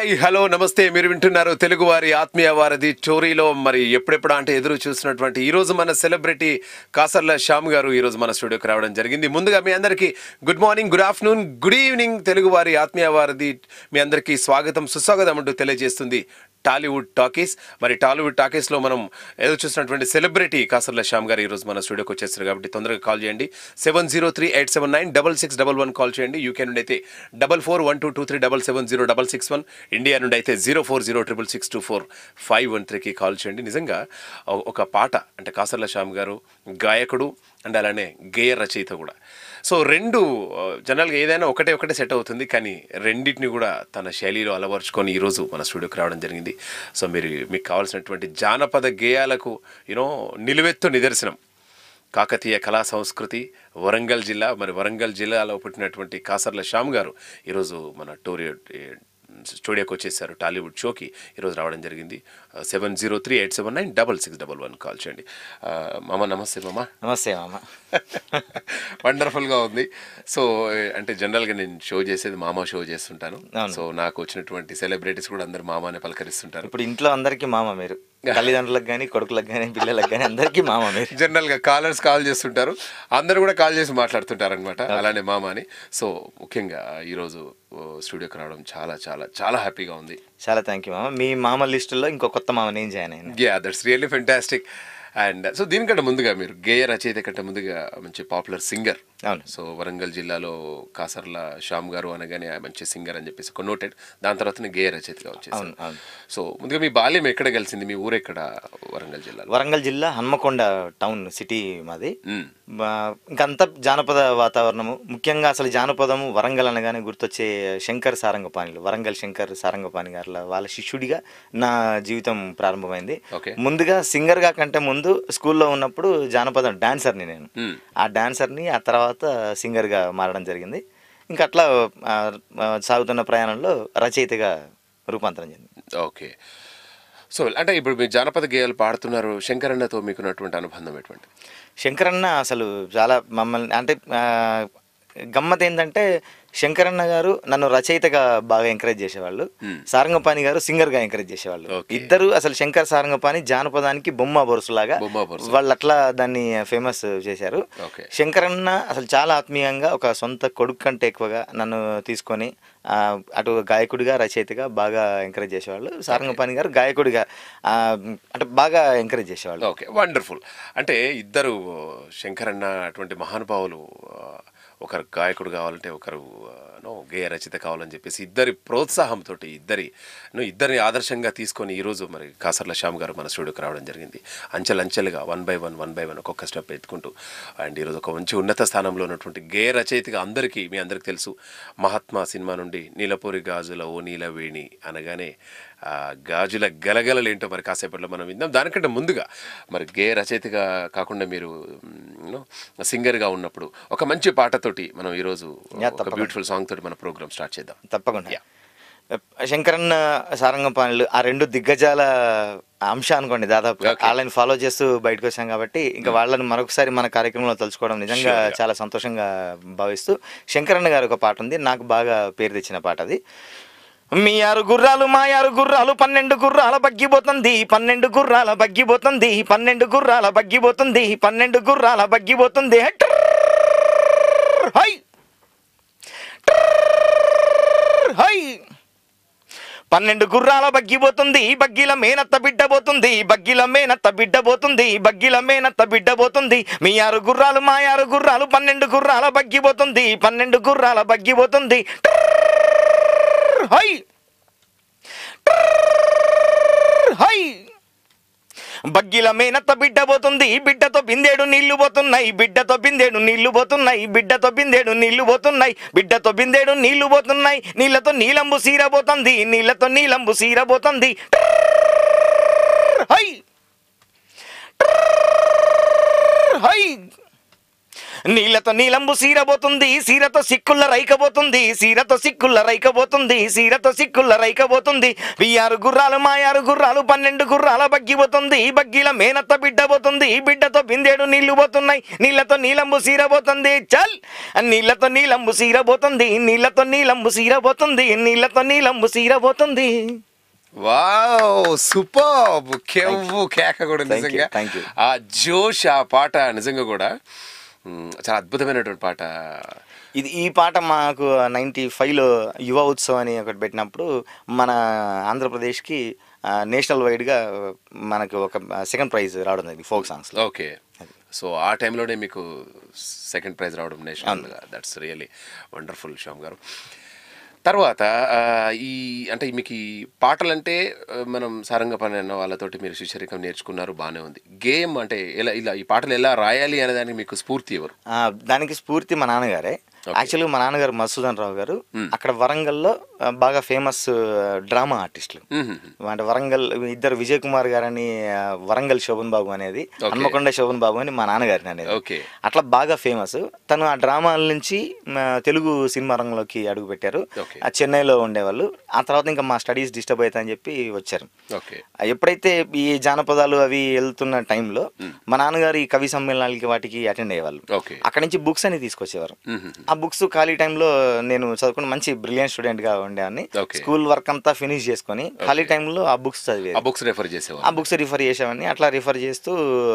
Hi hello నమస్తే మీరు వింటున్నారు తెలుగు వారి ఆత్మీయ వారధి చోరీలో మరి ఎప్పుడెప్పుడు అంటే ఎదురు చూసినటువంటి ఈ రోజు మన సెలబ్రిటీ కాసర్ల శ్యామ్ గారు ఈ రోజు మన స్టూడియోకి రావడం జరిగింది ముందుగా మీ అందరికీ good morning good afternoon good evening Telugu వారి ఆత్మీయ వారధి మీ అందరికీ స్వాగతం సుస్వాగతం అంటూ తెలియజేస్తుంది టాలీవుడ్ టాకీస్ మరి టాలీవుడ్ టాకీస్లో మనం ఎదురు చూసినటువంటి సెలబ్రిటీ కాసర్ల శ్యామ్ గారు ఈరోజు మన స్టూడియోకి వచ్చేస్తారు కాబట్టి తొందరగా కాల్ చేయండి seven zero three eight seven nine double six double one call చేయండి యూకే నుండి అయితే double four one two two three double seven zero double six one India నుండి అయితే zero four zero triple six two four five one త్రీకి call చేయండి నిజంగా ఒ- ఒక పాట అంటే కాసర్ల శ్యామ్ గారు గాయకుడు అండ్ అలానే గేయ రచయిత కూడా సో రెండు ఆ, జనరల్గా ఏదైనా ఒకటే ఒకటే సెట్ అవుతుంది కానీ రెండింటిని కూడా తన శైలిలో అలవరుచుకొని ఈరోజు మన స్టూడియోకి రావడం జరిగింది సో మీరు మీకు కావాల్సినటువంటి జానపద గేయాలకు యూనో నిలువెత్తు నిదర్శనం కాకతీయ కళా సంస్కృతి వరంగల్ జిల్లా మరి వరంగల్ జిల్లాలో పుట్టినటువంటి కాసర్ల శ్యామ్ గారు ఈరోజు మన టోరీ స్టూడియోకి వచ్చేసారు టాలీవుడ్ షోకి ఈరోజు రావడం జరిగింది seven zero three eight seven nine double six double one call చేయండి ఆ, మామ నమస్తే మామ నమస్తే మామ వండర్ఫుల్గా ఉంది సో అంటే జనరల్గా నేను షో చేసేది మామ షో చేస్తుంటాను అవును. సో నాకు వచ్చినటువంటి సెలబ్రిటీస్ కూడా అందరు మామానే పలకరిస్తుంటారు ఇప్పుడు ఇంట్లో అందరికీ మామ మీరు తల్లిదండ్రులకు కానీ కొడుకులకు కానీ పిల్లలకు కానీ అందరికీ మామ మీరు జనరల్గా కాలర్స్ కాల్ చేస్తుంటారు అందరు కూడా కాల్ చేసి మాట్లాడుతుంటారు అనమాట అలానే మామ అని సో ముఖ్యంగా ఈరోజు ఓ, స్టూడియోకి రావడం చాలా చాలా చాలా హ్యాపీగా ఉంది చాలా థ్యాంక్ యూ మామ మీ మామ లిస్టులో ఇంకో కొత్త మామ నేను జాయిన్ అయ్యాను yeah that's really fantastic and so దీనికంటే ముందుగా మీరు గేయ రచయిత కంటే ముందుగా మంచి పాపులర్ సింగర్ అవును సో వరంగల్ జిల్లాలో కాసర్ల శ్యామ్ గారు అనగానే ఆ మంచి సింగర్ అని చెప్పేసి కొన్నోటెడ్ దాని తర్వాత గేయ రచయితగా వచ్చేసి అవును అవును సో ముందుగా మీ బాల్యం ఎక్కడ కలిసింది మీ ఊరు ఎక్కడ వరంగల్ జిల్లాలో వరంగల్ జిల్లా హన్మకొండ టౌన్ సిటీ మాది మ్మ్. బా- ఇంకంతా జానపద వాతావరణము ముఖ్యంగా అసలు జానపదము వరంగల్ అనగానే గుర్తొచ్చే శంకర్ సారంగపాణిలు వరంగల్ శంకర్ సారంగపాణి గారుల వాళ్ళ శిష్యుడిగా నా జీవితం ప్రారంభమైంది ఓకే ముందుగా సింగర్గా కంటే ముందు స్కూల్లో ఉన్నప్పుడు జానపదం డాన్సర్ని నేను మ్మ్. ఆ డాన్సర్ని ఆ తర్వాత సింగర్గా మారడం జరిగింది ఇంకా అట్లా ఆ, ఆ, సాగుతున్న ప్రయాణంలో రచయితగా రూపాంతరం చెందింది ఓకే సో అంటే ఇప్పుడు మీరు జానపద గేయాలు పాడుతున్నారు శంకరన్నతో మీకున్నటువంటి అనుబంధం ఎటువంటి శంకరన్న అసలు చాలా మమ్మల్ని అంటే ఆ, గమ్మత్ ఏంటంటే శంకరన్న గారు నన్ను రచయితగా బాగా ఎంకరేజ్ చేసేవాళ్ళు Hmm. సారంగపాణి గారు సింగర్గా ఎంకరేజ్ చేసేవాళ్ళు Okay. ఇద్దరు అసలు శంకర్ సారంగపాణి జానపదానికి బొమ్మ బొరుసులాగా బొమ్మ బొరుసు. వాళ్ళు అట్లా దాన్ని ఫేమస్ చేశారు ఓకే శంకరన్న అసలు చాలా ఆత్మీయంగా ఒక సొంత కొడుకు కంటే ఎక్కువగా నన్ను తీసుకొని ఆ, అటు గాయకుడిగా రచయితగా బాగా ఎంకరేజ్ చేసేవాళ్ళు సారంగపాణి గారు గాయకుడిగా ఆ, అంటే బాగా ఎంకరేజ్ చేసేవాళ్ళు ఓకే వండర్ఫుల్ అంటే ఇద్దరు శంకరన్న అటువంటి మహానుభావులు ఆ, ఒకరు గాయకుడు కావాలంటే ఒకరు ఆ, నో గేయ రచయిత కావాలని చెప్పేసి ఇద్దరి ప్రోత్సాహంతో ఇద్దరి నో ఇద్దరిని ఆదర్శంగా తీసుకొని ఈరోజు మరి కాసర్ల శ్యామ్ గారు మన స్టూడియోకి రావడం జరిగింది అంచెలంచెలుగా one by one one by one ఒక్కొక్క స్టెప్ ఎత్తుకుంటూ అండ్ ఈరోజు ఒక మంచి ఉన్నత స్థానంలో ఉన్నటువంటి గేయ రచయితగా అందరికీ మీ అందరికీ తెలుసు మహాత్మా సినిమా నుండి నీలపూరి గాజుల ఓ నీలవేణి అనగానే ఆ గాజుల గలగలలేంటో మరి కాసేపట్లో మనం విందాం దానికంటే ముందుగా మరి గే రచయితగా కాకుండా మీరు సింగర్గా ఉన్నప్పుడు ఒక మంచి పాటతోటి మనం ఈరోజు యా, ఒక తప్పకుండా. బ్యూటిఫుల్ సాంగ్ తోటి మన ప్రోగ్రామ్ స్టార్ట్ చేద్దాం తప్పకుండా Yeah. శంకరన్న సారంగపాణులు ఆ రెండు దిగ్గజాల అంశ అనుకోండి దాదాపు Okay. వాళ్ళని ఫాలో చేస్తూ బయటకు వచ్చాం కాబట్టి ఇంకా వాళ్ళని మరొకసారి మన కార్యక్రమంలో తలుచుకోవడం నిజంగా Sure, yeah. చాలా సంతోషంగా భావిస్తూ శంకరన్న గారు ఒక పాట ఉంది నాకు బాగా పేరు తెచ్చిన పాట అది మీ ఆరు గుర్రాలు మా ఆరు గుర్రాలు పన్నెండు గుర్రాల బగ్గిపోతుంది పన్నెండు గుర్రాల బగ్గిపోతుంది పన్నెండు గుర్రాల బగ్గిపోతుంది పన్నెండు గుర్రాల బగ్గిపోతుంది ట్రర్ హై ట్రర్ హై పన్నెండు గుర్రాల బగ్గిపోతుంది బగ్గిల మేనత్త బిడ్డ పోతుంది బగ్గిల మేనత్త బిడ్డ పోతుంది బగ్గిల మేనత్త బిడ్డ పోతుంది మీ ఆరు గుర్రాలు మా ఆరు గుర్రాలు పన్నెండు గుర్రాల బగ్గిపోతుంది పన్నెండు గుర్రాల బగ్గిపోతుంది ట్రర్ హై ట్రర్ హై బగ్గిల మేనత్త బిడ్డ పోతుంది బిడ్డతో బిందేడు నీళ్లు పోతున్నాయి బిడ్డతో బిందేడు నీళ్లు పోతున్నాయి బిడ్డతో బిందేడు నీళ్లు పోతున్నాయి బిడ్డతో బిందేడు నీళ్లు పోతున్నాయి నీళ్లతో నీలంబు సీర పోతుంది నీళ్లతో నీలంబు సీర పోతుంది ట్రర్ హై ట్రర్ హై నీళ్ళతో నీలంబు సీరబోతుంది సీరతో సిక్కుల్ల రైకబోతుంది సీరతో సిక్కుల్ల రైకబోతుంది సీరతో సిక్కుల్ల రైకబోతుంది వియ్యారు గుర్రాలు మాయారు గుర్రాలు పన్నెండు గుర్రాల బగ్గిపోతుంది బగ్గిల మేనత్త బిడ్డ పోతుంది బిడ్డతో బిందెడు నీళ్లు పోతున్నాయి నీళ్ళతో నీలంబు సీరబోతుంది చల్ నీళ్ళతో నీలంబు సీరబోతుంది నీళ్ళతో నీలంబు సీరబోతుంది నీళ్ళతో నీలంబు సీరబోతుంది వావ్ సూపర్ కెవ్వు కేక కూడా Thank you, నిజంగా thank you. ఆ జోష్ ఆ పాట నిజంగా కూడా మ్, చాలా అద్భుతమైనటువంటి పాట ఇది ఈ పాట మాకు నైంటీ ఫైవ్లో యువ ఉత్సవ్ అని ఒకటి పెట్టినప్పుడు మన ఆంధ్రప్రదేశ్కి ఆ, నేషనల్ వైడ్గా మనకు ఒక సెకండ్ ప్రైజ్ రావడం జరిగింది ఫోక్ సాంగ్స్లో ఓకే సో ఆ టైంలోనే మీకు సెకండ్ ప్రైజ్ రావడం నేషనల్గా దట్స్ రియలీ వండర్ఫుల్ శ్యామ్ గారు తర్వాత ఆ, ఈ అంటే మీకు ఈ పాటలంటే ఆ, మనం సారంగపాణి అన్న వాళ్ళతోటి మీరు శిష్యరికం నేర్చుకున్నారు బాగానే ఉంది గేమ్ అంటే ఎలా ఇలా ఈ పాటలు ఎలా రాయాలి అనే దానికి మీకు స్ఫూర్తి ఎవరు ఆ, దానికి స్ఫూర్తి మా నాన్నగారే యాక్చువల్గా మా నాన్నగారు మసూదన్ రావు గారు అక్కడ వరంగల్లో ఆ, బాగా ఫేమస్ డ్రామా ఆర్టిస్టులు మ్మ్. అంటే వరంగల్ ఇద్దరు విజయ్ కుమార్ గారు అని ఆ, వరంగల్ శోభన్ బాబు అనేది హన్మకొండ శోభన్ బాబు అని మా నాన్నగారిని అనేది ఓకే అట్లా బాగా ఫేమస్ తను ఆ డ్రామాల నుంచి మా తెలుగు సినిమా రంగంలోకి అడుగు పెట్టారు ఓకే ఆ చెన్నైలో ఉండేవాళ్ళు ఆ తర్వాత ఇంకా మా స్టడీస్ డిస్టర్బ్ అవుతాయని చెప్పి వచ్చారు ఓకే ఆ ఎప్పుడైతే ఈ జానపదాలు అవి వెళ్తున్న టైంలో మా నాన్నగారు ఈ కవి సమ్మేళనాలకి వాటికి అటెండ్ అయ్యేవాళ్ళు ఓకే అక్కడ నుంచి బుక్స్ అని తీసుకొచ్చేవారు మ్మ్. ఆ బుక్స్ ఖాళీ టైంలో నేను చదువుకుని మంచి బ్రిలియంట్ స్టూడెంట్ గా ఉండేవాడిని Okay. స్కూల్ వర్క్ అంతా ఫినిష్ చేసుకొని ఖాళీ టైంలో ఆ బుక్స్ చదివేది ఆ బుక్స్ రెఫర్ చేసేవాళ్ళు ఆ బుక్స్ రిఫర్ చేసేవాడిని అట్లా రిఫర్ చేస్తూ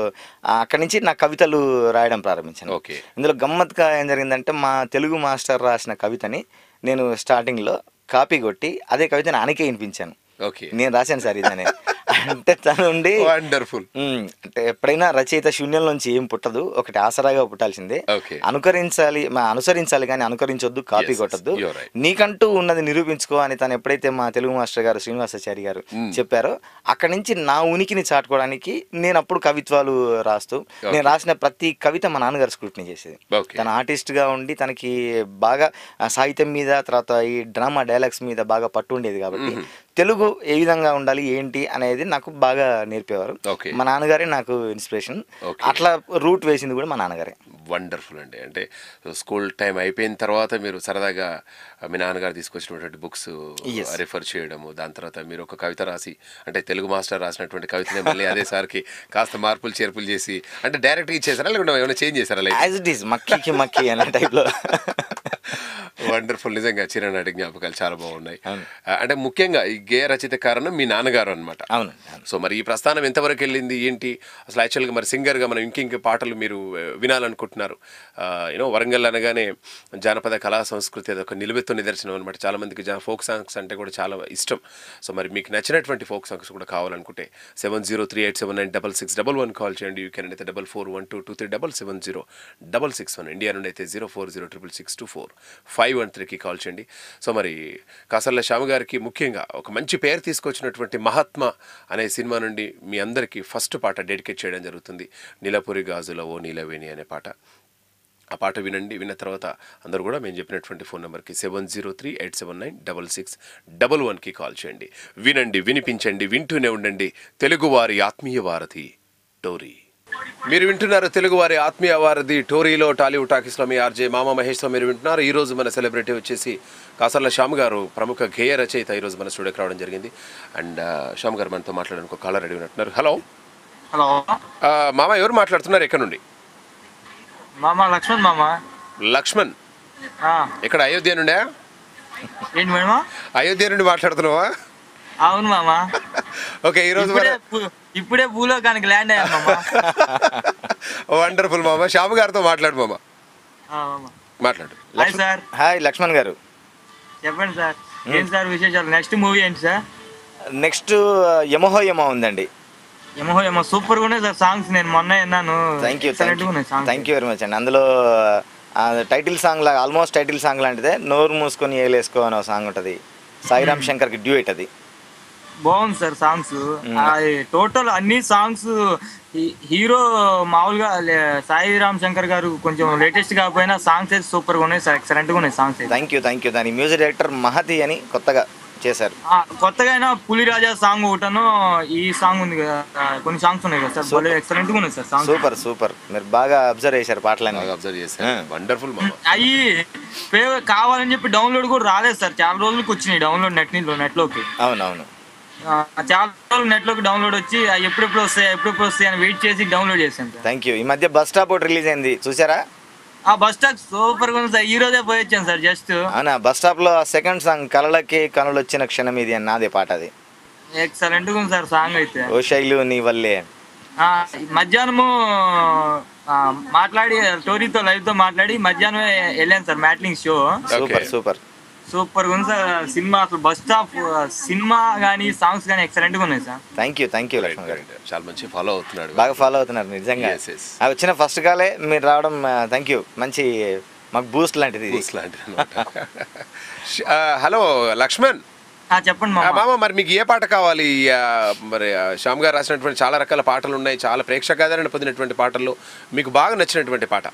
ఆ, అక్కడి నుంచి నా కవితలు రాయడం ప్రారంభించాను ఓకే ఇందులో గమ్మత్తుగా ఏం జరిగిందంటే మా తెలుగు మాస్టర్ రాసిన కవితని నేను స్టార్టింగ్లో కాపీ కొట్టి అదే కవితని ఆయనకే వినిపించాను ఓకే నేను రాశాను సార్ ఇదనే అంటే తను ఉండి వండర్ఫుల్ ఉమ్, అంటే ఎప్పుడైనా రచయిత శూన్యం నుంచి ఏం పుట్టదు ఒకటి ఆసరాగా పుట్టాల్సిందే ఓకే అనుకరించాలి మా అనుసరించాలి కానీ అనుకరించొద్దు కాపీ Yes, yes, కొట్టద్దు you're right. నీకంటూ ఉన్నది నిరూపించుకో అని తను ఎప్పుడైతే మా తెలుగు మాస్టర్ గారు శ్రీనివాసాచారి గారు చెప్పారో అక్కడి నుంచి నా ఉనికిని చాటుకోవడానికి నేను అప్పుడు కవిత్వాలు రాస్తూ నేను రాసిన ప్రతి కవిత మా నాన్నగారు స్క్రూట్ని చేసేది ఓకే తన ఆర్టిస్ట్ గా ఉండి తనకి బాగా ఆ, సాహిత్యం మీద తర్వాత ఈ డ్రామా డైలాగ్స్ మీద బాగా పట్టు ఉండేది కాబట్టి తెలుగు ఏ విధంగా ఉండాలి ఏంటి అనేది నాకు బాగా నేర్పేవారు ఓకే మా నాన్నగారే నాకు ఇన్స్పిరేషన్ Okay. అట్లా రూట్ వేసింది కూడా మా నాన్నగారే వండర్ఫుల్ అండి అంటే స్కూల్ టైం అయిపోయిన తర్వాత మీరు సరదాగా మీ నాన్నగారు తీసుకొచ్చినటువంటి బుక్స్ Yes. రిఫర్ చేయడము దాని తర్వాత మీరు ఒక కవిత రాసి అంటే తెలుగు మాస్టర్ రాసినటువంటి కవితనే మళ్ళీ అదే సార్కి కాస్త మార్పులు చేర్పులు చేసి అంటే డైరెక్ట్గా ఇచ్చేసారా లేకుంటే ఏమైనా చేంజ్ చేశారా లైక్ యాజ్ ఇట్ ఈస్ మక్కీకి మక్కీ అనే టైప్లో వండర్ఫుల్ నిజంగా చిరనాటి జ్ఞాపకాలు చాలా బాగున్నాయి అవును. ఆ, అంటే ముఖ్యంగా ఈ గేయ రచయిత కారణం మీ నాన్నగారు అనమాట అవును అవును. సో మరి ఈ ప్రస్థానం ఎంతవరకు వెళ్ళింది ఏంటి అసలు యాక్చువల్గా మరి సింగర్గా మనం ఇంకింక పాటలు మీరు ఆ, వినాలనుకుంటున్నారు యూనో వరంగల్ అనగానే జానపద కళా సంస్కృతి అది ఒక నిలువెత్తు నిదర్శనం అనమాట చాలా మందికి జా ఫోక్ సాంగ్స్ అంటే కూడా చాలా ఇష్టం సో మరి మీకు నచ్చినటువంటి ఫోక్ సాంగ్స్ కూడా కావాలనుకుంటే seven zero three eight seven nine double six double one call చేయండి యూ కెన్ అయితే double four one two two three double seven zero double six one India నుండి అయితే zero four zero triple six two four five one త్రీకి call చేయండి so మరి కాసర్ల శ్యామ గారికి ముఖ్యంగా ఒక మంచి పేరు తీసుకొచ్చినటువంటి మహాత్మా అనే సినిమా నుండి మీ అందరికీ ఫస్ట్ పాట డెడికేట్ చేయడం జరుగుతుంది నీలపురి గాజుల ఓ నీలవేణి అనే పాట ఆ పాట వినండి విన్న తర్వాత అందరూ కూడా మేము చెప్పినటువంటి ఫోన్ నెంబర్కి seven zero three eight seven nine double six double వన్కి కాల్ చేయండి వినండి వినిపించండి వింటూనే ఉండండి తెలుగువారి ఆత్మీయ వారధి టోరీ మీరు వింటున్నారు తెలుగువారి ఆత్మీయ వారధి టోరీలో టాలీవుడ్ టాకీస్లో మీ ఆర్జే మామ మహేష్తో మీరు వింటున్నారు ఈ రోజు మన సెలబ్రిటీ వచ్చేసి కాసర్ల శ్యామ్ గారు ప్రముఖ గేయ రచయిత ఈరోజు మన స్టూడియోకి రావడం జరిగింది అండ్ శ్యామ్ గారు మనతో మాట్లాడడానికి ఒక కాలర్ రెడీ ఉన్నట్టున్నారు హలో హలో ఆ, మామ ఎవరు మాట్లాడుతున్నారు ఎక్కడ నుండి మామ లక్ష్మణ్ మామ లక్ష్మణ్ ఆ, ఇక్కడ అయోధ్య నుండే ఏంటి మేడం అయోధ్య నుండి మాట్లాడుతున్నావా అవును మామ ఓకే ఈరోజు ఇప్పుడే భూ- ఇప్పుడే భూలోకానికి ల్యాండ్ అయ్యాను మామ వండర్ఫుల్ మామ శ్యామ్ గారితో మాట్లాడు మామ ఆ, మామ మాట్లాడు హాయ్ సార్ హాయ్ లక్ష్మణ్ గారు చెప్పండి సార్ ఏంటి సార్ విశేషాలు నెక్స్ట్ మూవీ ఏంటి సార్ నెక్స్ట్ యమహో యమో ఉందండి ఏమో ఏమో సూపర్ గా ఉన్నాయి సార్ సాంగ్స్ నేను మొన్న విన్నాను థ్యాంక్ యూ Excellent గా ఉన్నాయి songs thank you very much అండి అందులో టైటిల్ సాంగ్ లాగా ఆల్మోస్ట్ టైటిల్ సాంగ్ లాంటిదే నోరు మూసుకొని ఏలేసుకో అనే ఒక సాంగ్ ఉంటుంది సాయిరామ్ శంకర్కి డ్యూయట్ అది బాగుంది సార్ సాంగ్స్ టోటల్ అన్ని సాంగ్స్ హీరో మామూలుగా లే- సాయి రామ్ శంకర్ గారు కొంచెం లేటెస్ట్ కాకపోయినా సాంగ్స్ అయితే సూపర్ గా ఉన్నాయి సార్ ఎక్సలెంట్ గా ఉన్నాయి సాంగ్స్ అయితే థ్యాంక్ యూ థ్యాంక్ యూ దాని మ్యూజిక్ డైరెక్టర్ మహతి అని కొత్తగా చేశారు ఆ, కొత్తగా అయినా పులిరాజా సాంగ్ ఒకటను ఈ సాంగ్ ఉంది కదా ఆ, కొన్ని సాంగ్స్ ఉన్నాయి కదా సార్ భలే ఎక్సలెంట్ గా ఉన్నాయి సార్ సాంగ్ సూపర్ సూపర్ మీరు బాగా అబ్జర్వ్ చేశారు పాటలన్నీ బాగా అబ్జర్వ్ చేశారు వండర్ఫుల్ మామ అవి కావాలని చెప్పి డౌన్లోడ్ కూడా రాలేదు సార్ చాలా రోజులకి వచ్చినాయి డౌన్లోడ్ నెట్ నెట్ లోకి అవునవును ఆ, చాలా రోజులు నెట్ లోకి డౌన్లోడ్ వచ్చి అవి ఎప్పుడెప్పుడు వస్తాయి ఎప్పుడెప్పుడు వస్తాయి అని వెయిట్ చేసి డౌన్లోడ్ చేశాను సార్ థ్యాంక్ యూ ఈ మధ్య బస్ స్టాప్ ఒకటి రిలీజ్ అయింది చూసారా ఆ బస్ స్టాప్ సూపర్ గా ఉంది సార్ ఈ రోజే పోయి వచ్చాను సార్ జస్ట్ అవునా బస్ స్టాప్ లో సెకండ్ సాంగ్ కలలకి కనులు వచ్చిన క్షణం ఇది అని నాదే పాట అది ఎక్సలెంట్ గా ఉంది సార్ సాంగ్ అయితే ఓ శైలు నీ వల్లే ఆ, మధ్యాహ్నము ఆ, మాట్లాడి స్టోరీతో లైవ్ తో మాట్లాడి మధ్యాహ్నం వెళ్ళాను సార్ మ్యాట్లింగ్ షో సూపర్ సూపర్ సూపర్ గా ఉంది సార్ సినిమా అసలు బస్ స్టాప్ సినిమా కానీ సాంగ్స్ కానీ ఎక్సలెంట్ గా ఉన్నాయి sir thank you thank you Lakshman garu చాలా మంచి ఫాలో అవుతున్నాడు బాగా ఫాలో అవుతున్నారు నిజంగా Yes, yes. ఆ వచ్చిన ఫస్ట్ కాలే మీరు రావడం థ్యాంక్ యూ మంచి మాకు బూస్ట్ లాంటిది ఇది. Boost లాంటిది అన్నమాట. ష్- ఆ, హలో లక్ష్మణ్ ఆ, చెప్పండి ఆ, మామ మామ మరి మీకు ఏ పాట కావాలి ఆ, మరి ఆ, శ్యామ్ గారు రాసినటువంటి చాలా రకాల పాటలు ఉన్నాయి చాలా ప్రేక్షకాదరణ పొందినటువంటి పాటల్లో మీకు బాగా నచ్చినటువంటి పాట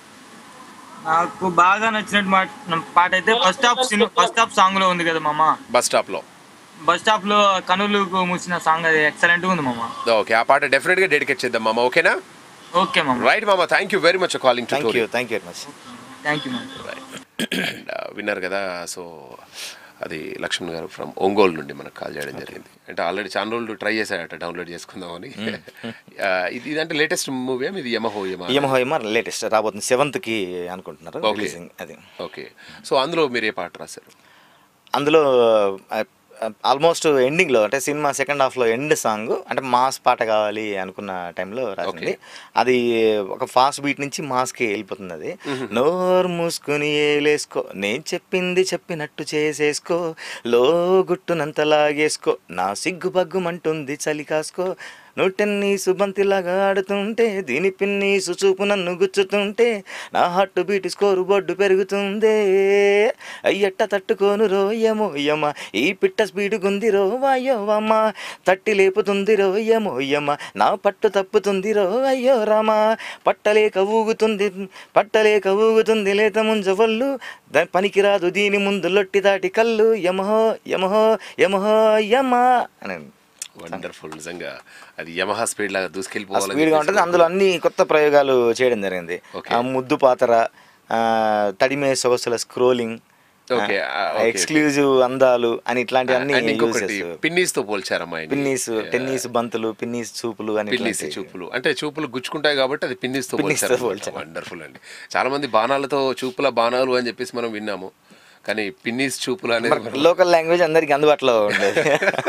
నాకు బాగా నచ్చినట్టు మాట పాట అయితే first half cinema first half song లో ఉంది కదా మామ బస్ స్టాప్ లో బస్ స్టాప్ లో కనులకు మూసిన సాంగ్ అది ఎక్సలెంట్ గా ఉంది మామ ఓకే ఆ పాట డెఫినెట్ గా డెడికేట్ చేద్దాం మామ ఓకేనా ఓకే మామ రైట్ మామ thank you very much calling to thank you thank you very much thank you మామ అండ్ విన్నారు కదా సో అది లక్ష్మణ్ గారు ఫ్రమ్ ఒంగోలు నుండి మనకు కాల్ చేయడం జరిగింది అంటే ఆల్రెడీ చాలా రోజులు ట్రై చేశాడట డౌన్లోడ్ చేసుకుందామని ఆ, ఇది ఇదంటే లేటెస్ట్ మూవీ ఇది యమహో యమ యమహో యమ లేటెస్ట్ రాబోతుంది సెవెంత్ కి అనుకుంటున్నారు Okay. రిలీజింగ్ అది ఓకే సో అందులో మీరు ఏ పాట రాశారు అందులో ఆల్మోస్ట్ ఎండింగ్లో అంటే సినిమా సెకండ్ హాఫ్లో ఎండ్ సాంగ్ అంటే మాస్ పాట కావాలి అనుకున్న టైంలో రాసింది అది ఒక ఫాస్ట్ బీట్ నుంచి మాస్కి వెళ్ళిపోతుంది అది నోరు మూసుకుని ఏలేసుకో నేను చెప్పింది చెప్పినట్టు చేసేసుకో లో గుట్టునంత లాగేసుకో నా సిగ్గు బగ్గుమంటుంది చలి కాసుకో నువ్వు సుబంతిలాగా ఆడుతుంటే దీని పిన్ని చూపు నన్ను గుచ్చుతుంటే నా హార్ట్ బీట్ స్కోరు బొడ్డు పెరుగుతుందే అయ్యట్ట తట్టుకోను రోయమో యమ ఈ పిట్ట స్పీడ్ గుంది రో వాయోవమ్మ తట్టి లేపుతుంది రోయమో యమ నా పట్టు తప్పుతుంది రో అయ్యో రామా పట్టలేక ఊగుతుంది పట్టలేక ఊగుతుంది లేత ముంజవల్లు దాని పనికిరాదు దీని ముందు లొట్టి దాటి కళ్ళు యమహో యమహో యమహో యమ అని వండర్ఫుల్ నిజంగా అది యమహా స్పీడ్ లాగా ఆ దూసుకెళ్ళిపోవాలి స్పీడ్గా ఉంటుంది అందులో అన్ని కొత్త ప్రయోగాలు చేయడం జరిగింది Okay. ఆ ముద్దు పాతర ఆ, తడిమే సొగసుల స్క్రోలింగ్ Okay, ఆ, okay, ఎక్స్క్లూజివ్ అందాలు అని ఇట్లాంటివన్నీ అండ్ ఇంకొకటి యూజెస్ పిన్నీస్ తో పోల్చారమ్మా ఆయన్ని. పిన్నీస్ టెన్నిస్ బంతులు పిన్నీస్ చూపులు అని పిన్నిస్ ఇట్లాంటి- చూపులు అంటే చూపులు గుచ్చుకుంటాయి కాబట్టి అది పిన్నిస్ తో పిన్నిస్ తో పోల్చారు పోల్చారు. వండర్ఫుల్ అండి చాలా మంది బాణాలతో చూపుల బాణాలు అని చెప్పేసి మనం విన్నాము కానీ పిన్నిస్ చూపులు అనేది లోకల్ లాంగ్వేజ్ అందరికి అందుబాటులో ఉండేది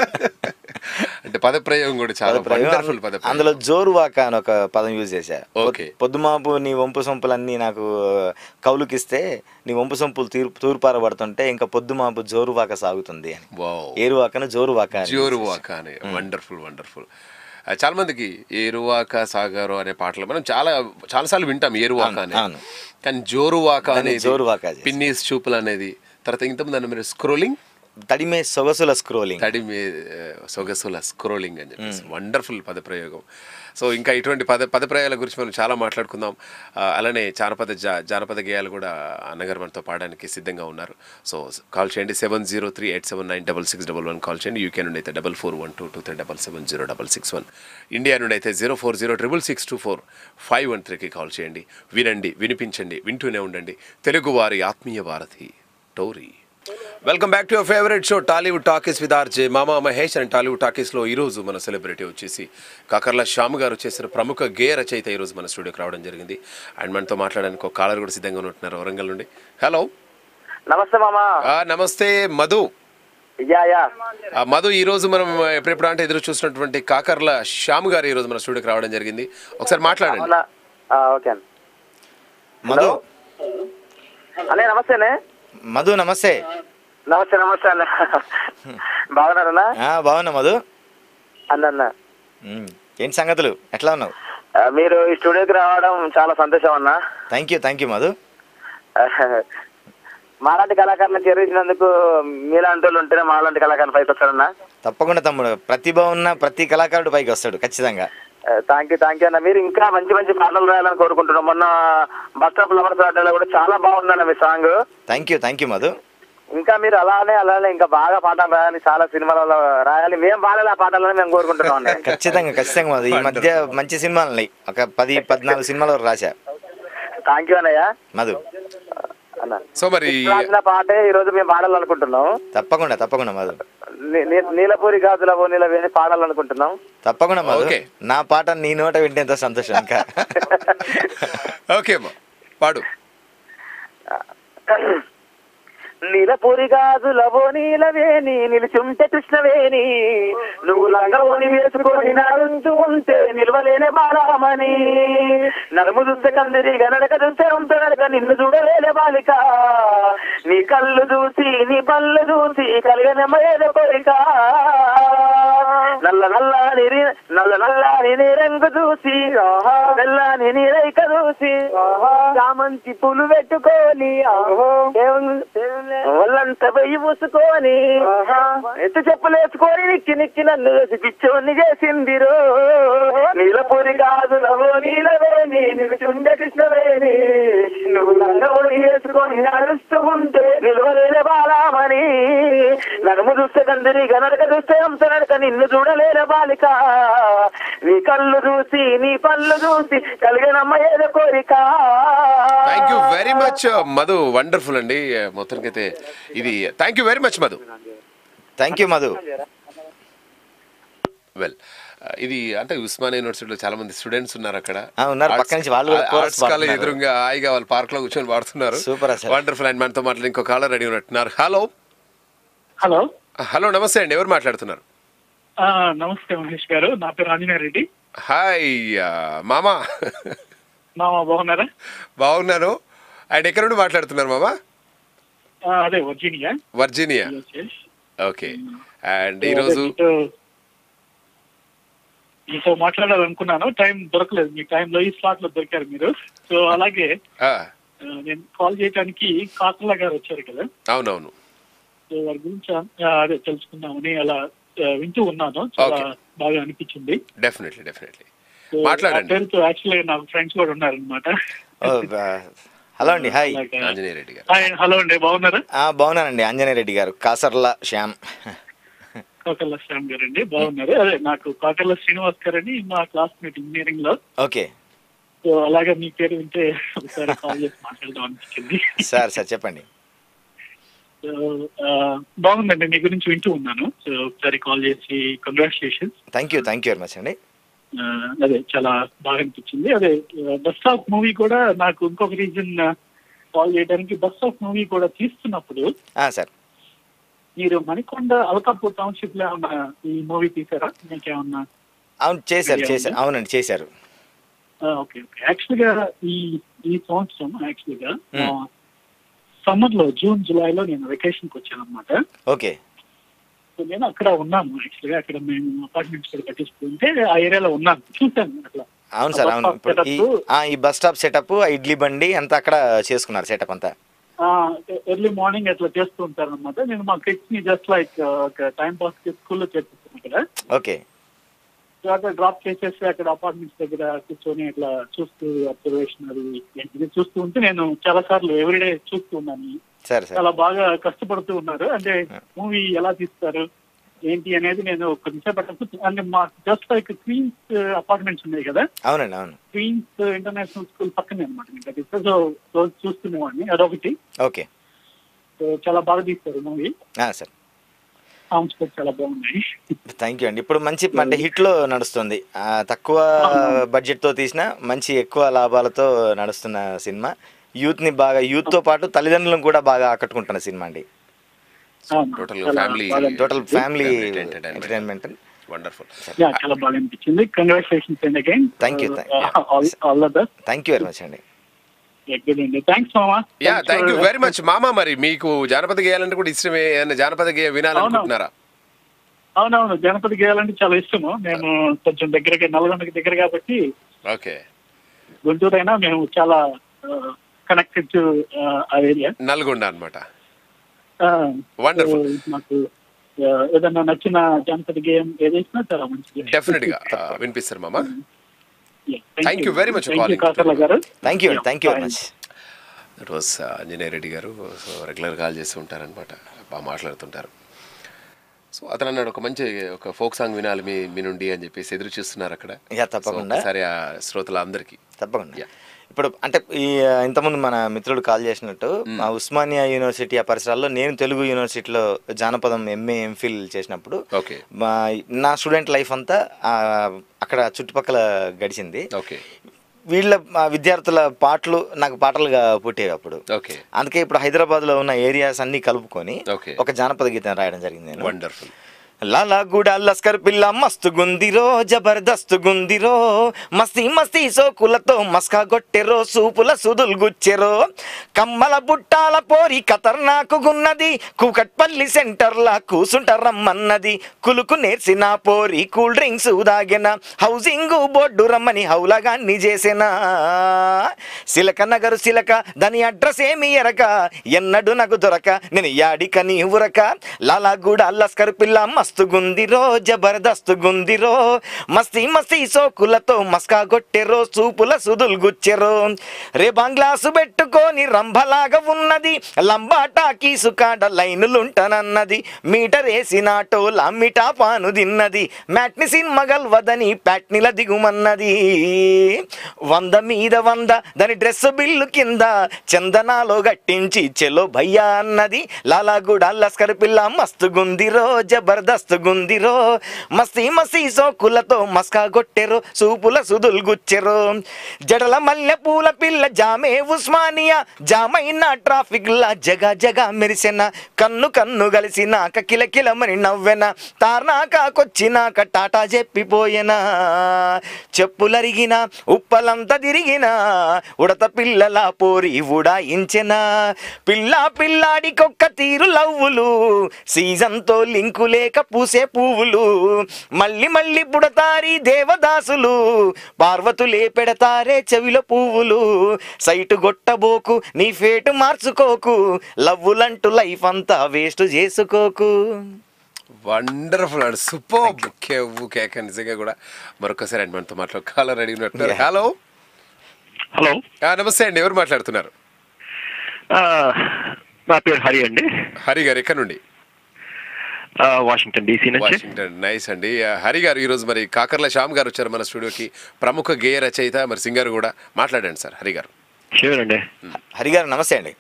అంటే పదప్రయోగం కూడా చాలా వండర్ఫుల్ పద అందులో జోరువాక అని ఒక పదం యూజ్ చేశా Okay. పొద్దుమాపు నీ వంపు సొంపులన్నీ నాకు కౌలుకిస్తే నీ వంపు సొంపులు తూర్ తూర్పారబడుతుంటే ఇంకా పొద్దుమాపు జోరువాక సాగుతుంది అని వావ్ ఏరువాకను జోరువాక అని జోరువాక అనే వండర్ఫుల్ వండర్ఫుల్ చాలా మందికి ఏరువాక సాగరు అనే పాటలు మనం చాలా చాలాసార్లు వింటాం ఏరువాక అని అవును. కానీ జోరువాక దాన్ని అనేది జోరువాక చేశారు. పిన్నీస్ చూపులు అనేది తర్వాత ఇంతకుముందు అన్న మీరు స్క్రోలింగ్ తడిమే సొగసుల స్క్రోలింగ్ తడి మీ ఆ, సొగసుల స్క్రోలింగ్ అని చెప్పేసి వండర్ఫుల్ పదప్రయోగం సో ఇంకా ఇటువంటి పద పదప్రయోగాల గురించి మనం చాలా మాట్లాడుకుందాం ఆ, అలానే జానపద జా జానపద గేయాలు కూడా అన్నగారు మనతో పాడడానికి సిద్ధంగా ఉన్నారు సో కాల్ చేయండి seven zero three eight seven nine double six double one call చేయండి యూకే నుండి అయితే double four one two two three double seven zero double six one India నుండి అయితే zero four zero triple six two four five one త్రీకి call చేయండి వినండి వినిపించండి వింటూనే ఉండండి తెలుగువారి ఆత్మీయ వారధి Tori welcome back to your favourite show Tollywood talkies with RJ మామా మహేష్ అండ్ టాలీవుడ్ టాకీస్లో ఈరోజు మన సెలబ్రిటీ వచ్చేసి కాకర్ల శ్యామ్ గారు చేసిన ప్రముఖ గే రచయిత ఈరోజు మన స్టూడియోకి రావడం జరిగింది అండ్ మనతో మాట్లాడడానికి ఒక కాలర్ కూడా సిద్ధంగా ఉంటున్నారు వరంగల్ నుండి హలో నమస్తే మామా నమస్తే మధు యా యా ఆ, మధు ఈ రోజు మనం ఎప్పుడెప్పుడు అంటే ఎదురు చూసినటువంటి కాకర్ల శ్యామ్ గారు ఈ రోజు మన స్టూడియోకి రావడం జరిగింది ఒకసారి మాట్లాడండి అవునా ఆ, ఓకే అన్న మధు అనే నమస్తేనే మధు నమస్తే నమస్తే నమస్తే అన్న బాగున్నారన్నా ఆ, బాగున్నా మధు అన్న అన్న ఉమ్, ఏంటి సంగతులు ఎట్లా ఉన్నావు ఆ, మీరు ఈ స్టూడియోకి రావడం చాలా సంతోషం అన్న thank you thank you Madhu మాలాంటి కళాకారులను చేరించినందుకు మీలాంటి వాళ్ళు ఉంటేనే మాలాంటి కళాకారులు పైకి వస్తారన్నా తప్పకుండా తమ్ముడు ప్రతిభ ఉన్న ప్రతి కళాకారుడు పైకి వస్తాడు ఖచ్చితంగా థ్యాంక్ యూ థ్యాంక్ యూ అన్న మీరు ఇంకా మంచి మంచి పాటలు రాయాలని కోరుకుంటున్నాం మొన్న బస్ స్టాప్ లవర్స్ ఆటలో కూడా చాలా బాగుందన్న మీ song thank you thank you Madhu ఇంకా మీరు అలానే అలానే ఇంకా బాగా పాటలు రాయాలి చాలా సినిమాలలో రాయాలి మేము పాడాలి ఆ పాటలను మేము కోరుకుంటున్నాం అండి ఖచ్చితంగా ఖచ్చితంగా మధు ఈ మధ్య మంచి సినిమాలు ఉన్నాయి ఒక పది పద్నాలుగు సినిమాల వరకు రాశా థ్యాంక్ యూ అన్నయ్య మధు అన్న సో మరి రాసిన పాటే ఈ రోజు మేము పాడాలనుకుంటున్నాం తప్పకుండా తప్పకుండా మధు నీ- నీ- నీలపూరి గాజుల ఓ నీల వేసి పాడాలనుకుంటున్నాం తప్పకుండా మధు ఓకే. నా పాట నీ నోట వింటే ఎంతో సంతోషం ఇంకా ఓకే అమ్మా పాడు నీలపూరి గాజులవో నీలవేణి నిలుచుంటే కృష్ణవేణి నువ్వు లంగవోని వేసుకొని నడుస్తూ ఉంటే నిలవలేని బాలమని నడుము చూస్తే కందిరిగా నడక చూస్తే ఉంటనడక నిన్ను చూడలేని బాలిక నీ కళ్ళు చూసి నీ పళ్ళు చూసి కలిగనమేద కోరిక నల్ల నల్లని రి- నల్ల నల్లని నీ రంగు చూసి తెల్లని నీ రైక చూసి చామంతి పూలు పెట్టుకొని వాళ్ళంత వెయ్యి పూసుకొని ఎత్తు చెప్పులేసుకొని నిక్కి నిక్కి నన్ను వేసి పిచ్చోని చేసిందిరో నీలపూరి కాదు నవో నీలవేణి నీకు చుండె కృష్ణవేణి నువ్వు లంగోని వేసుకొని నడుస్తూ ఉంటే నిలవలేని బాలామని నడుము చూస్తే కందిరి గనడక చూస్తే అంత నడక నిన్ను చూడలేని బాలిక నీ కళ్ళు చూసి నీ పళ్ళు చూసి కలిగినమ్మ ఏదో కోరిక thank you very much Madhu wonderful అండి మొత్తానికైతే ఇది thank you very much Madhu thank you Madhu well ఇది అంటే ఉస్మానియా యూనివర్సిటీలో చాలా మంది స్టూడెంట్స్ ఉన్నారు అక్కడ ఆ, ఉన్నారు. పక్క నుంచి వాళ్ళు కూడా chorus ఆర్ట్స్ కాలేజ్ పాడుతున్నారు. ఎదురుగా హాయిగా వాళ్ళు పార్క్ లో కూర్చొని పాడుతున్నారు Super అసలు. వండర్ఫుల్ అండ్ మనతో మాట్లాడి ఇంకో కాలర్ రెడీ ఉన్నట్టున్నారు హలో హలో హలో నమస్తే అండి ఎవరు మాట్లాడుతున్నారు ఆ, నమస్తే మహేష్ గారు నా పేరు ఆంజనేయ రెడ్డి హాయ్ మామా మామ బాగున్నారా బాగున్నాను అండ్ ఎక్కడ నుండి మాట్లాడుతున్నారు మామా ఆ, అదే Virginia Virginia Yes. Okay and అదే ఈరోజు మీతో మీతో మాట్లాడాలనుకున్నాను టైం దొరకలేదు మీ టైంలో ఈ స్లాట్ లో దొరికారు మీరు సో అలాగే ఆ, ఆ, నేను కాల్ చేయడానికి కాకుల గారు వచ్చారు కదా అవునవును సో వారి గురించి ఆ, అదే తెలుసుకుందామని అలా ఆ, వింటూ ఉన్నాను చాలా Okay. బాగా అనిపించింది డెఫినెట్లీ డెఫినెట్లీ సో మాట్లాడండి. ఆ పేరుతో యాక్చువల్లీ నాకు ఫ్రెండ్స్ కూడా ఉన్నారనమాట ఓ, బా- హలో అండి హాయ్ ఆంజనేయ రెడ్డి గారు హలో అండి బాగున్నారా ఆ, బాగున్నానండి ఆంజనేయ రెడ్డి గారు కాసర్ల శ్యామ్ కాకర్ల శ్యామ్ గారు అండి బాగున్నారు అదే నాకు కాకర్ల శ్రీనివాస్ గారు అని మా క్లాస్మేట్ ఇంజనీరింగ్ లో ఓకే సో అలాగే మీ పేరు వింటే ఒకసారి కాల్ చేసి మాట్లాడదాం అనిపించింది సార్ సార్ చెప్పండి సో ఆ, బాగుందండి మీ గురించి వింటూ ఉన్నాను సో ఒకసారి కాల్ చేసి congratulations thank you thank you very much అండి అదే చాలా బాగా అనిపించింది అదే బస్ ఆఫ్ మూవీ కూడా నాకు ఇంకొక రీజన్ కాల్ చేయడానికి బస్ ఆఫ్ మూవీ కూడా తీస్తున్నప్పుడు ఆ, సార్ మీరు మణికొండ అల్కాపూర్ టౌన్షిప్ లో ఏమన్నా ఈ మూవీ తీసారా మీకేమన్నా అవును చేశారు idea చేశారు ఉందా? అవునండి చేశారు ఓకే ఓకే యాక్చువల్ గా ఈ ఈ సంవత్సరం యాక్చువల్ గా Hmm. సమ్మర్ లో జూన్ జూలైలో నేను వెకేషన్ కి వచ్చాను అనమాట ఓకే సో నేను అక్కడ ఉన్నాను యాక్చువల్ గా అక్కడ మేము అపార్ట్మెంట్స్ కూడా కట్టిస్తుంటే ఆ ఏరియాలో ఉన్నాను చూసాను అట్లా అవును సార్ ఆ అవును bus stop ఇప్పుడు ఈ setup, ఆ, ఈ బస్ స్టాప్ సెటప్ ఆ ఇడ్లీ బండి అంతా అక్కడ చేసుకున్నారు సెటప్ అంతా ఎర్లీ మార్నింగ్ అట్లా చేస్తూ ఉంటారు అనమాట నేను మా కిడ్స్ ని జస్ట్ లైక్ ఒక టైం పాస్ కి స్కూల్లో చేర్పిస్తాను ఇక్కడ ఓకే సో అక్కడ డ్రాప్ చేసేసి అక్కడ అపార్ట్మెంట్స్ దగ్గర కూర్చొని అట్లా చూస్తూ అబ్జర్వేషన్ అది ఏంటిది చూస్తూ ఉంటే నేను చాలా సార్లు ఎవ్రీడే చూస్తూ ఉన్నాను సరే సార్ చాలా బాగా కష్టపడుతూ ఉన్నారు అంటే మూవీ ఎలా తీస్తారు ఏంటి అనేది నేను కొంచెంసేపటి అంటే మా జస్ట్ లైక్ క్వీన్స్ అపార్ట్మెంట్స్ ఉన్నాయి కదా అవునండి అవును క్వీన్స్ ఇంటర్నేషనల్ స్కూల్ పక్కనే అనమాట మీకు అది సో రోజు చూస్తునేవాడిని అదొకటి ఓకే సో చాలా బాగా తీస్తారు మూవీ ఆ, సార్ సాంగ్స్ కూడా చాలా బాగున్నాయి థ్యాంక్ యూ అండి ఇప్పుడు మంచి అంటే హిట్లో నడుస్తుంది ఆ, తక్కువ బడ్జెట్తో తీసిన మంచి ఎక్కువ లాభాలతో నడుస్తున్న సినిమా యూత్ని బాగా యూత్తో పాటు తల్లిదండ్రులను కూడా బాగా ఆకట్టుకుంటున్న సినిమా అండి అవును, టోటల్ చాలా ఫ్యామిలీ బాగా total family entertainment. Entertainment wonderful yeah, చాలా బాగా అనిపించింది congratulations and again Thank you, thank you. All the best thank you very much అండి గుడ్ అండి థ్యాంక్స్ మామా yeah thank you very much మామ మరి మీకు జానపద గేయాలంటే కూడా ఇష్టమే ఏదైనా జానపద గేయ వినాలనుకుంటున్నారా అవునవును జనపద గేయాలంటే చాలా ఇష్టము మేము కొంచెం దగ్గరగా నల్గొండకి దగ్గర కాబట్టి ఓకే గుంటూరు అయినా మేము చాలా కనెక్టెడ్ టు ఆ ఏరియా నల్గొండ అనమాట Wonderful. నాకు ఆ, ఏదన్నా నచ్చిన జానపద గేయం ఏదైనా చాలా మంచిది డెఫినెట్ గా ఆ, వినిపిస్తారు మామ Yeah, Thank you very much for Thank you, calling. Kakarla garu thank you అండి thank you very Bye. Much రోజ్ Anjaneya Reddy garu so regular call చేస్తూ ఉంటారనమాట బాగా మాట్లాడుతుంటారు సో అతను అన్నాడు ఒక మంచి ఒక ఫోక్ సాంగ్ వినాలి మీ మీ నుండి అని చెప్పేసి ఎదురు చూస్తున్నారు అక్కడ యా, తప్పకుండా. సో ఒకసారి ఆ శ్రోతలందరికీ తప్పకుండా Yeah. ఇప్పుడు అంటే ఈ ఇంతకుముందు మన మిత్రుడు కాల్ చేసినట్టు మా ఉస్మానియా యూనివర్సిటీ ఆ పరిసరాల్లో నేను తెలుగు యూనివర్సిటీలో జానపదం ఎంఏ ఎంఫిల్ చేసినప్పుడు ఓకే మా నా స్టూడెంట్ లైఫ్ అంతా ఆ, అక్కడ చుట్టుపక్కల గడిచింది ఓకే వీళ్ళ మా విద్యార్థుల పాటలు నాకు పాటలుగా పుట్టేవి అప్పుడు ఓకే అందుకే ఇప్పుడు హైదరాబాద్లో ఉన్న ఏరియాస్ అన్ని కలుపుకొని Okay. ఒక జానపద గీతం రాయడం జరిగింది నేను వండర్ఫుల్ లాలా గుడ లస్కర్ పిల్ల మస్తు గుందిరో జబర్దస్త్ గుందిరో మస్తీ మస్తీ సోకులతో మస్కా గొట్టెరో సూపుల సుదులు గుచ్చెరో కమ్మల బుట్టాల పోరి ఖతర్నాకు గున్నది కూకట్పల్లి సెంటర్లా కూసుంటరమ్మన్నది కులుకు నేర్సిన పోరి కూల్ డ్రింక్స్ దాగెన హౌసింగ్ బోర్డు రమ్మని హౌలగాన్ని చేసిన సిలక నగరు సిలక దాని అడ్రస్ ఏమి ఎరక ఎన్నడు నాకు దొరక నేను యాడిక నీ ఉరక లాలాగూడ లస్కర్ పిల్ల మస్తు గుందిరో జబర్దస్త్ గుందిరో మస్తీ మస్తీ సోకులతో మస్కా కొట్టెరో సూపుల సుదులు గుచ్చెరో రే బంగ్లాసు పెట్టుకొని రంభలాగా ఉన్నది లంబాటాకి సుకాడ లైనులుంటనన్నది మీటర్ వేసినాటో లమ్మిటా పాను తిన్నది మ్యాట్ని సినిమా గల్వదని ప్యాట్నిల దిగుమన్నది వంద మీద వంద దాని డ్రెస్ బిల్లు కింద చందనాలో గట్టించి చెలో భయ్యా అన్నది లాలాగూడ లస్కర్ పిల్ల మస్తు గుందిరో జబర్దస్త్ గుందిరో మస్తీ మస్తీ సోకులతో మస్కా కొట్టెరో సూపుల సుదులు గుచ్చెరో జడల మల్లె పూల పిల్ల జామే ఉస్మానియా జామైన ట్రాఫిక్ లా జగ జగ మెరిసెన కన్ను కన్ను కలిసినాక కిలకిలమని నవ్వెన తార్నాకొచ్చినాక టాటా చెప్పిపోయెనా చెప్పులరిగిన ఉప్పలంతా తిరిగిన ఉడత పిల్లల పోరి ఉడాయించెనా పిల్ల పిల్లాడికొక్క తీరు లవ్వులు సీజన్తో లింకు లేక పూసే పువ్వులు మళ్ళీ మళ్ళీ పుడతారి దేవదాసులు పార్వతులే పెడతారే చెవిలో పువ్వులు సైటు గొట్టబోకు నీ ఫేటు మార్చుకోకు లవ్వులంటూ లైఫ్ అంతా వేస్ట్ చేసుకోకు వండర్ఫుల్ అండ్ సూపర్ కేవ్ కేక నిజంగా కూడా మరొకసారి అండి మనతో మాట్లాడు కాలర్ రెడీ ఉన్నట్టున్నారు Yeah. హలో హలో నమస్తే అండి ఎవరు మాట్లాడుతున్నారు ఆ, నా పేరు హరి అండి హరి గారు ఎక్కడ నుండి ఆ, వాషింగ్టన్ డీసీ నుంచి వాషింగ్టన్ నైస్ అండి ఆ, హరి గారు ఈరోజు మరి కాకర్ల శ్యామ్ గారు వచ్చారు మన స్టూడియోకి ప్రముఖ గేయ రచయిత మరి సింగర్ కూడా మాట్లాడండి సార్ హరి గారు షూర్ అండి హరి గారు నమస్తే అండి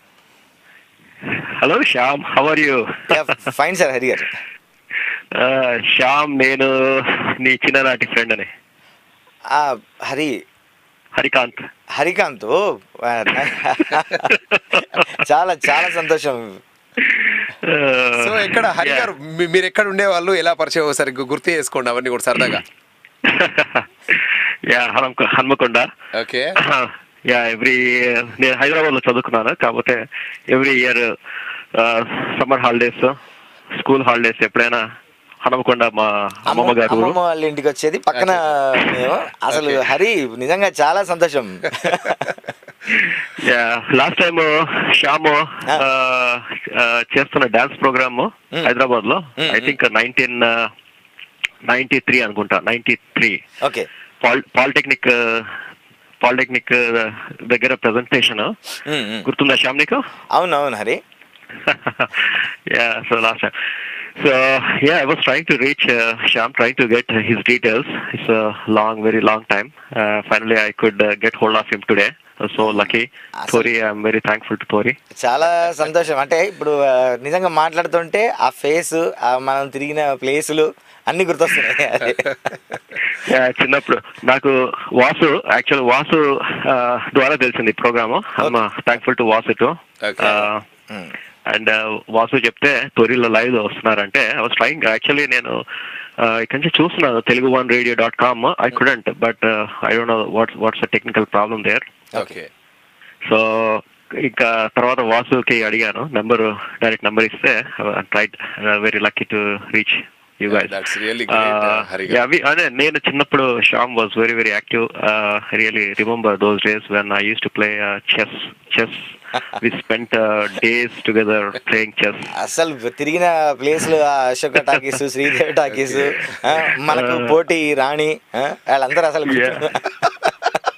hello Shyam how are you fine sir Hari garu Shyam నేను నీ చిన్ననాటి ఫ్రెండ్ అని ఆ, హరి హరికాంత్ హరికాంత్ ఓ, ఆ, చాలా చాలా సంతోషం సో ఎక్కడ హరి గారు మీ- మీరు ఎక్కడ ఉండేవాళ్ళు ఎలా పరిచయం ఒకసారి గు- గుర్తు చేసుకోండి అవన్నీ కూడా సరదాగా yeah Hanuma Hanumakonda okay yeah every నేను హైదరాబాద్ లో చదువుకున్నాను కాకపోతే every year summer holidays school holidays ఎప్పుడైనా హనుమకొండ మా అమ్మమ్మ గారు ఊరు. అమ్మమ్మ వాళ్ళ ఇంటికి వచ్చేది పక్కన మేము అసలు Okay. హరి నిజంగా చాలా సంతోషం యా లాస్ట్ టైం శ్యామ్ చేస్తున్న డాన్స్ ప్రోగ్రామ్ Mm. హైదరాబాద్ లో Mm, I think nineteen ninety three అనుకుంటా ninety three okay polytechnic polytechnic దగ్గర ప్రెజెంటేషన్ గుర్తుందా శ్యామ్ నీకు అవును అవును Hari yeah, so last time. So yeah, I was trying to reach uh, Sham, trying to get his details. It's a long, very long time. Uh, finally, I could uh, get hold of him today. I was so lucky. Awesome. Tori, I'm very thankful to Tori. చాలా సంతోషం అంటే ఇప్పుడు ఆ, నిజంగా మాట్లాడుతుంటే ఆ face మనం తిరిగిన ప్లేసులు అన్ని గుర్తొస్తున్నాయి అది. Yeah, చిన్నప్పుడు నాకు వాసు యాక్చువల్ వాసు uh, ద్వారా తెలిసింది program I'm thankful to Vasu to Okay. Mm. And Vasu చెప్తే తొరిలో లైవ్ లో వస్తున్నారంటే ఐ వాస్ ట్రైంగ్ యాక్చువల్లీ నేను uh, ఇక్కడి నుంచి చూస్తున్నాను Telugu one radio dot com I couldn't but I don't know what's what's the technical problem there okay so ఇంకా తర్వాత వాసుకి అడిగాను నెంబర్ డైరెక్ట్ నెంబర్ ఇస్తే tried very lucky to reach you guys That's really great, uh, Hari garu. అదే నేను చిన్నప్పుడు Shyam was very very active really remember those days when I use to play chess chess we spent days together playing chess అసలు తిరిగిన ప్లేస్లు ఆ Ashoka talkies Sridevi talkies మనకు పోటీ రాణి ఆ, వాళ్ళందరూ అసలు గుర్తు-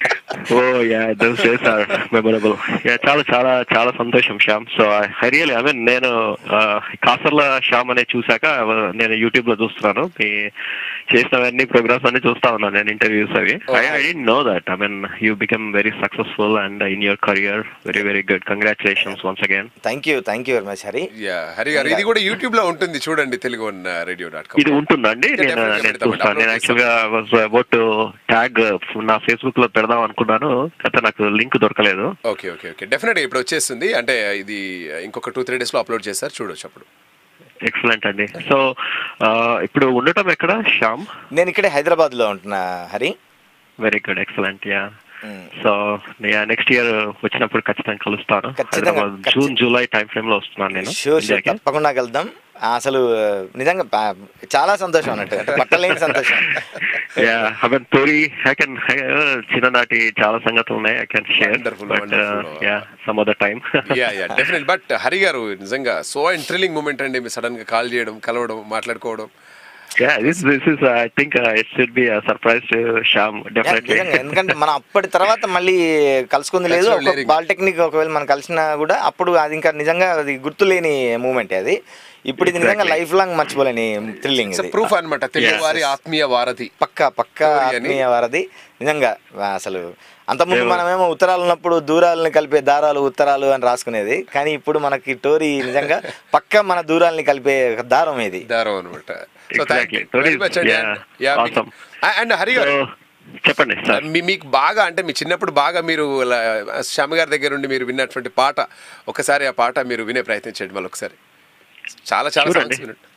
ఓ yeah those days are memorable yeah చాలా చాలా చాలా సంతోషం Shyam so I real I mean నేను కాసర్ల శ్యామ్ అనే చూసాక నేను యూట్యూబ్ లో చూస్తున్నాను మీ చేసినవన్నీ ప్రోగ్రామ్స్ అన్ని చూస్తా ఉన్నాను నేను ఇంటర్వ్యూస్ అవి I I didn't know that I mean you become very successful and in your career very very good congratulations once again thank you thank you very much Hari yeah Hari garu ఇది కూడా యూట్యూబ్ లో ఉంటుంది చూడండి తెలుగు వన్ రేడియో డాట్ ఇది ఉంటుందండి Yeah, నేను definitely నేను పెడతామండి. చూస్తాను నేను Upload యాక్చువల్ గా వాజ్ అబౌట్ ట్యాగ్ నా ఫేస్బుక్ లో పెడదాం అనుకున్నాను కాకపోతే నాకు లింక్ దొరకలేదు ఓకే ఓకే ఓకే డెఫినెట్ ఇప్పుడు వచ్చేస్తుంది అంటే ఇది ఇంకొక టూ త్రీ డేస్ లో అప్లోడ్ చేస్తారు చూడొచ్చు అప్పుడు ఎక్సలెంట్ అండి సో ఇప్పుడు ఉండటం ఎక్కడ శ్యామ్ నేను ఇక్కడే హైదరాబాద్ లో ఉంటున్నా Hari very good excellent yeah Mm. So next year వచ్చినప్పుడు ఖచ్చితంగా కలుస్తాను ఖచ్చితంగా, హైదరాబాద్ ఖచ్చి- జూన్ జూలై టైం ఫ్రేమ్ లో వస్తున్నాను నేను షూర్ షూర్ ఇండియాకి తప్పకుండా కలుద్దాం అసలు నిజంగా ప- చాలా సంతోషం అన్నట్టు అంటే పట్టలేని సంతోషం yeah I mean Tori I can చిన్ననాటి చాలా సంగతులు ఉన్నాయి I can share Wonderful, but wonderful. Yeah some other time yeah yeah definite but Hari garu నిజంగా సో థ్రిల్లింగ్ మూమెంట్ అండి మీరు సడన్ గా కాల్ చేయడం కలవడం మాట్లాడుకోవడం Yeah, this this is uh, I think uh, it should be a surprise to Sham definitely. నిజంగా ఎందుకంటే మనం అప్పటి తర్వాత మళ్ళీ కలుసుకుంది లేదు That's ఒక very- పాలిటెక్నిక్ ఒకవేళ మనం కలిసినా కూడా అప్పుడు అది ఇంకా నిజంగా అది గుర్తులేని మూమెంట్ అది ఇప్పుడు ఇది నిజంగా Exactly. లైఫ్ లాంగ్ మర్చిపోలేని థ్రిల్లింగ్ ఇది ప్రూఫ్ అన్నమాట తెలుగు Yes. వారి ఆత్మీయ వారధి పక్క పక్క Story అని. ఆత్మీయ వారధి నిజంగా అసలు అంతకుముందు ఏమో. మనమేమో ఉత్తరాలు ఉన్నప్పుడు దూరాలను కలిపే దారాలు ఉత్తరాలు అని రాసుకునేది కానీ ఇప్పుడు మనకి టోరీ నిజంగా పక్క మన దూరాలని కలిపే ఒక దారం ఇది దారం అనమాట so thank Exactly. You very much అండి Yeah, yeah awesome. And Hari garu So, చెప్పండి సార్ మీ- మీకు బాగా అంటే మీ చిన్నప్పుడు బాగా మీరు ల- శ్యామ గారి దగ్గర నుండి మీరు విన్నటువంటి పాట ఒకసారి ఆ పాట మీరు వినే ప్రయత్నం చేయండి మళ్ళీ ఒకసారి చాలా చాలా చూడండి. songs వినండి.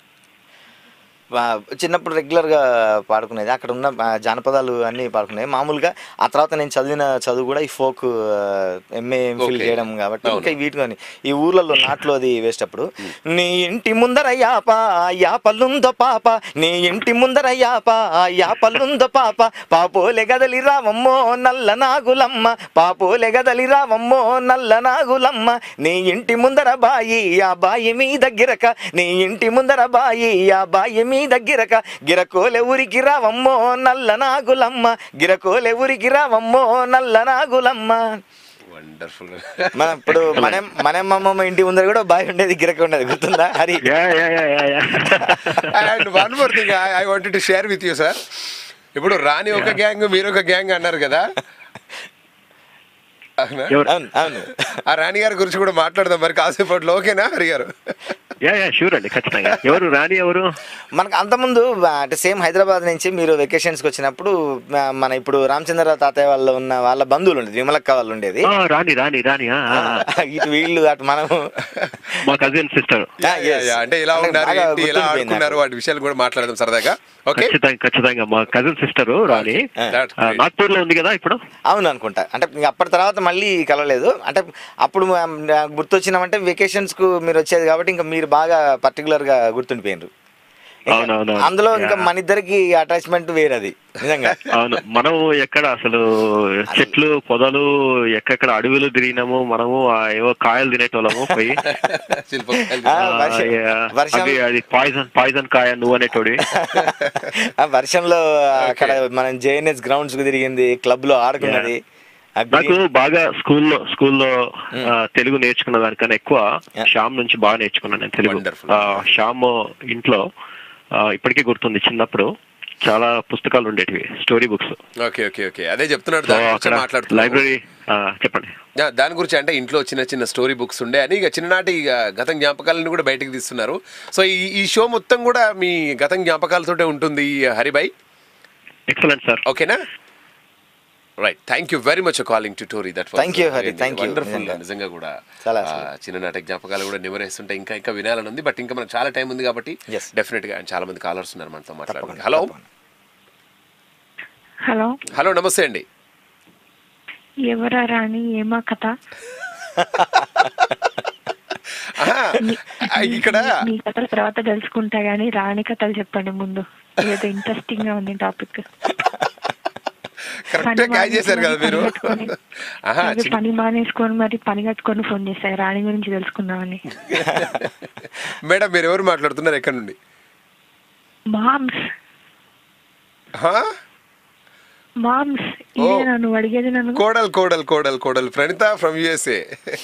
వా- చిన్నప్పుడు రెగ్యులర్గా పాడుకునేది అక్కడ ఉన్న ఆ, జానపదాలు అన్నీ పాడుకునేది మామూలుగా ఆ తర్వాత నేను చదివిన చదువు కూడా ఈ ఫోక్ ఎంఏ ఎంఫిల్ Okay. చేయడం కాబట్టి అవును. ఇంకా వీటిని ఈ ఊర్లలో నాట్లో అది వేసేటప్పుడు నీ ఇంటి ముందర యాప యాపలుందో పాప నీ ఇంటి ముందర యాప యాపలుందో పాప పాపోలే గదలి రావమ్మో నల్ల నాగులమ్మ పాపోలే గదలి రావమ్మో నల్ల నాగులమ్మ నీ ఇంటి ముందర బాయి ఆ బాయి మీ దగ్గరక నీ ఇంటి ముందర బాయి ఆ బాయి మీ దగ్గరక గిరకోలే ఊరికి రావమ్మో నల్ల నాగులమ్మ గిరకోలే ఊరికి రావమ్మో నల్ల నాగులమ్మ వండర్ఫుల్ మన ఇప్పుడు మన మన అమ్మమ్మ ఇంటి ముందర కూడా బావి ఉండేది గిరక ఉండేది గుర్తుందా Hari yeah yeah yeah yeah yeah and one more thing I wanted to share with you sir ఇప్పుడు రాని ఒక గ్యాంగ్ మీరు ఒక గ్యాంగ్ అన్నారు కదా అవునా? ఎవరు అవును అవును ఆ రాణి గారి గురించి కూడా మాట్లాడదాం మరి కాసేపట్లో ఓకేనా హరి గారు యా యా షూర్ అండి ఖచ్చితంగా ఎవరు రాణి ఎవరు మనకు అంతకుముందు ఆ, అంటే సేమ్ హైదరాబాద్ నుంచి మీరు వెకేషన్స్కి వచ్చినప్పుడు ఆ, మన ఇప్పుడు రామచంద్ర తాతయ్య వాళ్ళు ఉన్న వాళ్ళ బంధువులు ఉండేది విమలక్క వాళ్ళు ఉండేది ఆ, రాణి రాణి రాణి ఆ, ఆ, ఆ. ఇటు వీళ్ళు అటు మనము మా cousin sister Ah, yes. Yeah, అంటే ఎలా అంటే ఉన్నారు బాగా ఏంటి, ఎలా గుర్తుండిపోయింది ఆడుకున్నారు నాకు. వాటి విషయాలు కూడా మాట్లాడదాం సరదాగా ఓకే ఖచ్చితంగా ఖచ్చితంగా మా కజిన్ సిస్టర్ రాణి That's ఆ, great. నాగ్పూర్ లో ఉంది కదా ఇప్పుడు అవును అనుకుంటా అంటే ఇంక అప్పటి తర్వాత మళ్ళీ కలవలేదు అంటే అప్పుడు మా- నాకు గుర్తొచ్చినామంటే వెకేషన్స్కు మీరు వచ్చేది కాబట్టి ఇంకా మీరు బాగా పర్టికులర్గా గుర్తుండిపోయినారు ఇంకా అవునవును. అందులో ఇంకా Yeah. మన ఇద్దరికి అటాచ్మెంట్ వేరది నిజంగా అవును మనం ఎక్కడ అసలు చెట్లు పొదలు ఎక్కడెక్కడ అడవులు తిరిగినాము మనము ఆ ఏవో కాయలు తినేటోళ్ళము పోయి శిల్పకళ. ఆ, ఆ, వర్షం- yeah. వర్షం- అది అది పాయిజన్ పాయిజన్ కాయ నువ్వు అనేటోడి ఆ వర్షంలో అక్కడ మనం జేఎన్ఎస్ గ్రౌండ్స్ కు తిరిగింది క్లబ్ లో ఆడుకున్నది ఆ నాకు green- బాగా స్కూల్లో స్కూల్లో ఆ, తెలుగు నేర్చుకున్న దానికన్నా ఎక్కువ Yeah. శ్యామ్ నుంచి బాగా నేర్చుకున్నాను నేను తెలుగు Wonderful. ఆ, శ్యామ్ ఇంట్లో ఆ, ఇప్పటికీ గుర్తుంది చిన్నప్పుడు చాలా పుస్తకాలు ఉండేటివి story books okay okay okay అదే చెప్తున్నాడు సో దాని గురించి అక్కడ మాట్లాడుతున్నాను లైబ్రరీ చెప్పండి యా, దాని గురించి అంటే ఇంట్లో చిన్న చిన్న స్టోరీ బుక్స్ ఉండే అని ఇక చిన్ననాటి ఇక గతం జ్ఞాపకాలను కూడా బయటకు తీస్తున్నారు సో ఈ ఈ షో మొత్తం కూడా మీ గతం జ్ఞాపకాలతోటే ఉంటుంది ఈ హరిబాయ్ ఎక్సలెంట్ సార్ ఓకేనా right thank you very much calling to Tori that Thank you, Hari. Thank you. Wonderful నిజంగా. నిజంగా కూడా చాలా ఆ, అసలు. చిన్ననాటి జ్ఞాపకాలు కూడా నివరేస్తుంటే ఇంకా ఇంకా వినాలని ఉంది బట్ ఇంకా మనకు చాలా టైం ఉంది కాబట్టి Yes. డెఫినెట్ గా చాలా మంది కాలర్స్ ఉన్నారు మనతో మాట్లాడాలి తప్పకుండా, హలో తప్పకుండా. హలో హలో నమస్తే అండి ఎవరా రాణి ఏమా కథ ఆహా, ఆ, ఇక్కడ మీ కథల తర్వాత తెలుసుకుంటా గానీ రాణి కథలు చెప్పండి ముందు ఏదో ఇంట్రెస్టింగ్ గా ఉంది టాపిక్ కరెక్ట్ గా క్యాచ్ చేశారు కదా మీరు ఆహా అదే చిన్న- పని మానేసుకొని మరి పని కట్టుకొని ఫోన్ చేశారు రాణి గురించి తెలుసుకుందామని మేడం మీరు ఎవరు మాట్లాడుతున్నారు ఎక్కడ నుండి మామ్స్ హా? మామ్స్ ఇదేనా నువ్వు అడిగేది నన్ను Kodal Kodal Kodal Kodal Pranitha from USA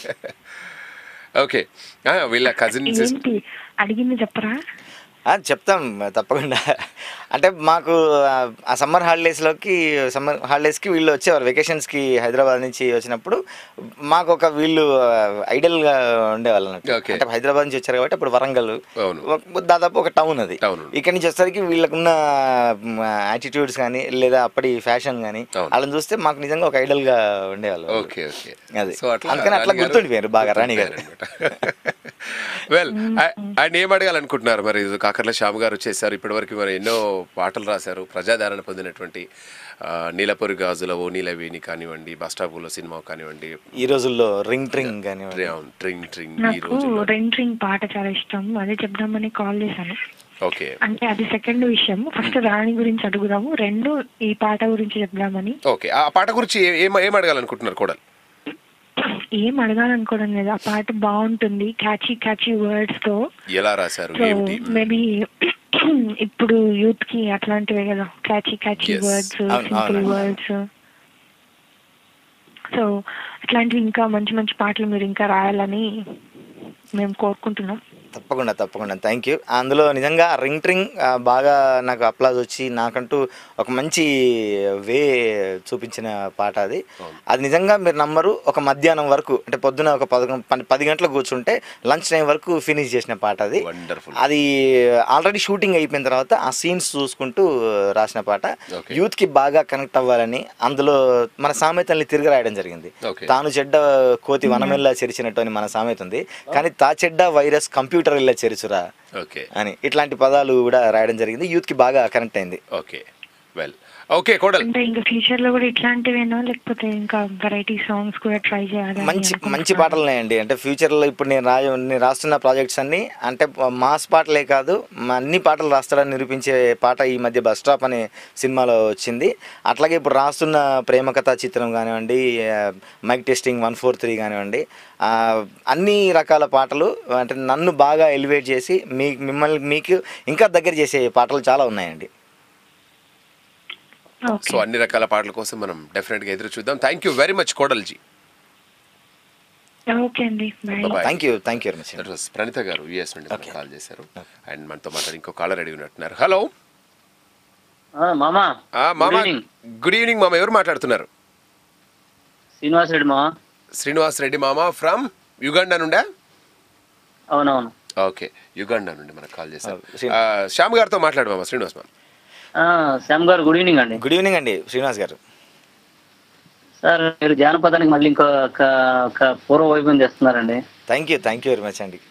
okay వీళ్ళ కజిన్ ఏంటి అడిగింది చెప్పరా ఆ, చెప్తాం తప్పకుండా అంటే మాకు ఆ- ఆ సమ్మర్ హాలిడేస్లోకి సమ్మర్ హాలిడేస్కి వీళ్ళు వచ్చేవారు వెకేషన్స్కి హైదరాబాద్ నుంచి వచ్చినప్పుడు మాకు ఒక వీళ్ళు ఐడల్గా ఉండేవాళ్ళు అన్నట్టు. Okay. అంటే హైదరాబాద్ నుంచి వచ్చారు కాబట్టి అప్పుడు వరంగల్ అవును. ఒక- దాదాపు ఒక టౌన్ అది Town. ఇక్కడి నుంచి వచ్చేసరికి వీళ్ళకున్న యాటిట్యూడ్స్ కానీ లేదా అప్పటి ఫ్యాషన్ కానీ అవును. వాళ్ళని చూస్తే మాకు నిజంగా ఒక ఐడల్గా ఉండేవాళ్ళు ఓకే ఓకే అది. సో అట్లా అందుకని అట్లా రాణి గారు గుర్తుండిపోయారు బాగా రాణి గారు. వెల్ ఆయన ఏం అడగాలనుకుంటున్నారు మరి ఇది కాకర్ల శ్యామ్ గారు వచ్చేసారు ఇప్పటివరకు మరి ఎన్నో పాటలు రాశారు ప్రజాదరణ పొందినటువంటి ఆ, నీలపొరి గాజుల ఓ నీలవేణి కానివ్వండి బస్టాపుల సినిమా కానివ్వండి ఈ రోజుల్లో రింగ్ ట్రింగ్ కానివ్వండి ట్రింగ్ ట్రింగ్ ఈ నాకు రోజు రెంట్ రింగ్ పాట చాలా ఇష్టం అదే చెప్దామని కాల్ చేశాను ఓకే అంటే అది సెకండ్ విషయం ఫస్ట్ రాణి గురించి అడుగుదాము రెండు ఈ పాట గురించి చెప్దామని ఓకే ఆ పాట గురించి ఏ- ఏం ఏం అడగాలనుకుంటున్నారు కోడలు ఏం అడగాలనుకోవడం లేదు ఆ పాట బాగుంటుంది క్యాచీ క్యాచీ వర్డ్స్ తో ఎలా రాశారు సో ఏమిటి మేబీ ఇప్పుడు యూత్ కి అట్లాంటివే కదా క్యాచీ క్యాచీ Yes. వర్డ్స్ అవును, సింపుల్ అవును. వర్డ్స్ సో అట్లాంటివి ఇంకా మంచి మంచి పాటలు మీరు ఇంకా రాయాలని మేము కోరుకుంటున్నాం తప్పకుండా తప్పకుండా థ్యాంక్ యూ అందులో నిజంగా రింగ్ ట్రింగ్ ఆ, బాగా నాకు అప్లాజ్ వచ్చి నాకంటూ ఒక మంచి వే చూపించిన పాట అది అది నిజంగా మీరు నమ్మరు ఒక మధ్యాహ్నం వరకు అంటే పొద్దున ఒక పదకొండు పన్- పది గంటలకు కూర్చుంటే లంచ్ టైం వరకు ఫినిష్ చేసిన పాట అది Wonderful. అది ఆల్రెడీ షూటింగ్ అయిపోయిన తర్వాత ఆ సీన్స్ చూసుకుంటూ రాసిన పాట Okay. యూత్ కి బాగా కనెక్ట్ అవ్వాలని అందులో మన సామెతల్ని తిరిగి రాయడం జరిగింది Okay. తాను చెడ్డ కోతి వనమెల్లా చెరిచినట్టు అని మన సామెత ఉంది కానీ తా చెడ్డ వైరస్ కంప్యూటర్ ఇల్లా చెరుచురా ఓకే అని ఇట్లాంటి పదాలు కూడా రాయడం జరిగింది యూత్ కి బాగా కనెక్ట్ అయింది ఓకే వెల్ ఓకే కోడల్ అంటే ఇంకా ఫ్యూచర్ లో కూడా ఇట్లాంటివేనా లేకపోతే ఇంకా వెరైటీ సాంగ్స్ కూడా ట్రై చేయాలి మంచి మంచి పాటలు ఉన్నాయండి అంటే ఫ్యూచర్లో ఇప్పుడు నేను రాయ నేను రాస్తున్న ప్రాజెక్ట్స్ అన్ని అంటే మాస్ పాటలే కాదు మా అన్ని పాటలు రాస్తాడని నిరూపించే పాట ఈ మధ్య బస్ స్టాప్ అనే సినిమాలో వచ్చింది అట్లాగే ఇప్పుడు రాస్తున్న ప్రేమ కథా చిత్రం కానివ్వండి ఆ, mike testing one four three కానివ్వండి ఆ, అన్ని రకాల పాటలు అంటే నన్ను బాగా ఎలివేట్ చేసి మీ మిమ్మల్ని మీకు ఇంకా దగ్గర చేసే పాటలు చాలా ఉన్నాయండి సో అన్ని రకాల పాటల కోసం మనం డెఫినెట్ గా ఎదురు చూద్దాం థ్యాంక్ యూ వెరీ మచ్ కోడల్జీ ఓకే అండి bye Bye-bye. Thank you thank you very much that was Pranitha garu US నుండి మనకు Okay. కాల్ చేశారు అండ్ మనతో మాట్లాడి ఇంకో కాలర్ అడిగి ఉన్నట్టున్నారు హలో మామా మామ Good evening. గుడ్ ఈవినింగ్ మామ ఎవరు మాట్లాడుతున్నారు శ్రీనివాస్ రెడ్డి మామ శ్రీనివాస్ రెడ్డి మామ ఫ్రమ్ యుగండా నుండా అవునవును ఓకే యుగండా నుండి మనకు కాల్ చేశారు Oh, Sri- ఆ, శ్యామ్ గారితో మాట్లాడు మామ శ్రీనివాస్ మామ ఆ, శ్యామ్ గారు గుడ్ ఈవినింగ్ అండి గుడ్ ఈవినింగ్ అండి శ్రీనివాస్ గారు సార్ మీరు జానపదానికి మళ్ళీ ఇంకో ఒక ఒక పూర్వ వైభవం తెస్తున్నారండి thank you thank you very much అండి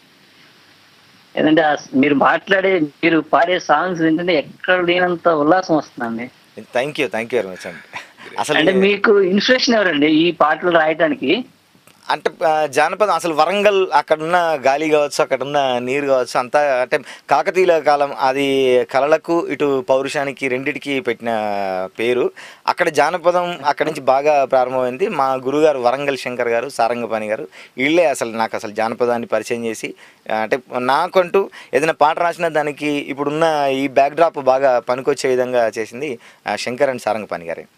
ఏంటంటే ఆ స్- మీరు మాట్లాడే మీరు పాడే సాంగ్స్ ఏంటంటే ఎక్కడ లేనంత ఉల్లాసం వస్తుందండి thank you thank you very much అండి అసలు అంటే మీకు ఇన్స్పిరేషన్ ఎవరండి ఈ పాటలు రాయడానికి అంటే ఆ, జానపదం అసలు వరంగల్ అక్కడున్న గాలి కావచ్చు అక్కడున్న నీరు కావచ్చు అంతా అంటే కాకతీయుల కాలం అది కళలకు ఇటు పౌరుషానికి రెండిటికి పెట్టిన పేరు అక్కడ జానపదం అక్కడి నుంచి బాగా ప్రారంభమైంది మా గురుగారు వరంగల్ శంకర్ గారు సారంగపాణి గారు వీళ్ళే అసలు నాకు అసలు జానపదాన్ని పరిచయం చేసి ఆ, అంటే నాకంటూ ఏదైనా పాట రాసిన దానికి ఇప్పుడున్న ఈ బ్యాక్డ్రాప్ బాగా పనికొచ్చే విధంగా చేసింది ఆ, శంకర్ అండ్ సారంగపాణి గారే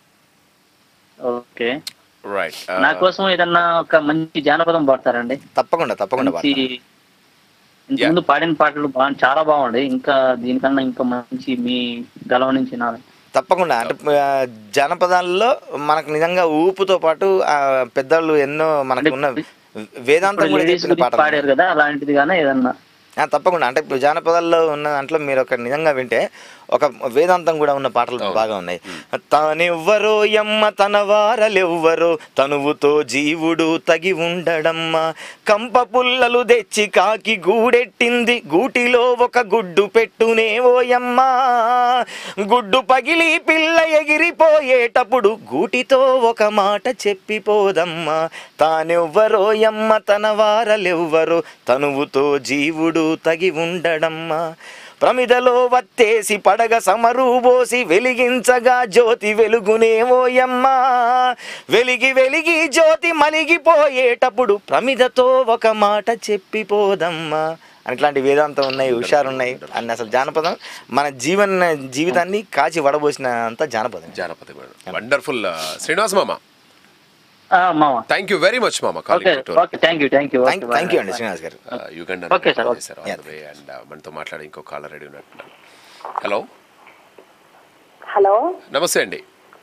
ఓకే రైట్ నా కోసం ఏదన్నా ఒక మంచి జానపదం పాడతారండి తప్పకుండా తప్పకుండా మంచి పాడతాను. ఇంతకుముందు పాడిన పాటలు బాగా చాలా బాగుండే ఇంకా దీనికన్నా ఇంకా మంచి మీ గలం నుంచి నా తప్పకుండా అంటే ఆ, జానపదాల్లో మనకు నిజంగా ఊపుతో పాటు ఆ, పెద్దలు ఎన్నో మనకు ఉన్న వేదాంతం ఇప్పుడు కూడా లేడీస్ చెప్పిన గురించి పాటలు పాడారు కదా అలాంటిది గానే ఏదన్నా ఆ, తప్పకుండా అంటే ఇప్పుడు జానపదాల్లో ఉన్న దాంట్లో మీరు ఒక నిజంగా వింటే ఒక వేదాంతం కూడా ఉన్న పాటలు బాగా ఉన్నాయి తానెవ్వరో యమ్మ తన వారలెవ్వరో తనువుతో జీవుడు తగి ఉండడమ్మ కంప పుల్లలు తెచ్చి కాకి గూడెట్టింది గూటిలో ఒక గుడ్డు పెట్టునే ఓయమ్మ గుడ్డు పగిలి పిల్ల ఎగిరిపోయేటప్పుడు గూటితో ఒక మాట చెప్పిపోదమ్మా తానెవ్వరో యమ్మ తన వారలెవ్వరో తనువుతో జీవుడు తగి ఉండడమ్మా ప్రమిదలో వత్తేసి పడగ సమరు పోసి వెలిగించగా జ్యోతి వెలుగునేమోయమ్మా వెలిగి వెలిగి జ్యోతి మలిగిపోయేటప్పుడు ప్రమిదతో ఒక మాట చెప్పిపోదమ్మా అని ఇట్లాంటి వేదాంతం ఉన్నాయి హుషారు ఉన్నాయి అన్ని అసలు జానపదం మన జీవన జీవితాన్ని కాచి వడబోసినంత జానపదం జానపద వండర్ఫుల్ శ్రీనివాస్ మామ ఆ, మామ థ్యాంక్ యూ వెరీ మచ్ మామ okay calling okay thank you thank you thank thank you అండి శ్రీనివాస్ గారు యుగండ Okay, sir. అండ్ మనతో మాట్లాడే ఇంకో కాలర్ రెడీ ఉన్నట్టున్నారు హలో హలో నమస్తే అండి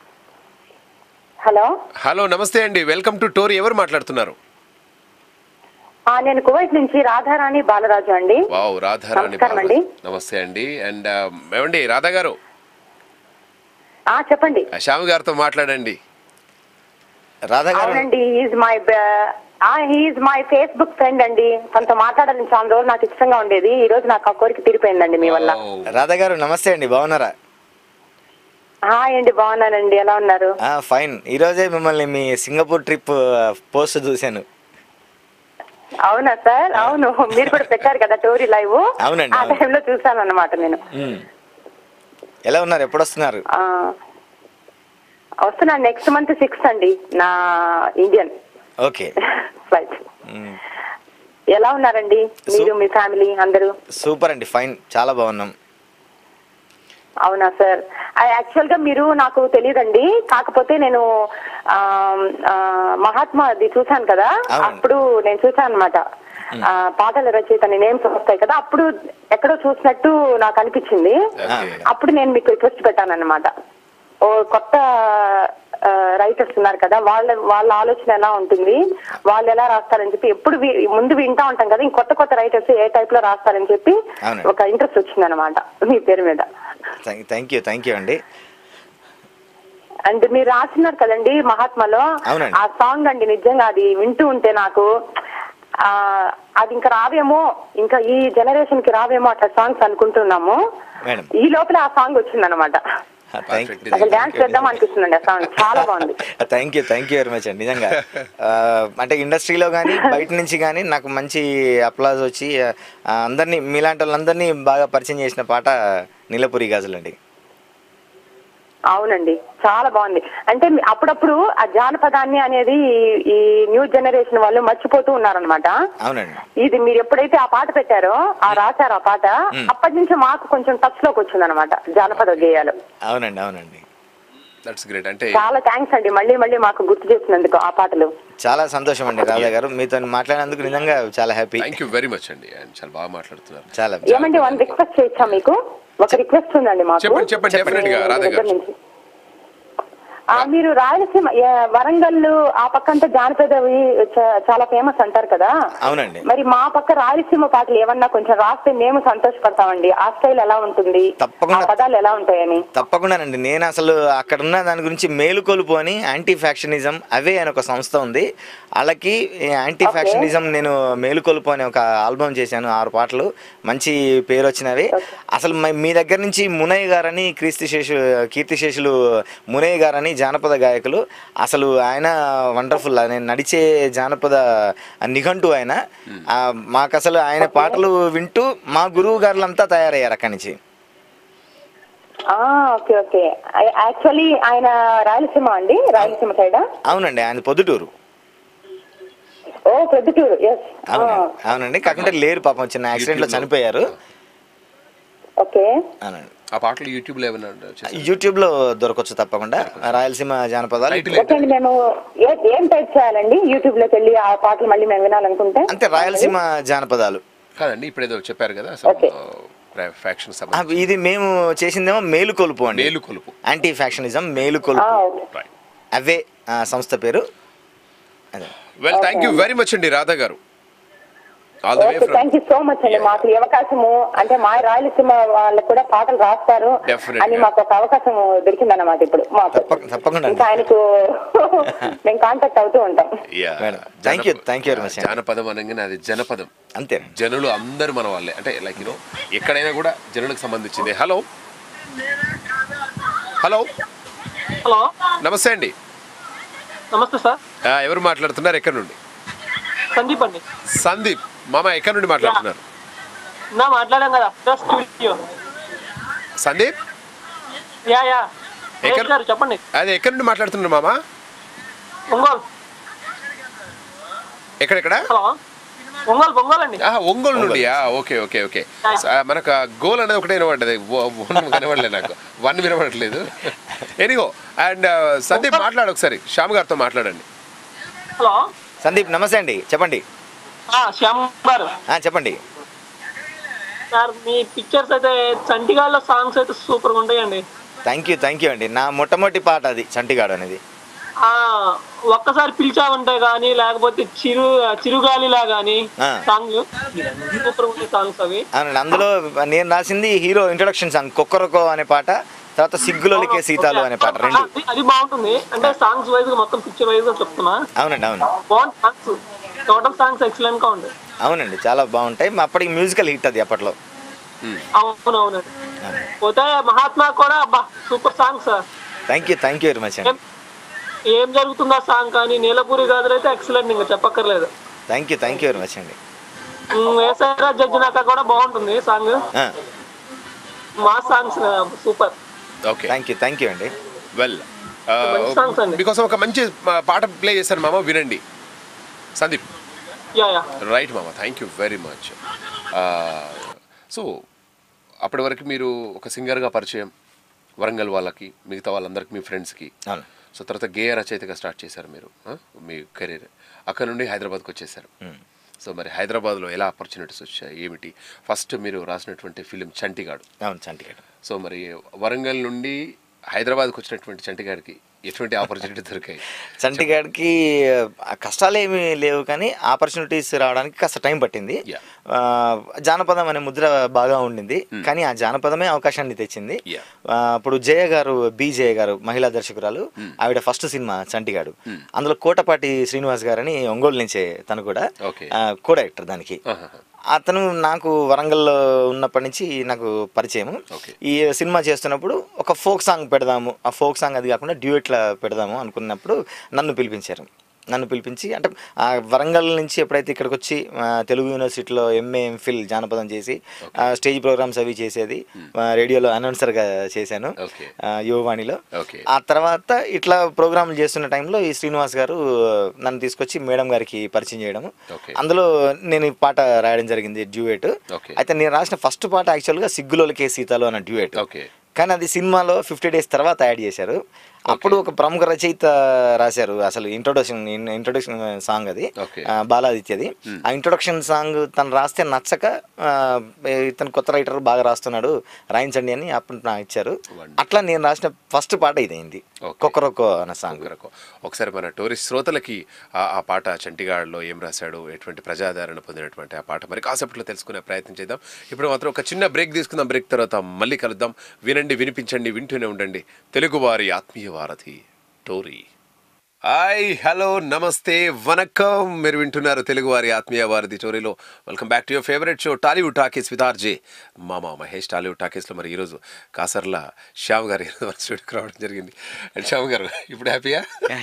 హలో హలో నమస్తే అండి వెల్కమ్ టు టోరీ ఎవరు మాట్లాడుతున్నారు ఆ, నేను కువైట్ నుంచి రాధారాణి బాలరాజు అండి వావ్ రాధారాణి నమస్కారం అండి. బాలరాజు. నమస్తే అండి అండ్ ఏమండి రాధా గారు ఆ చెప్పండి ఆ శ్యామ్ గారితో మాట్లాడండి రాధా గారు అవునండి is my he's my Facebook friend అండి తనతో మాట్లాడాలని చాలా రోజులు నాకు ఇష్టంగా ఉండేది ఈ రోజు నాకు ఆ కోరిక తీరిపోయిందండి మీ వల్ల Wow. రాధా గారు నమస్తే అండి బాగున్నారా హాయ్ అండి బాగున్నానండి ఎలా ఉన్నారు ఆ, ఫైన్ ఈరోజే మిమ్మల్ని మీ సింగపూర్ ట్రిప్ పోస్ట్ చూశాను అవునా సార్ అవును మీరు కూడా పెట్టారు కదా టోరీ లైవ్ అవునండి, ఆ అవును. టైంలో చూసాను అన్నమాట నేను మ్మ్. ఎలా ఉన్నారు ఎప్పుడు వస్తున్నారు ఆ, వస్తున్నాను నెక్స్ట్ మంత్ సిక్స్ అండి నా ఇండియన్ ఓకే ఫ్లైట్ మ్మ్. ఎలా ఉన్నారండి మీరు మీ ఫ్యామిలీ అందరూ సూపర్ అండి ఫైన్ చాలా బాగున్నాం అవునా సార్ యాక్చువల్ గా మీరు నాకు తెలియదండి కాకపోతే నేను ఆ, ఆ, మహాత్మా అది చూశాను కదా అవును. అప్పుడు నేను చూశాను అనమాట పాటల రచయిత నేమ్స్ వస్తాయి కదా అప్పుడు ఎక్కడో చూసినట్టు నాకు అనిపించింది Okay. అప్పుడు నేను మీకు రిక్వెస్ట్ పెట్టాను అనమాట ఓ కొత్త రైటర్స్ ఉన్నారు కదా వాళ్ళ వాళ్ళ ఆలోచన ఎలా ఉంటుంది వాళ్ళు ఎలా రాస్తారని చెప్పి ఎప్పుడు వి- ముందు వింటా ఉంటాం కదా ఇంకొత్త కొత్త రైటర్స్ ఏ టైప్ లో రాస్తారని చెప్పి అవునండి. ఒక ఇంట్రెస్ట్ వచ్చింది అనమాట మీ పేరు మీద థ్యాంక్ యూ థ్యాంక్ యూ అండి అండ్ మీరు రాసినారు కదండి మహాత్మలో అవునండి. ఆ సాంగ్ అండి నిజంగా అది వింటూ ఉంటే నాకు ఆ అది ఇంకా రావేమో ఇంకా ఈ జనరేషన్ కి రావేమో అట్లా సాంగ్స్ అనుకుంటున్నాము మేడం ఈ లోపల ఆ సాంగ్ వచ్చింది అనమాట Perfect. అసలు డాన్స్ చేద్దాం అనిపిస్తుందండి ఆ సాంగ్ చాలా బాగుంది thank you thank you very much అండి నిజంగా ఆ, అంటే ఇండస్ట్రీలో కానీ బయట నుంచి కానీ నాకు మంచి అప్లాజ్ వచ్చి ఆ, అందరినీ మీలాంటి వాళ్ళందరినీ బాగా పరిచయం చేసిన పాట నీలపురి గాజులు అండి అవునండి చాలా బాగుంది అంటే మీ- అప్పుడప్పుడు ఆ జానపదాన్ని అనేది ఈ- ఈ న్యూ జనరేషన్ వాళ్ళు మర్చిపోతూ ఉన్నారనమాట అవునండి ఇది మీరు ఎప్పుడైతే ఆ పాట పెట్టారో ఆ రాశారో ఆ పాట అప్పటి నుంచి మాకు కొంచెం టచ్ లోకి వచ్చింది అనమాట జానపద గేయాలు అవునండి అవునండి దట్స్ గ్రేట్ అంటే చాలా థ్యాంక్స్ అండి మళ్ళీ మళ్ళీ మాకు గుర్తు చేసినందుకు ఆ పాటలు చాలా సంతోషం అండి రాధా గారు మీతో మాట్లాడినందుకు నిజంగా చాలా happy thank you very much అండి అండ్ చాలా బాగా మాట్లాడుతున్నారు చాలా ఏమండి వన్ రిక్వెస్ట్ చేయొచ్చా మీకు ఒక రిక్వెస్ట్ ఉందండి మాకు చెప్పండి, చెప్పండి, definitely గా, మీ రాధా దగ్గర గారు. నుంచి. ఆ, మీరు రాయలసీమ ఏ, వరంగల్ ఆ పక్క అంతా జానపదవి చ- చాలా ఫేమస్ అంటారు కదా అవునండి మరి మా పక్క రాయలసీమ పాటలు ఏమన్నా కొంచెం రాస్తే మేము సంతోషపడతామండి ఆ స్టైల్ ఎలా ఉంటుంది తప్పకుండా. ఆ పదాలు ఎలా ఉంటాయని తప్పకుండానండి నేను అసలు అక్కడ ఉన్న దాని గురించి మేలుకొలుపు అని యాంటీ ఫ్యాక్షనిజం అవే అని ఒక సంస్థ ఉంది వాళ్ళకి యాంటీ ఫ్యాక్షనిజం నేను మేలుకొలుపు అనే ఒక ఆల్బమ్ చేశాను ఆరు పాటలు మంచి పేరు వచ్చినవి అసలు మ- మీ దగ్గర నుంచి మునయ్య గారని క్రీస్తు శేషు కీర్తిశేషులు మునయ్య గారని జానపద గాయకులు అసలు ఆయన వండర్ఫుల్ ఆయన నడిచే జానపద నిఘంటు ఆయన ఆ, మాకు అసలు ఆయన పాటలు వింటూ మా గురువు గారులంతా తయారయ్యారు అక్కడి నుంచి ఆ ఓకే ఓకే యాక్చువల్లీ ఆయన రాయలసీమ అండి రాయలసీమ సైడ్ అవునండి ఆయన పొద్దుటూరు ఓ ప్రొద్దుటూరు ఎస్ అవునండి అవునండి కాకుంటే లేరు పాపం చిన్న యాక్సిడెంట్ లో చనిపోయారు ఓకే అవునండి ఆ పాటలు యూట్యూబ్ లో ఏమైనా చేశారా? యూట్యూబ్ లో దొరకవచ్చు తప్పకుండా రాయలసీమ జానపదాలు Title ఓకే అండి మేము ఏ- ఏం టైప్ చేయాలండి యూట్యూబ్ లోకి వెళ్ళి ఆ పాటలు మళ్ళీ మేము వినాలనుకుంటే అంతే రాయలసీమ జానపదాలు కాదండి ఇప్పుడు ఏదో చెప్పారు కదా అసలు Okay. ఫ్యాక్షన్ ఆ, సంబంధించి ఇది మేము చేసిందేమో మేలుకొలుపు అండి మేలుకొలుపు. యాంటీ ఫ్యాక్షనిజం ఆ, మేలుకొలుపు ఓకే. Right. అవే ఆ, సంస్థ పేరు అదే well thank you very much అండి Radha garu all the way okay thank you so much అండి Yeah. మాకు ఈ అవకాశము అంటే మా రాయలసీమ వాళ్ళకు కూడా పాటలు రాస్తారు Definitely. అని మాకు ఒక అవకాశం దొరికిందన్నమాట ఇప్పుడు మాకు తప్పక- తప్పకుండా అండి. ఇంకా ఆయనకు మేము కాంటాక్ట్ అవుతూ ఉంటాం madam, thank you, thank you very much. జానపదం అనగానే అది జనపదం అంతే జనులు అందరు మన వాళ్ళే అంటే లైక్ యూనో ఎక్కడైనా కూడా జనులకు సంబంధించింది హలో హలో హలో నమస్తే అండి నమస్తే సార్ ఆ, ఎవరు మాట్లాడుతున్నారు ఎక్కడి నుండి సందీప్ అండి సందీప్ మామ ఎక్కడి నుండి మాట్లాడుతున్నారు నా మాట్లాడాం కదా plus studio Sandeep yeah yeah ఎక్కడ- గారు చెప్పండి అదే ఎక్కడి నుండి మాట్లాడుతున్నారు మామ ఒంగోలు ఎక్కడెక్కడ హలో ఒంగోలు ఒంగోలు అండి ఆహా, ఒంగోలు నుండి ఓకే ఓకే ఓకే స- మనకు ఆ గోల్ అనేది ఒకటే వినబడ్డది ఓ- వన్ కనబడలేదు నాకు వన్ వినబడట్లేదు ఎనిగో అండ్ సందీప్ మాట్లాడు ఒకసారి శ్యామ్ గారితో మాట్లాడండి హలో సందీప్ నమస్తే అండి చెప్పండి ఆ, శ్యామ్ గారు ఆ, చెప్పండి సార్ మీ పిక్చర్స్ అయితే చంటిగాల్లో సాంగ్స్ అయితే సూపర్గా ఉంటాయండి థ్యాంక్ యూ థ్యాంక్ యూ అండి నా మొట్టమొదటి పాట అది చంటిగాడు అనేది ఆ ఒక్కసారి పిలిచావంటే కానీ లేకపోతే చిరు చిరుగాలిలా కానీ ఆ. సాంగ్ సూపర్ ఉండే సాంగ్స్ అవి అవునండి అందులో నేను రాసింది హీరో ఇంట్రొడక్షన్ సాంగ్ కొక్కరొకో అనే పాట తర్వాత సిగ్గులోలికే సీతాలు అనే పాట రెండు అది- అది బాగుంటుంది అంటే సాంగ్స్ వైజ్ గా మొత్తం పిక్చర్ వైజ్ గా చెప్తున్నా అవునండి అవును బాగుంది సాంగ్స్ టోటల్ సాంగ్స్ ఎక్సలెంట్ గా ఉంది అవునండి చాలా బాగుంటాయి మా అప్పటికి మ్యూజికల్ హిట్ అది అప్పట్లో అవును అవునండి పోతే మహాత్మా కూడా అబ్బా super song sir thank you thank you very much అండి ఏం- ఏం జరుగుతుందో సాంగ్ కానీ నీలపూరి గాజులు అయితే ఎక్సలెంట్ ఇంకా చెప్పక్కర్లేదు thank you thank you very much అండి వేసారా జడ్జి నాక కూడా బాగుంటుంది సాంగ్ మా songs super okay thank you thank you అండి వెల్ మంచి songs అండి. మీకోసం ఒక మంచి ఆ, పాట ప్లే చేశాను మామ వినండి సందీప్ యా యా రైట్ మామ thank you very much so అప్పటి వరకు మీరు ఒక సింగర్గా పరిచయం వరంగల్ వాళ్ళకి మిగతా వాళ్ళందరికీ మీ ఫ్రెండ్స్కి అవును సో తర్వాత గేయ రచయితగా స్టార్ట్ చేశారు మీరు ఆ? మీ కెరీర్ అక్కడ నుండి హైదరాబాద్కి వచ్చేసారు సో మరి హైదరాబాద్లో ఎలా ఆపర్చునిటీస్ వచ్చాయి ఏమిటి ఫస్ట్ మీరు రాసినటువంటి ఫిలిం చంటిగాడు అవును చంటిగాడు సో మరి వరంగల్ నుండి హైదరాబాద్కి వచ్చినటువంటి చంటిగాడికి ఎటువంటి ఆపర్చునిటీ దొరికాయి చంటిగాడికి ఆ, కష్టాలు ఏమీ లేవు కానీ ఆపర్చునిటీస్ రావడానికి కాస్త టైం పట్టింది Yeah. ఆ, జానపదం అనే ముద్ర బాగా ఉండింది కానీ ఆ జానపదమే అవకాశాన్ని తెచ్చింది Yeah. ఆ, అప్పుడు జయ గారు బి జయ గారు మహిళా దర్శకురాలు ఆవిడ ఫస్ట్ సినిమా చంటిగాడు అందులో కోటపాటి శ్రీనివాస్ గారని ఒంగోలు నుంచే తను కూడా Okay. కో డైరెక్టర్ దానికి ఆహాహా. అతను నాకు వరంగల్లో ఉన్నప్పటి నుంచి నాకు పరిచయం Okay. ఈ సినిమా చేస్తున్నప్పుడు ఒక ఫోక్ సాంగ్ పెడదాము ఆ ఫోక్ సాంగ్ అది కాకుండా డ్యూయెట్లా పెడదాము అనుకున్నప్పుడు నన్ను పిలిపించారు నన్ను పిలిపించి అంటే ఆ వరంగల్ నుంచి ఎప్పుడైతే ఇక్కడికి వచ్చి ఆ, తెలుగు యూనివర్సిటీలో ఎంఏ ఎంఫిల్ జానపదం చేసి ఆ, స్టేజ్ ప్రోగ్రామ్స్ అవి చేసేది ఆ, రేడియోలో అనౌన్సర్గా చేశాను Okay. ఆ, యువవాణిలో Okay. ఆ తర్వాత ఇట్లా ప్రోగ్రాంలు చేస్తున్న టైంలో ఈ శ్రీనివాస్ గారు నన్ను తీసుకొచ్చి మేడం గారికి పరిచయం చేయడం Okay. అందులో నేను ఈ పాట రాయడం జరిగింది డ్యూయట్ Okay. అయితే నేను రాసిన ఫస్ట్ పాట యాక్చువల్గా సిగ్గులోలికే సీతాలు అన్న డ్యూయట్ ఓకే కానీ అది సినిమాలో ఫిఫ్టీ డేస్ తర్వాత యాడ్ చేశారు అప్పుడు ఒక ప్రముఖ రచయిత రాశారు అసలు ఇంట్రొడక్షన్ ఇంట్రొడక్షన్ సాంగ్ అది Okay. ఆ, బాలాదిత్యది ఆ ఇంట్రొడక్షన్ సాంగ్ తను రాస్తే నచ్చక ఆ, ఇతను కొత్త రైటర్ బాగా రాస్తున్నాడు రాయించండి అని అప్పుడు నాకు ఇచ్చారు Wonderful. అట్లా నేను రాసిన ఫస్ట్ పాట ఇదైంది Okay. కొక్కరొక్కో అన్న సాంగ్ ఒకరకు ఒకసారి మన టూరిస్ట్ శ్రోతలకి ఆ ఆ పాట చంటిగాడ్లో ఏం రాశాడు ఎటువంటి ప్రజాదరణ పొందినటువంటి ఆ పాట మరి కాసేపట్లో తెలుసుకునే ప్రయత్నం చేద్దాం ఇప్పుడు మాత్రం ఒక చిన్న బ్రేక్ తీసుకుందాం బ్రేక్ తర్వాత మళ్ళీ కలుద్దాం వినండి వినిపించండి వింటూనే ఉండండి తెలుగువారి ఆత్మీయ వారధి టోరీ హాయ్ హలో నమస్తే వనకం మీరు వింటున్నారు తెలుగువారి ఆత్మీయ వారధి టోరీలో welcome back to your favourite show Tollywood talkies with RJ మామ మహేష్ టాలీవుడ్ టాకీస్లో మరి ఈరోజు కాసర్ల శ్యామ్ గారు ఈరోజు మన స్టూడియోకి రావడం జరిగింది అండ్ శ్యామ్ గారు ఇప్పుడు హ్యాపీయా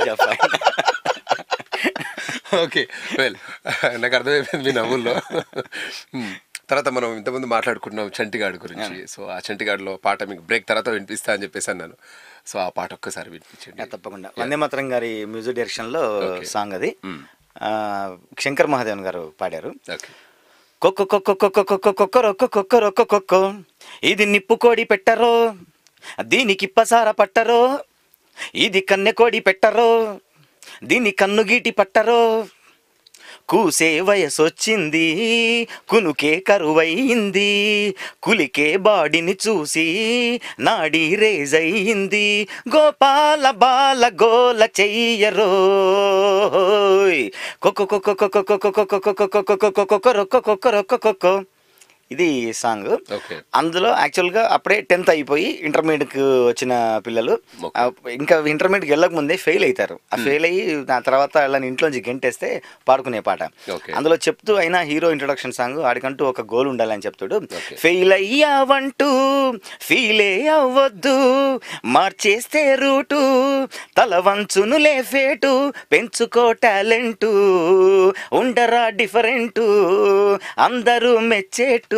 ఓకే వెల్ నాకు అర్థమైపోయింది మీ నవ్వుల్లో Hmm. తర్వాత మనం ఇంతకుముందు మాట్లాడుకున్నాం చంటిగాడు గురించి సో ఆ చంటిగాడులో పాట మీకు బ్రేక్ తర్వాత వినిపిస్తా అని చెప్పేసి అన్నాను సో ఆ పాట ఒక్కసారి వినిపించండి తప్పకుండా వందే మాత్రం గారి మ్యూజిక్ డైరెక్షన్లో Okay. సాంగ్ అది Mm. ఆ, శంకర్ మహాదేవన్ గారు పాడారు ఓకే కొక్క కొక్క కొక్క కొక్క కొక్కరొక్క కొక్కరొక్క కొక్కో ఇది నిప్పు కోడి పెట్టరో దీనికి పసార పట్టరో ఇది కన్నె కోడి పెట్టరో దీని కన్ను గీటి పట్టరో కూసే వయసొచ్చింది కునుకే కరువయింది కులికే బాడిని చూసి నాడి రేజయింది గోపాల బాల గోల చెయ్యరో కొక్క కొక్క కొక్క కొక్క కొక్క కొక్క కొక్క కొక్క కొక్క కొక్క కొక్క కొక్క ఇది సాంగ్ ఓకే అందులో యాక్చువల్గా అప్పుడే టెన్త్ అయిపోయి ఇంటర్మీడియట్కి వచ్చిన పిల్లలు ఆ, ఇంకా ఇంటర్మీడియట్కి వెళ్ళక ముందే ఫెయిల్ అవుతారు ఆ ఫెయిల్ అయ్యి ఆ తర్వాత వాళ్ళని ఇంట్లోంచి గెంటేస్తే పాడుకునే పాట Okay. అందులో చెప్తూ అయినా హీరో ఇంట్రొడక్షన్ సాంగ్ ఆడికంటూ ఒక గోల్ ఉండాలని చెప్తాడు Okay. ఫెయిల్ అయ్యావంటూ ఫీలే అవ్వద్దు మార్చేస్తే రూటు తల వంచునులే ఫేటు పెంచుకో టాలెంటు ఉండరా డిఫరెంటు అందరూ మెచ్చేట్టు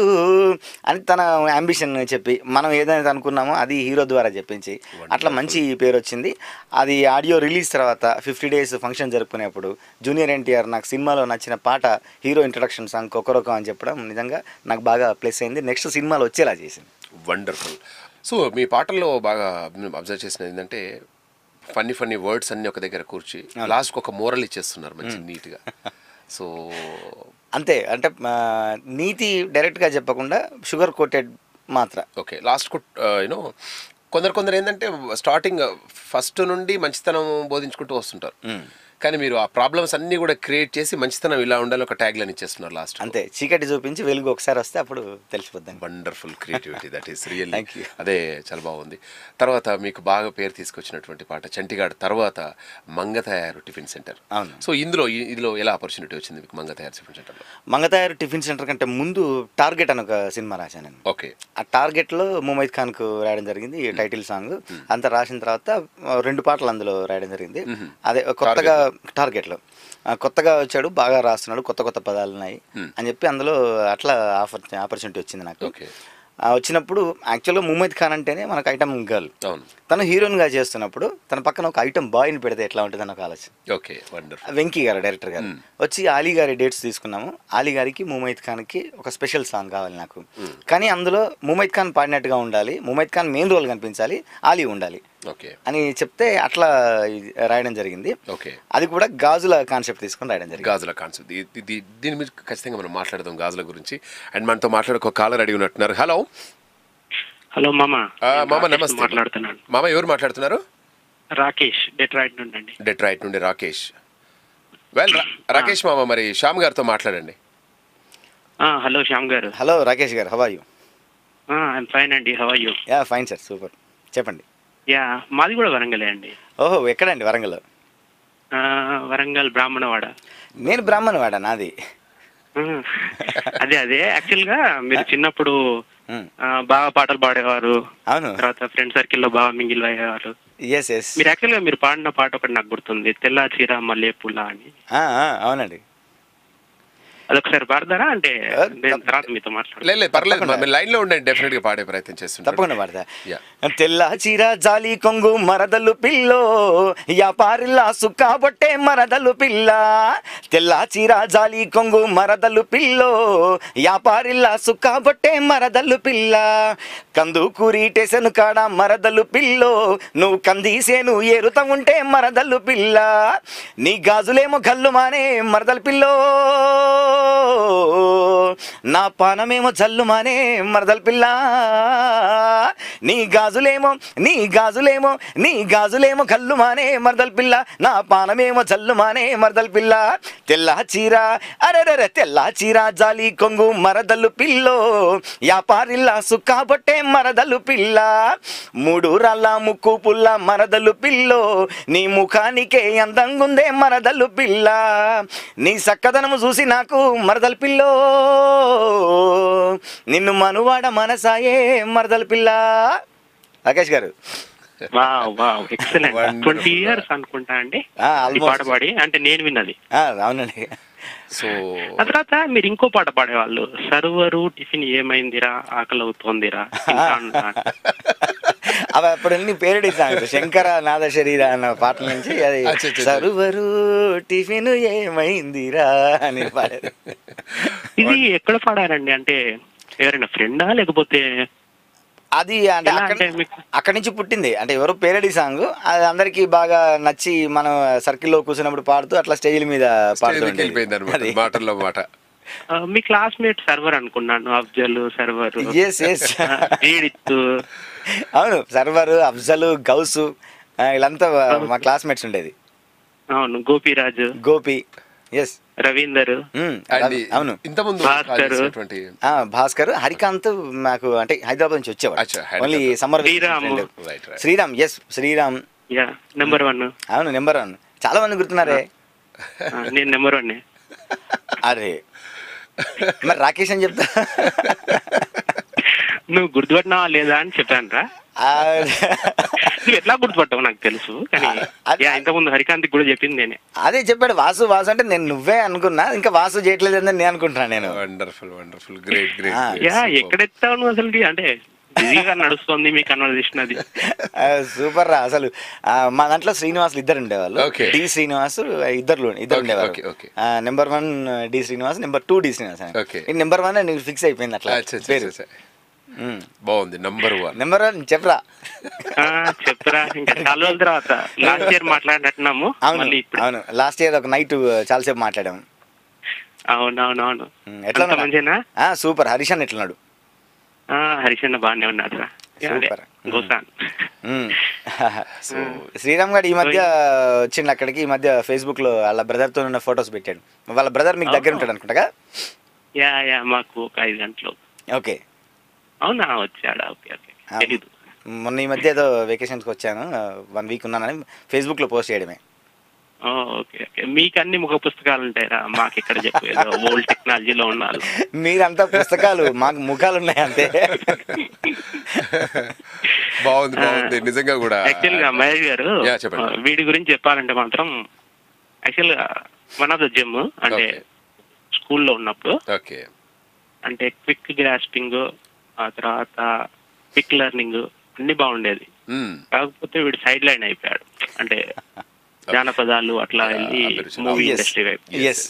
అని తన అంబిషన్ చెప్పి మనం ఏదైతే అనుకున్నామో అది హీరో ద్వారా చెప్పించి అట్లా మంచి పేరు వచ్చింది అది ఆడియో రిలీజ్ తర్వాత ఫిఫ్టీ డేస్ ఫంక్షన్ జరుపుకునేప్పుడు జూనియర్ ఎన్టీఆర్ నాకు సినిమాలో నచ్చిన పాట హీరో ఇంట్రడక్షన్ సాంగ్ కొకరొక అని చెప్పడం నిజంగా నాకు బాగా ప్లస్ అయింది నెక్స్ట్ సినిమాలో వచ్చేలా చేసింది వండర్ఫుల్ సో మీ పాటల్లో బాగా అబ్జర్వ్ చేసినది ఏంటంటే ఫన్నీ ఫన్నీ వర్డ్స్ అన్ని ఒక దగ్గర కూర్చి లాస్ట్కి ఒక మోరల్ ఇచ్చేస్తున్నారు మంచి నీట్గా సో అంతే అంటే ఆ, నీతి డైరెక్ట్గా చెప్పకుండా షుగర్ కోటెడ్ మాత్ర ఓకే లాస్ట్ యూనో కొందరు కొందరు ఏంటంటే స్టార్టింగ్ ఫస్ట్ నుండి మంచితనం బోధించుకుంటూ వస్తుంటారు కానీ మీరు ఆ ప్రాబ్లమ్స్ అన్ని కూడా క్రియేట్ చేసి మంచితనం ఇలా ఉండాలి ఒక ట్యాగ్ లైన్ ఇచ్చేస్తున్నారు లాస్ట్ అంతే చీకటి చూపించి వెలుగు ఒకసారి వస్తే అప్పుడు తెలిసిపోద్దండి wonderful creativity that is real Thank you. అదే చాలా బాగుంది తర్వాత మీకు బాగా పేరు తీసుకొచ్చినటువంటి పాట చంటిగాడ్ తర్వాత మంగ తయారు టిఫిన్ సెంటర్ అవును. సో ఇందులో ఈ- ఇందులో ఎలా ఆపర్చునిటీ వచ్చింది మీకు మంగ తయారు టిఫిన్ సెంటర్లో మంగతాయారు టిఫిన్ సెంటర్ కంటే ముందు టార్గెట్ అని ఒక సినిమా రాశాను నేను ఓకే ఆ టార్గెట్లో ముమైద్ ఖాన్కు రాయడం జరిగింది ఈ టైటిల్ సాంగ్ అంతా రాసిన తర్వాత ఆ, రెండు పాటలు అందులో రాయడం జరిగింది అదే కొత్తగా టార్గెట్లో ఆ, కొత్తగా వచ్చాడు బాగా రాస్తున్నాడు కొత్త కొత్త పదాలు ఉన్నాయి అని చెప్పి అందులో అట్లా ఆఫర్ ఆపర్చునిటీ వచ్చింది నాకు ఓకే ఆ, వచ్చినప్పుడు యాక్చువల్గా ముమైద్ ఖాన్ అంటేనే మనకు ఐటమ్ గర్ల్ అవును తను హీరోయిన్గా చేస్తున్నప్పుడు తన పక్కన ఒక ఐటమ్ బాయ్ని పెడితే ఎట్లా ఉంటుంది ఒక ఆలోచన ఓకే వండర్ఫుల్ వెంకీ గారు డైరెక్టర్ గారు వచ్చి ఆలీ గారి డేట్స్ తీసుకున్నాము ఆలీ గారికి ముమైద్ ఖాన్కి ఒక స్పెషల్ సాంగ్ కావాలి నాకు కానీ అందులో ముమైద్ ఖాన్ పాడినట్టుగా ఉండాలి ముమైద్ ఖాన్ మెయిన్ రోల్ కనిపించాలి ఆలీ ఉండాలి ఓకే అని చెప్తే అట్లా ఇది రాయడం జరిగింది ఓకే అది కూడా గాజుల కాన్సెప్ట్ తీసుకొని రాయడం జరిగింది గాజుల కాన్సెప్ట్ ఇది దీని మీద ఖచ్చితంగా మనం మాట్లాడదాం గాజుల గురించి అండ్ మనతో మాట్లాడే ఒక కాలర్ అడిగి ఉన్నట్టున్నారు హలో హలో మామ మామ రాకేష్ నమస్తే మాట్లాడుతున్నాను మామ ఎవరు మాట్లాడుతున్నారు రాకేష్ డెట్రాయిట్ నుండి అండి డెట్రాయిట్ నుండి రాకేష్ వెల్ రాకేష్ మామ మరి శ్యామ్ గారితో మాట్లాడండి ఆ, హలో శ్యామ్ గారు హలో రాకేష్ గారు హవా యూ ఐఎమ్ ఫైన్ అండి how you yeah fine sir super చెప్పండి యా మాది కూడా వరంగలే అండి ఓహో ఎక్కడండి వరంగల్ ఆ, వరంగల్ బ్రాహ్మణవాడ నేను బ్రాహ్మణ్ వాడా నాది ఆ, అదే అదే యాక్చువల్ గా మీరు చిన్నప్పుడు ఆ, బాగా పాటలు పాడేవారు అవును తర్వాత ఫ్రెండ్ సర్కిల్ లో బాగా మింగిల్ అయ్యేవారు ఎస్ ఎస్ మీరు యాక్చువల్ గా మీరు పాడిన పాట ఒకటి నాకు గుర్తుంది తెల్ల చీర మల్లె పుల్ల అని అవునండి అదొకసారి పాడతారా అంటే నేను తర్వాత మీతో మాట్లాడతాను లేదు లేదు పర్లేదు మీరు లైన్ లో ఉండండి డెఫినెట్ గా పాడే ప్రయత్నం చేస్తుంటారు తప్పకుండా పాడతా యా తెల్ల చీర జాలి కొంగు మరదలు పిల్లో యాపారిల్లా సుక్కాబొట్టే మరదలు పిల్ల తెల్ల చీర జాలి కొంగు మరదలు పిల్లో యాపారిల్లా సుక్కాబొట్టే మరదలు పిల్ల కందు కూరీటేసను కాడ మరదలు పిల్లో నువ్వు కందీసేను ఏరుతా ఉంటే మరదలు పిల్ల నీ గాజులేమో గల్లు మానే మరదలు పిల్లో నా పానమేమో జల్లు మానే మరదల పిల్ల నీ గాజులేమో నీ గాజులేమో నీ గాజులేమో కల్లు మానే మరదల పిల్ల నా పానమేమో జల్లు మానే మరదల పిల్ల తెల్ల చీర అరెరెరె తెల్ల చీర జాలి కొంగు మరదలు పిల్లో యాపారిల్లా సుక్కాబొట్టే మరదలు పిల్ల మూడు రాళ్ళ ముక్కు పుల్ల మరదలు పిల్లో నీ ముఖానికే అందంగుందే మరదలు పిల్ల నీ సక్కదనము చూసి నాకు మరదల పిల్లో నిన్ను మనువాడ మనసాయే మరదల పిల్ల రాకేష్ గారు wow wow excellent twenty years అనుకుంటా అండి ఆ, ఈ almost. పాట పాడి అంటే నేను విన్నది ఆ, అవునండి సో ఆ తర్వాత మీరు ఇంకో పాట పాడేవాళ్ళు సర్వరు టిఫిన్ ఏమైందిరా ఆకలి అవుతోందిరా తింటా ఉంటా. అవి అప్పుడు అన్ని పేరడి సాంగ్స్ శంకర నాద శరీర అన్న పాటల నుంచి అది అచ్చా, అచ్చా. సరువరు టిఫిన్ ఏమైందిరా అని పాడేది ఇది ఎక్కడ పాడారండి అంటే ఎవరైనా ఫ్రెండా లేకపోతే అది అంటే ఎలా అక్కడ అంటే మీకు అక్కడి నుంచి పుట్టింది అంటే ఎవరో పేరడి సాంగ్ అది అందరికి బాగా నచ్చి మనం సర్కిల్లో కూర్చున్నప్పుడు పాడుతూ అట్లా స్టేజ్ మీద పాడుతూ ఉండేది. వెళ్ళిపోయింది అనమాట అది. మాటల్లో మాట ఆ, మీ క్లాస్మేట్ సర్వర్ అనుకున్నాను అఫ్జల్ సర్వర్ Yes, yes. అవును సర్వర్ అఫ్జల్ గౌసు ఆ, వీళ్ళంతా మా క్లాస్మేట్స్ ఉండేది అవును గోపిరాజు గోపి ఎస్ రవీందర్ అండ్ అవును ఇంతకుముందు భాస్కర్. కాల్ చేసినటువంటి ఆ, భాస్కర్ హరికాంత్ మాకు అంటే హైదరాబాద్ నుంచి వచ్చేవాడు అచ్చా, Hyderabad. Only summer Sriram. Right right Sriram yes Sriram yeah number one అవును నెంబర్ వన్ చాలా మంది గుర్తున్నారే నేను నెంబర్ వన్ అరే మరి రాకేష్ అని చెప్తా నువ్వు గుర్తుపట్టినావా లేదా అని చెప్పాను రా ఆ, నువ్వు ఎట్లా గుర్తుపట్టావు నాకు తెలుసు కానీ యా ఇంతకుముందు హరికాంత్ కూడా చెప్పింది నేనే అదే చెప్పాడు వాసు వాసు అంటే నేను నువ్వే అనుకున్నా ఇంకా వాసు చేయట్లేదు అని నేను అనుకుంటున్నా నేను wonderful wonderful great great yeah ఎక్కడెత్తావు నువ్వు అసలు అంటే బిజీగా నడుస్తుంది మీ కన్వర్జేషన్ అది సూపర్ రా అసలు ఆ, మా దాంట్లో శ్రీనివాసులు ఇద్దరు ఉండేవాళ్ళు Okay. డి శ్రీనివాస్ ఇద్దరు ఇద్దరు Okay, ఉండేవారు okay, okay. Number one D Srinivas number two D Srinivas Okay. Number one నీకు ఫిక్స్ అయిపోయింది అట్లా అచ్చా, అచ్చా, పేరు అచ్చా. బాగుంది నంబర్ వన్ నెంబర్ వన్ చెప్పరా ఆ, చెప్పురా ఇంకా చాలా రోజుల తర్వాత లాస్ట్ ఇయర్ మాట్లాడినట్టున్నాము అవును మళ్ళీ ఇప్పుడు అవును లాస్ట్ ఇయర్ ఒక నైట్ చాలాసేపు మాట్లాడాము అవునవునవును ఎట్లా అంత మంచిగా సూపర్ హరీష్ అన్న ఎట్లున్నాడు హరీష్ అన్న బాగానే ఉన్నాడు రా Super. గోసాన్ మ్మ్. సో శ్రీరామ్ గారు ఈ మధ్య వచ్చిండు అక్కడికి ఈ మధ్య ఫేస్బుక్ లో వాళ్ళ బ్రదర్ తో ఉన్న ఫొటోస్ పెట్టాడు వాళ్ళ బ్రదర్ మీకు దగ్గర ఉంటాడు అనుకుంటా యా యా మాకు ఒక ఐదు గంటలు ఓకే అవునా వచ్చాడా ఓకే ఓకే తెలీదు మొన్న ఈ మధ్య ఏదో వెకేషన్స్కి వచ్చాను వన్ వీక్ ఉన్నానని ఫేస్బుక్ లో పోస్ట్ చేయడమే ఓ, ఓకే ఓకే మీకు అన్ని ముఖ పుస్తకాలు ఉంటాయిరా మాకు ఇక్కడ చెప్పు ఏదో ఓల్డ్ టెక్నాలజీలో ఉన్నారు మీరంతా పుస్తకాలు మాకు ముఖాలు ఉన్నాయి అంతే బాగుంది బాగుంది నిజంగా కూడా యాక్చువల్ గా మహేష్ గారు యా, చెప్పండి. ఆ, వీడి గురించి చెప్పాలంటే మాత్రం యాక్చువల్ గా వన్ ఆఫ్ ద జిమ్ అంటే స్కూల్లో ఉన్నప్పుడు ఓకే అంటే క్విక్ గ్రాస్పింగ్ ఆ తర్వాత క్విక్ లెర్నింగ్ అన్ని బాగుండేది కాకపోతే వీడు సైడ్ లైన్ అయిపోయాడు అంటే జానపదాలు అట్లా వెళ్ళి మూవీ ఇండస్ట్రీ వైపు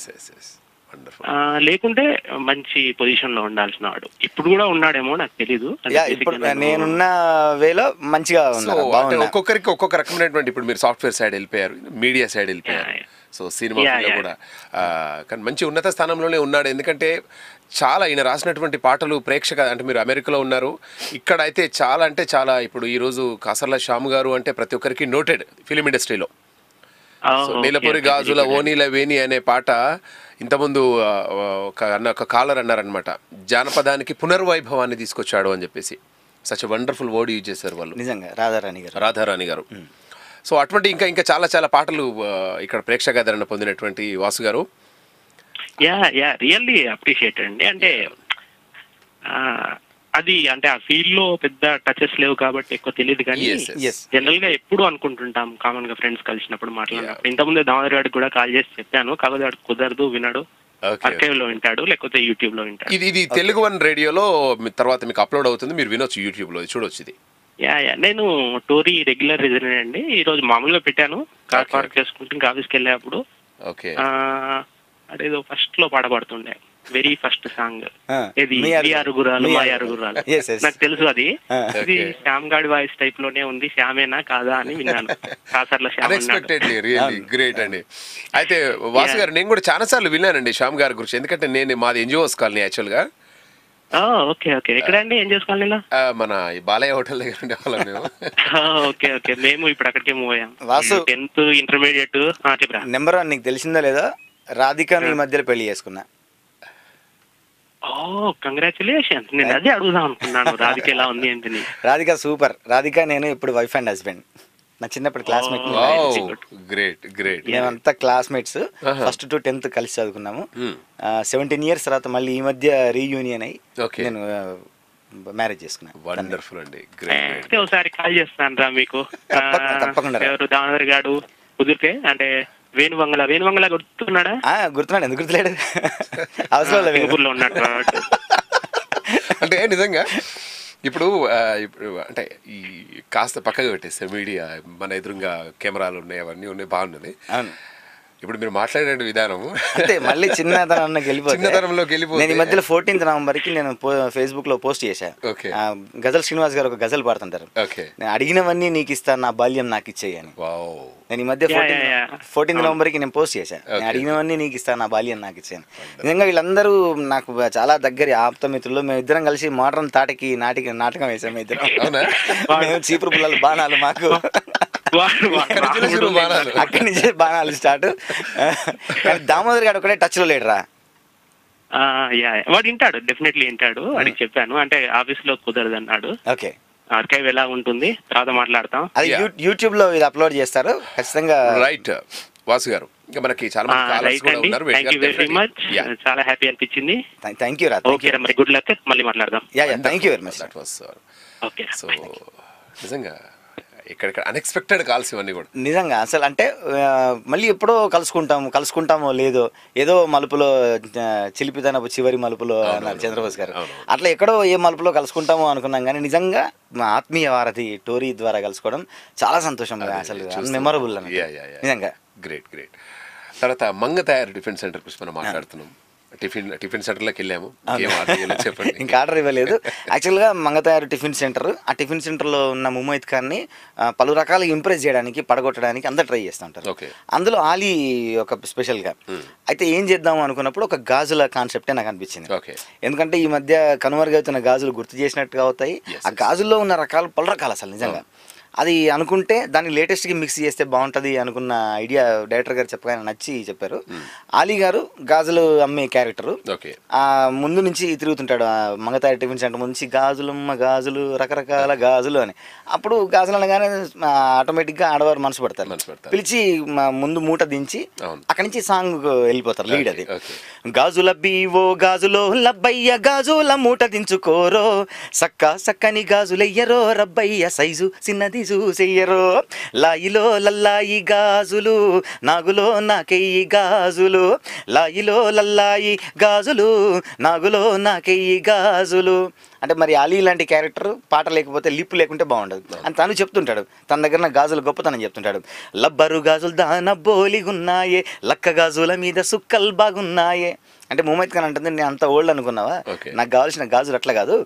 ఆ, లేకుంటే మంచి పొజిషన్ లో ఉండాల్సిన వాడు ఇప్పుడు కూడా ఉన్నాడేమో నాకు తెలీదు అంటే యా basic ఇప్పుడు గా నేను- నేనున్న వేలో మంచిగా సో ఉన్నారు అంటే బాగున్నా ఒక్కొక్కరికి ఒక్కొక్క రకమైనటువంటి ఇప్పుడు మీరు సాఫ్ట్వేర్ సైడ్ వెళ్ళిపోయారు మీడియా సైడ్ వెళ్ళిపోయారు సో సినిమా Yeah, ఫీల్డ్లో yeah. కూడా ఆ, కానీ మంచి ఉన్నత స్థానంలోనే ఉన్నాడు ఎందుకంటే చాలా ఈయన రాసినటువంటి పాటలు ప్రేక్షక అంటే మీరు అమెరికాలో ఉన్నారు ఇక్కడ అయితే చాలా అంటే చాలా ఇప్పుడు ఈ రోజు కాసర్ల శ్యామ్ గారు అంటే ప్రతి ఒక్కరికి నోటెడ్ ఫిలిం ఇండస్ట్రీలో ఆ, సో okay, నీలపూరి okay, గాజుల very good. ఓనీల వేణి అనే పాట ఇంతకుముందు ఆ, ఒక అన్న ఒక కాలర్ అన్నారనమాట జానపదానికి పునర్వైభవాన్ని తీసుకొచ్చాడు అని చెప్పేసి సచ్ వండర్ఫుల్ వర్డ్ యూజ్ చేశారు వాళ్ళు నిజంగా రాధారాణి గారు రాధారాణి గారు సో అటువంటి ఇంకా ఇంకా చాలా చాలా పాటలు ఆ, ఇక్కడ ప్రేక్షకాదరణ పొందినటువంటి వాసు గారు యా యా రియల్లీ అప్రిషియేట్ అండి అంటే ఆ, అది అంటే ఆ ఫీల్డ్ లో పెద్ద టచెస్ లేవు కాబట్టి ఎక్కువ తెలియదు కానీ Yes, yes. జనరల్ గా ఎప్పుడు అనుకుంటుంటాం కామన్ గా ఫ్రెండ్స్ కలిసినప్పుడు మాట్లాడినప్పుడు ఇంతకుముందే దామోదర్ గారికి కూడా కాల్ చేసి చెప్పాను కాకపోతే వాడు కుదరదు వినడు Okay. అర్కైవ్ లో వింటాడు లేకపోతే యూట్యూబ్ లో వింటాడు ఇది ఇది తెలుగు వన్ రేడియోలో మీ తర్వాత మీకు అప్లోడ్ అవుతుంది మీరు వినొచ్చు యూట్యూబ్లో చూడొచ్చు ఇది యా యా నేను టోరీ రెగ్యులర్ రిజనర్ అండి ఈ రోజు మామూలుగా పెట్టాను కార్ పార్క్ చేసుకుంటూ ఇంకా ఆఫీస్కి వెళ్ళేటప్పుడు ఓకే ఆ, అదేదో ఫస్ట్ లో పాడబడుతుండే వెరీ ఫస్ట్ సాంగ్ ఆ, ఇది మీ అరు- మీ అరుగురాలు మీ మా అరు- అరుగురాలు Yes, yes. నాకు తెలుసు అది ఆ. ఇది Okay. శ్యామ్ గాడి వాయిస్ టైప్ లోనే ఉంది శ్యామేనా కాదా అని విన్నాను కాసర్ల శ్యామ్ అన్నాడు. అన్ఎక్స్పెక్టెడ్లీ రియల్లీ గ్రేట్ అండి అయితే వాసు గారు నేను కూడా చాలా సార్లు విన్నానండి శ్యామ్ గారి గురించి ఎందుకంటే నేను మాది ఎన్జిఓస్ కాలనీ యాక్చువల్గా ఆ, ఓకే ఓకే ఎక్కడండి ఏం చేసుకోవాలి ఇలా ఆ, మన ఈ బాలయ్య హోటల్ దగ్గర ఉండేవాళ్ళం మేము ఆ, ఓకే ఓకే మేము ఇప్పుడు అక్కడికే మూవ్ అయ్యాం వాసు. టెన్త్ ఇంటర్మీడియట్ చెప్పరా నెంబర్ వన్ నీకు తెలిసిందో లేదో రాధికను ఈ మధ్యలో పెళ్లి చేసుకున్నా ఓ కంగ్రాచులేషన్ నేను అదే అడుగుదాం అనుకున్నాను రాధిక ఎలా ఉంది ఏంటని రాధిక సూపర్ రాధిక నేను ఇప్పుడు వైఫ్ అండ్ హస్బెండ్ నా చిన్నప్పటి క్లాస్మేట్ గ్రేట్ గ్రేట్ మేమంతా classmates Uh-huh. First to tenth కలిసి చదువుకున్నాము సెవెంటీన్ ఇయర్స్ తర్వాత మళ్ళీ ఈ మధ్య రీయూనియన్ అయ్యి Okay. నేను మ్యారేజ్ చేసుకున్నాను వండర్ఫుల్ అండి గ్రేట్ అయితే ఒకసారి కాల్ చేస్తాను రా మీకు ఆ, తప్పకుండా, తప్పకుండా రా. ఎవరు దామోదర్ గాడు కుదిరితే అంటే వేణువంగల వేణువంగల గుర్తున్నాడా ఆ, గుర్తున్నాడు ఎందుకు గుర్తులేడు అవసరం లేదు సింగపూర్ లో ఉన్నాడు కాబట్టి. అంటే నిజంగా ఇప్పుడు ఆ, ఇప్పుడు అంటే ఈ కాస్త పక్కగా పెట్టేస్తే మీడియా మన ఎదురుగా కెమెరాలు ఉన్నాయి అవన్నీ ఉన్నాయి బాగున్నది అవును ఇప్పుడు మీరు మాట్లాడే విధానం అంటే మళ్ళీ చిన్నతనంలోకి వెళ్ళిపోతే చిన్నతనంలోకి వెళ్ళిపోతే- నేను ఈ మధ్యలో ఫోర్టీన్త్ నవంబర్ కి నేను ఫేస్బుక్ లో పోస్ట్ చేశా Okay. ఆ, గజల్ శ్రీనివాస్ గారు ఒక గజల్ పాడుతుంటారు ఓకే నేను అడిగినవన్నీ నీకు ఇస్తాను నా బాల్యం నాకు ఇచ్చేయి అని వావ్ నేను ఈ మధ్య Yeah, fourteen yeah, yeah. Fourteenth అవును. నవంబర్ కి నేను పోస్ట్ చేశా నేను Okay. అడిగినవన్నీ నీకు ఇస్తాను నా బాల్యం నాకు ఇచ్చాను నిజంగా వీళ్ళందరూ నాకు చాలా దగ్గర ఆప్త మిత్రులు మేము ఇద్దరం కలిసి మోడర్న్ తాటకి నాటిక నాటకం వేసాం మేము ఇద్దరం అవునా మేము చీపురు పుల్లలు బాణాలు మాకు వాడు- వాడు ఎక్కడి నుంచి రాముడు వచ్చిన బాణాలు? అక్కడి నుంచి బాణాలు స్టార్ట్ కానీ దామోదర్ గారు ఒకటే టచ్ లో లేడురా ఆ, యా యా. వాడు వింటాడు డెఫినెట్లీ వింటాడు వాడికి చెప్పాను అంటే ఆఫీస్ లో కుదరదు అన్నాడు ఓకే ఆర్కైవ్ ఎలా ఉంటుంది తర్వాత మాట్లాడతాం అది Yeah. యూ- యూట్యూబ్ లో ఇది అప్లోడ్ చేస్తారు ఖచ్చితంగా రైట్ వాసు గారు ఇంకా మనకి చాలా మంది కాలర్స్ రైట్ కూడా అండి ఉన్నారు థ్యాంక్ యూ వెరీ మచ్ చాలా హ్యాపీ అనిపించింది థ్యాంక్ యూ రా ఓకే రా మరి గుడ్ లక్ మళ్ళీ మాట్లాడదాం yeah yeah thank you very much that was okay so నిజంగా ఇక్కడ అన్ఎక్స్పెక్టెడ్ కాల్స్ ఇవన్నీ కూడా నిజంగా అసలు అంటే ఆ, మళ్ళీ ఎప్పుడో కలుసుకుంటాము కలుసుకుంటామో లేదో ఏదో మలుపులో ఆ, చిలిపితనపు చివరి మలుపులో అన్నారు చంద్రబోస్ గారు అట్లా ఎక్కడో ఏ మలుపులో కలుసుకుంటామో అనుకున్నాం కానీ నిజంగా మా ఆత్మీయ వారధి టోరీ ద్వారా కలుసుకోవడం చాలా సంతోషం అసలు మెమరబుల్ అని యా యా యా నిజంగా గ్రేట్ గ్రేట్ తర్వాత మంగ తయారు టిఫిన్ సెంటర్ గురించి మనం మాట్లాడుతున్నాం టిఫిన్ టిఫిన్ సెంటర్లోకి వెళ్ళాము ఏం ఆర్డర్ చేయాలో చెప్పండి ఇంకా ఆర్డర్ ఇవ్వలేదు యాక్చువల్గా మంగతయారు టిఫిన్ సెంటర్ ఆ టిఫిన్ సెంటర్లో ఉన్న ముమైత్ ఖాన్ని ఆ, పలు రకాలుగా ఇంప్రెస్ చేయడానికి పడగొట్టడానికి అందరు ట్రై చేస్తుంటారు ఓకే అందులో ఆలీ ఒక స్పెషల్గా అయితే ఏం చేద్దాం అనుకున్నప్పుడు ఒక గాజుల కాన్సెప్టే నాకు అనిపించింది ఓకే ఎందుకంటే ఈ మధ్య కనుమరుగవుతున్న గాజులు గుర్తు చేసినట్టుగా అవుతాయి ఆ గాజుల్లో ఉన్న రకాలు పలు రకాలు అసలు నిజంగా అది అనుకుంటే దాన్ని లేటెస్ట్గా మిక్స్ చేస్తే బాగుంటుంది అనుకున్న ఐడియా డైరెక్టర్ గారు చెప్పగానే నచ్చి చెప్పారు ఆలీ గారు గాజులు అమ్మే క్యారెక్టరు ఓకే ఆ ముందు నుంచి తిరుగుతుంటాడు ఆ మంగతాయి టిఫిన్ సెంటర్ ముందు నుంచి గాజులమ్మ గాజులు రకరకాల గాజులు అని అప్పుడు గాజులు అనగానే ఆ, ఆటోమేటిక్గా ఆడవారు మనసు పడతారు పిలిచి మా ముందు మూట దించి అక్కడి నుంచి సాంగ్ వెళ్ళిపోతారు లీడ్ అది గాజుల బీవో గాజులో లబ్బయ్య గాజుల మూట దించుకోరో సక్క సక్కని గాజులెయ్యరో రబ్బయ్య సైజు చిన్నది చూసెయ్యరో లాయిలో లల్లాయి గాజులు నాగులో నాకెయ్యి గాజులు లాయిలో లల్లాయి గాజులు నాగులో నాకెయ్యి గాజులు అంటే మరి అలీ లాంటి క్యారెక్టర్ పాట లేకపోతే లిప్ లేకుంటే బాగుండదు అని తను చెప్తుంటాడు తన దగ్గర నా గాజులు గొప్పతనం చెప్తుంటాడు లబ్బరు గాజులు దాన బోలిగున్నాయే లక్క గాజుల మీద సుక్కలు బాగున్నాయే అంటే ముమైత్ ఖాన్ అంటుంది నేను అంత ఓల్డ్ అనుకున్నావా నాకు కావాల్సిన గాజులు అట్లా కాదు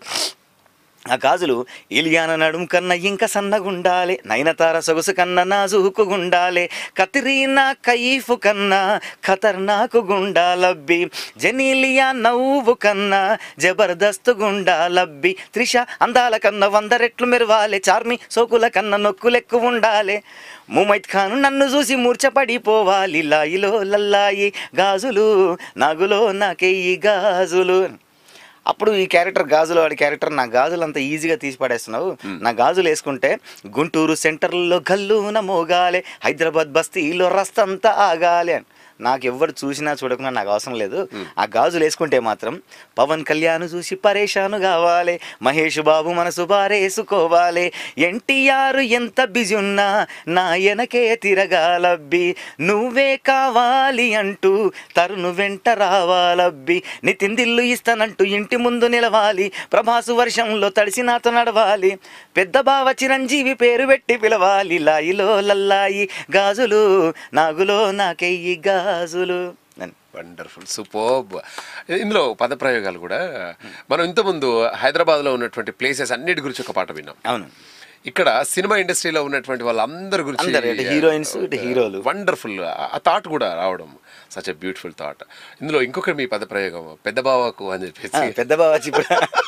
ఆ గాజులు ఇలియాన నడుం కన్నా ఇంకా సన్నగుండాలి నయనతార సొగసు కన్నా నాజుకు గుండాలి కత్రీనా కయీఫు కన్నా ఖతర్నాకు గుండాలబ్బి జనీలియా నవ్వు కన్నా జబర్దస్తు గుండాలబ్బి త్రిష అందాల కన్నా వంద రెట్లు మెరవాలి చార్మి సోకుల కన్నా నొక్కులెక్కు ఉండాలి ముమైత్ ఖాన్ నన్ను చూసి మూర్చపడిపోవాలి లాయిలో లల్లాయి గాజులు నాగులో నాకెయ్యి గాజులు అప్పుడు ఈ క్యారెక్టర్ గాజులు వాడి క్యారెక్టర్ నా గాజులు అంత ఈజీగా తీసి పడేస్తున్నావు నా గాజులు వేసుకుంటే గుంటూరు సెంటర్లో గల్లున మోగాలే హైదరాబాద్ బస్తీలో రస్తంతా ఆగాలి అని నాకు ఎవ్వరు చూసినా చూడకుండా నాకు అవసరం లేదు ఆ గాజులు వేసుకుంటే మాత్రం పవన్ కళ్యాణ్ చూసి పరేషాను కావాలి మహేష్ బాబు మనసు బారేసుకోవాలి ఎన్టీఆర్ ఎంత బిజీ ఉన్నా నా వెనకే తిరగాలబ్బి నువ్వే కావాలి అంటూ తరును వెంట రావాలబ్బి నితిన్ దిల్లు ఇస్తానంటూ ఇంటి ముందు నిలవాలి ప్రభాసు వర్షంలో తడిసి నాతో నడవాలి పెద్ద బావ చిరంజీవి పేరు పెట్టి పిలవాలి లాయిలో లల్లాయి గాజులు నాగులో నాకెయ్యి గాజులు అని వండర్ఫుల్ సూపర్బ్ ఇందులో పదప్రయోగాలు కూడా మనం ఇంతకుముందు హైదరాబాద్లో ఉన్నటువంటి ప్లేసెస్ అన్నిటి గురించి ఒక పాట విన్నాం అవును ఇక్కడ సినిమా ఇండస్ట్రీలో ఉన్నటువంటి వాళ్ళందరి గురించి అందరు, ఇటు heroines, ఇటు హీరోలు. వండర్ఫుల్ ఆ థాట్ కూడా రావడం సచ్ ఎ బ్యూటిఫుల్ థాట్ ఇందులో ఇంకొక మీ పదప్రయోగం పెద్ద బావకు అని ఆ, చెప్పేసి పెద్ద బావ చిప్పుడు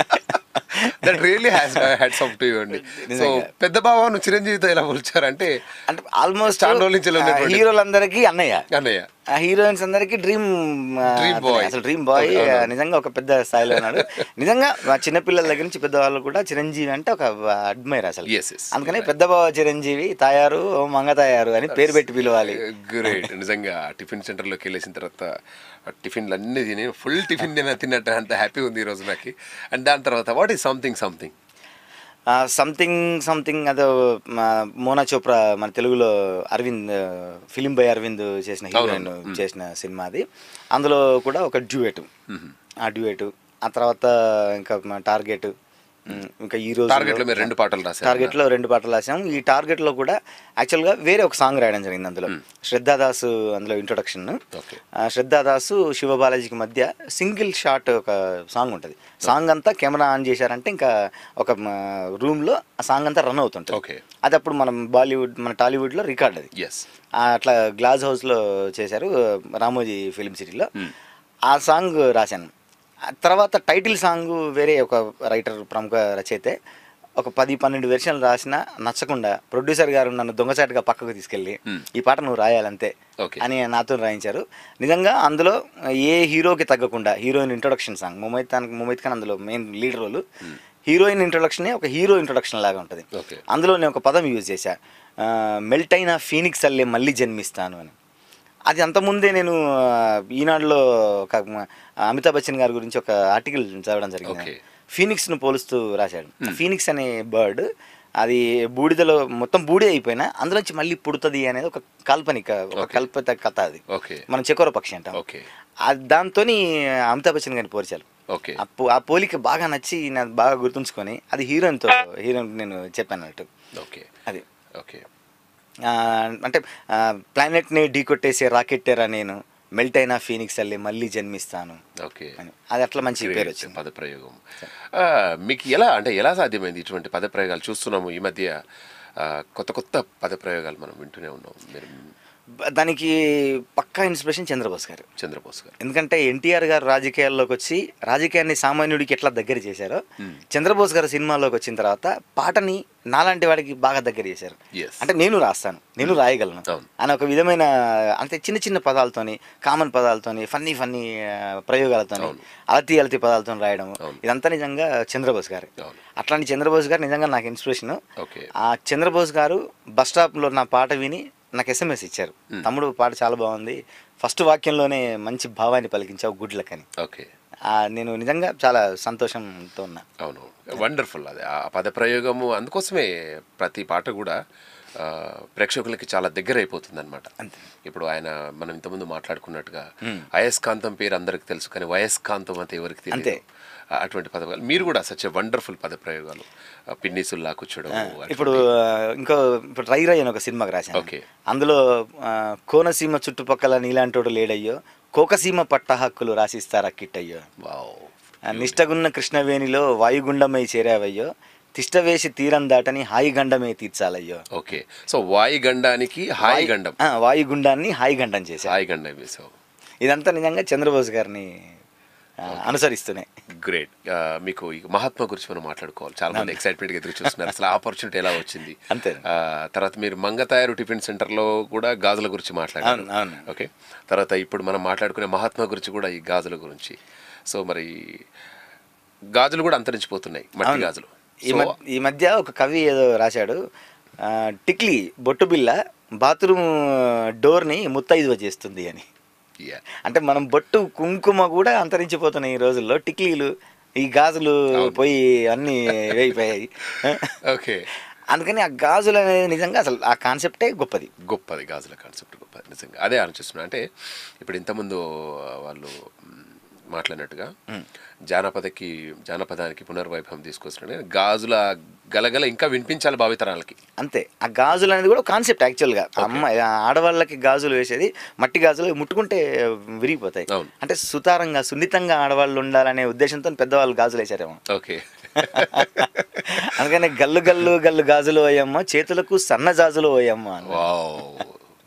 that really has hats off to you అండి సో నిజంగా. పెద్ద బావను చిరంజీవితో ఎలా పోల్చారంటే అంటే ఆల్మోస్ట్ చాలా రోజుల నుంచి ఉన్నటువంటి- హీరోలందరికీ అన్నయ్య అన్నయ్య ఆ హీరోయిన్స్ అందరికి డ్రీమ్ Dream boy. అసలు డ్రీమ్ బాయ్ అవును, అవును. నిజంగా ఒక పెద్ద స్థాయిలో ఉన్నాడు నిజంగా మా చిన్నపిల్లల దగ్గర నుంచి పెద్దవాళ్ళు కూడా చిరంజీవి అంటే ఒక అడ్మైర్ అసలు అందుకని పెద్ద బావ చిరంజీవి తాయారు ఓ మంగ తాయారు అని పేరు పెట్టి పిలవాలి గ్రేట్ నిజంగా టిఫిన్ సెంటర్లోకి వెళ్ళేసిన తర్వాత ఆ టిఫిన్లు అన్ని తిని ఫుల్ టిఫిన్ తిన తిన్నట్టు అంత హ్యాపీ ఉంది ఈ రోజు నాకు అండ్ దాని తర్వాత what is something something something something అదో మా మోనా చోప్రా మన తెలుగులో అరవింద్ ఫిలిం బై అరవింద్ చేసిన హీరోయిన్ అవునవును. చేసిన సినిమా అది అందులో కూడా ఒక డ్యూయట్ ఆ డ్యూయట్ ఆ తర్వాత ఇంకా టార్గెట్ ఇంకా ఈ రోజు Target లో మీరు రెండు పాటలు రాశారు టార్గెట్ లో రెండు పాటలు రాసాం ఈ టార్గెట్ లో కూడా యాక్చువల్ గా వేరే ఒక సాంగ్ రాయడం జరిగింది అందులో శ్రద్ధాదాసు అందులో ఇంట్రొడక్షన్ శ్రద్ధాదాసు శివబాలాజీకి మధ్య సింగిల్ షాట్ ఒక సాంగ్ ఉంటుంది సాంగ్ అంతా కెమెరా ఆన్ చేశారంటే ఇంకా ఒక రూమ్ లో ఆ సాంగ్ అంతా రన్ అవుతుంటుంది ఓకే అది అప్పుడు మనం బాలీవుడ్ మన టాలీవుడ్ లో రికార్డ్ అది ఎస్ ఆ అట్లా గ్లాస్ హౌస్ లో చేశారు రామోజీ ఫిలిం సిటీలో ఆ సాంగ్ రాశాను ఆ తర్వాత టైటిల్ సాంగ్ వేరే ఒక రైటర్ ప్రముఖ రచయితే ఒక పది పన్నెండు వెర్షన్లు రాసిన నచ్చకుండా ప్రొడ్యూసర్ గారు నన్ను దొంగచాటుగా పక్కకు తీసుకెళ్ళి ఈ పాట నువ్వు రాయాలంతే అని నాతో రాయించారు నిజంగా అందులో ఏ హీరోకి తగ్గకుండా heroine introduction song Mumaith Khan Mumaith Khan అందులో మెయిన్ లీడ్ రోల్ హీరోయిన్ ఇంట్రొడక్షనే ఒక హీరో ఇంట్రొడక్షన్ లాగా ఉంటుంది ఓకే అందులో నేను ఒక పదం యూజ్ చేశా మెల్ట్ అయిన ఫీనిక్స్ అల్లే మళ్ళీ జన్మిస్తాను అని అది అంతకుముందే నేను ఆ, ఈనాడులో ఒక మ- అమితాబ్ బచ్చన్ గారి గురించి ఒక ఆర్టికల్ చదవడం జరిగింది ఫీనిక్స్ను పోలుస్తూ రాశాడు ఫీనిక్స్ అనే బర్డ్ అది బూడిదలో మొత్తం బూడిద అయిపోయినా అందులోంచి మళ్ళీ పుడుతుంది అనేది ఒక కాల్పనిక ఒక కల్పిత కథ అది ఓకే మనం చకోర పక్షి అంటాం ఓకే దాంతో అమితాబ్ బచ్చన్ గారిని పోల్చారు ఓకే ఆ పో- ఆ పోలిక బాగా నచ్చి నాకు బాగా గుర్తుంచుకొని అది హీరోయిన్తో హీరోయిన్ నేను చెప్పాను అన్నట్టు ఓకే అది ఓకే ఆ, అంటే ప్లానెట్ని ఢీకొట్టేసే రాకెట్టేరా నేను మెల్ట్ అయిన ఫీనిక్స్ అల్లి మళ్ళీ జన్మిస్తాను ఓకే అని అది అట్లా మంచి Great పేరు వచ్చింది పదప్రయోగం ఆ, మీకు ఎలా అంటే ఎలా సాధ్యమైంది ఇటువంటి పదప్రయోగాలు చూస్తున్నాము ఈ మధ్య ఆ, కొత్త కొత్త పదప్రయోగాలు మనం వింటూనే ఉన్నాం మీరు బ- దానికి పక్కా ఇన్స్పిరేషన్ చంద్రబోస్ గారు చంద్రబోస్ గారు ఎందుకంటే ఎన్టీఆర్ గారు రాజకీయాల్లోకి వచ్చి రాజకీయాన్ని సామాన్యుడికి ఎట్లా దగ్గర చేశారో చంద్రబోస్ గారు సినిమాలోకి వచ్చిన తర్వాత పాటని నాలాంటి వాడికి బాగా దగ్గర చేశారు Yes. అంటే నేను రాస్తాను నేను రాయగలను అవును. అని ఒక విధమైన అంటే చిన్న చిన్న పదాలతోని కామన్ పదాలతోని ఫన్నీ ఫన్నీ ప్రయోగాలతోని అవును. అలతి అలతి పదాలతో రాయడం అవును. ఇదంతా నిజంగా చంద్రబోస్ గారు అవును. అట్లాంటి చంద్రబోస్ గారు నిజంగా నాకు ఇన్స్పిరేషన్ ఓకే ఆ చంద్రబోస్ గారు బస్ స్టాప్లో నా పాట విని నాకు ఎస్ఎంఎస్ ఇచ్చారు తమ్ముడు పాట చాలా బాగుంది ఫస్ట్ వాక్యంలోనే మంచి భావాన్ని పలికించావు గుడ్ లక్ అని ఓకే ఆ, నేను నిజంగా చాలా సంతోషంతో ఉన్నా అవును వండర్ఫుల్ అది ఆ పదప్రయోగము అందుకోసమే ప్రతి పాట కూడా ఆ, ప్రేక్షకులకి చాలా దగ్గర అయిపోతుంది అనమాట ఇప్పుడు ఆయన మనం ఇంతకుముందు మాట్లాడుకున్నట్టుగా అయస్కాంతం పేరు అందరికి తెలుసు కానీ వయస్కాంతం అంటే ఎవరికి తెలియదు అంతే. ఆ, అటువంటి పదప్రయోగాలు మీరు కూడా సచ్ వండర్ఫుల్ పదప్రయోగాలు ఆ, పిన్నిసుల్లా కూర్చోడం ఇప్పుడు ఆ, ఇంకో ఇప్పుడు రై రై అని ఒక సినిమాకి రాశాను ఓకే. అందులో ఆ, కోనసీమ చుట్టుపక్కల నీలాంటోడు లేడయ్యో కోకసీమ పట్ట హక్కులు రాసిస్తారా కిట్టయ్యో వావ్ ఆ, నిష్టగున్న కృష్ణవేణిలో వాయుగుండమై చేరావయ్యో తిష్టవేసి తీరం దాటని హాయిగండమే తీర్చాలయ్యో ఓకే సో వాయుగండానికి హాయి గండం ఆ, వాయుగుండాన్ని హాయిగండం చేశా హాయి గండం వేసావు ఇదంతా నిజంగా చంద్రబోస్ గారిని ఆ, అనుసరిస్తూనే గ్రేట్ మీకు ఈ మహాత్మా గురించి మనం మాట్లాడుకోవాలి చాలా మంది ఎక్సైట్మెంట్ ఎదురు చూస్తున్నారు అసలు ఆపర్చునిటీ ఎలా వచ్చింది అంతే. ఆ, తర్వాత మీరు మంగ తయారు టిఫిన్ సెంటర్ లో కూడా గాజుల గురించి మాట్లాడారు అవును, అవును. ఓకే తర్వాత ఇప్పుడు మనం మాట్లాడుకునే మహాత్మా గురించి కూడా ఈ గాజుల గురించి సో మరి గాజులు కూడా అంతరించిపోతున్నాయి మట్టి అవును. గాజులు ఈ So, మధ్య ఈ మధ్య ఒక కవి ఏదో రాశాడు ఆ, టిక్లీ బొట్టు బిల్ల బాత్రూమ్ డోర్ని ముత్తైదువ చేస్తుంది అని yeah. అంటే మనం బొట్టు కుంకుమ కూడా అంతరించిపోతున్నాయి ఈ రోజుల్లో టిక్లీలు ఈ గాజులు పోయి అన్నీ వేయిపోయాయి ఓకే అందుకని ఆ గాజులు అనేది నిజంగా అసలు ఆ కాన్సెప్టే గొప్పది గొప్పది గాజుల కాన్సెప్ట్ గొప్పది నిజంగా అదే ఆలోచిస్తున్నా అంటే ఇప్పుడు ఇంతకుముందు వాళ్ళు మ్, మాట్లాడినట్టుగా జానపదకి జానపదానికి పునర్వైభవం తీసుకొస్తున్నాడు గాజుల గలగల ఇంకా వినిపించాలి భావితరాలకి అంతే ఆ గాజులు అనేది కూడా కాన్సెప్ట్ యాక్చువల్గా అమ్మ ఆడవాళ్ళకి గాజులు వేసేది మట్టి గాజులు ముట్టుకుంటే విరిగిపోతాయి అవును. అంటే సుతారంగా సున్నితంగా ఆడవాళ్ళు ఉండాలనే ఉద్దేశంతో పెద్దవాళ్ళు గాజులు వేసారేమో ఓకే అందుకని గల్లు గల్లు గల్లు గాజులు పోయమ్మ చేతులకు సన్న జాజులు పోయమ్మ అన్నారు. వావ్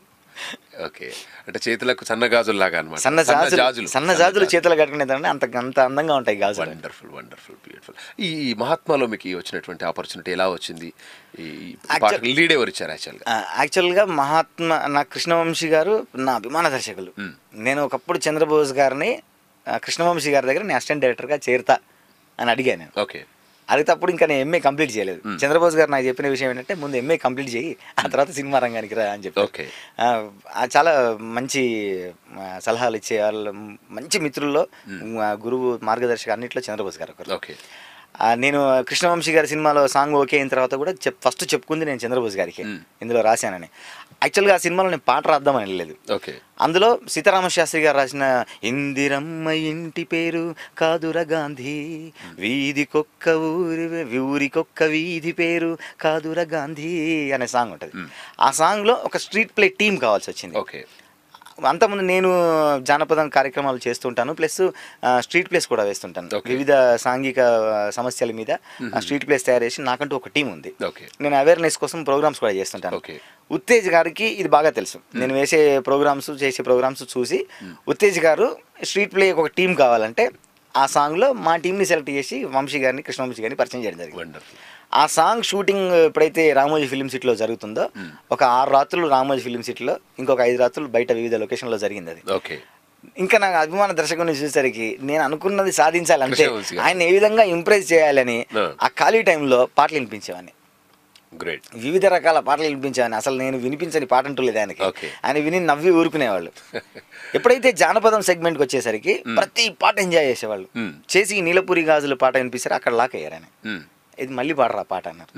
ఓకే అంటే చేతులకు సన్న గాజులు లాగా అనమాట సన్న జాజులు సన్న జాజులు చేతులు కట్టుకునేదాన్ని అంత అంత అందంగా ఉంటాయి గాజులు వండర్ఫుల్ వండర్ఫుల్ బ్యూటిఫుల్ ఈ ఈ మహాత్మాలో మీకు ఈ వచ్చినటువంటి ఆపర్చునిటీ ఎలా వచ్చింది ఈ Actual- పాటకు లీడ్ ఎవరు ఇచ్చారు యాక్చువల్గా ఆ, యాక్చువల్గా మహాత్మా నా కృష్ణవంశీ గారు నా అభిమాన దర్శకులు నేను ఒకప్పుడు చంద్రబోస్ గారిని ఆ, కృష్ణవంశీ గారి దగ్గర నేను అసిస్టెంట్ డైరెక్టర్గా చేరుతా అని అడిగాను నేను ఓకే అడిగితే అప్పుడు ఇంకా నేను ఎంఏ కంప్లీట్ చేయలేదు చంద్రబోస్ గారు నాకు చెప్పిన విషయం ఏంటంటే ముందు ఎంఏ కంప్లీట్ చేయి ఆ తర్వాత సినిమా రంగానికి రా అని చెప్పి ఓకే ఆ, ఆ, చాలా మంచి ఆ, సలహాలు ఇచ్చే వాళ్ళు మంచి మిత్రుల్లో ఆ, గురువు మార్గదర్శక అన్నింటిలో చంద్రబోస్ గారు ఒకరు ఓకే ఆ, నేను కృష్ణవంశీ గారి సినిమాలో సాంగ్ ఓకే అయిన తర్వాత కూడా చెప్ ఫస్ట్ చెప్పుకుంది నేను చంద్రబోస్ గారికి ఇందులో రాశానని యాక్చువల్గా ఆ సినిమాలో నేను పాట రాద్దామని వెళ్ళలేదు ఓకే అందులో సీతారామ శాస్త్రి గారు రాసిన ఇందిరమ్మ ఇంటి పేరు కాదుర గాంధీ వీధికొక్క ఊరి ఊరికొక్క వీధి పేరు కాదుర గాంధీ అనే సాంగ్ ఉంటుంది ఆ సాంగ్లో ఒక స్ట్రీట్ ప్లే టీం కావాల్సి వచ్చింది ఓకే అంతకుముందు నేను జానపదం కార్యక్రమాలు చేస్తుంటాను ప్లస్ స్ట్రీట్ ప్లేస్ కూడా వేస్తుంటాను వివిధ సాంఘిక ఆ, సమస్యల మీద ఆ, స్ట్రీట్ ప్లేస్ తయారు చేసి నాకంటూ ఒక టీం ఉంది ఓకే నేను అవేర్నెస్ కోసం ప్రోగ్రామ్స్ కూడా చేస్తుంటాను ఓకే ఉత్తేజ్ గారికి ఇది బాగా తెలుసు నేను వేసే ప్రోగ్రామ్స్ చేసే ప్రోగ్రామ్స్ చూసి ఉత్తేజ్ గారు స్ట్రీట్ ప్లే ఒక టీం కావాలంటే ఆ సాంగ్లో మా టీంని సెలెక్ట్ చేసి వంశీ గారిని కృష్ణవంశీ గారిని పరిచయం చేయడం జరిగింది వండర్ఫుల్ ఆ సాంగ్ షూటింగ్ ఎప్పుడైతే రామోజీ ఫిలిం సిటీలో జరుగుతుందో ఒక ఆరు రాత్రులు రామోజీ ఫిలిం సిటీలో ఇంకొక ఐదు రాత్రులు బయట వివిధ లొకేషన్లో జరిగింది అది ఓకే ఇంకా నాకు అభిమాన దర్శకుని చూసేసరికి నేను అనుకున్నది సాధించాలి అంతే కృష్ణవంశీ గారు. ఆయన ఏ విధంగా ఇంప్రెస్ చేయాలని ఆ. ఆ ఖాళీ టైంలో పాటలు వినిపించేవాడిని గ్రేట్ వివిధ రకాల పాటలు వినిపించేవాడిని అసలు నేను వినిపించని పాట అంటూ లేదు ఆయనకి Okay. ఆయన విని నవ్వి ఊరుకునేవాళ్ళు ఎప్పుడైతే జానపదం సెగ్మెంట్కి వచ్చేసరికి ప్రతి పాట ఎంజాయ్ చేసేవాళ్ళు చేసి ఈ నీలపురి గాజుల పాట వినిపిస్తారు అక్కడ లాక్ అయ్యారు ఆయన ఇది మళ్ళీ పాడరా పాట అన్నారు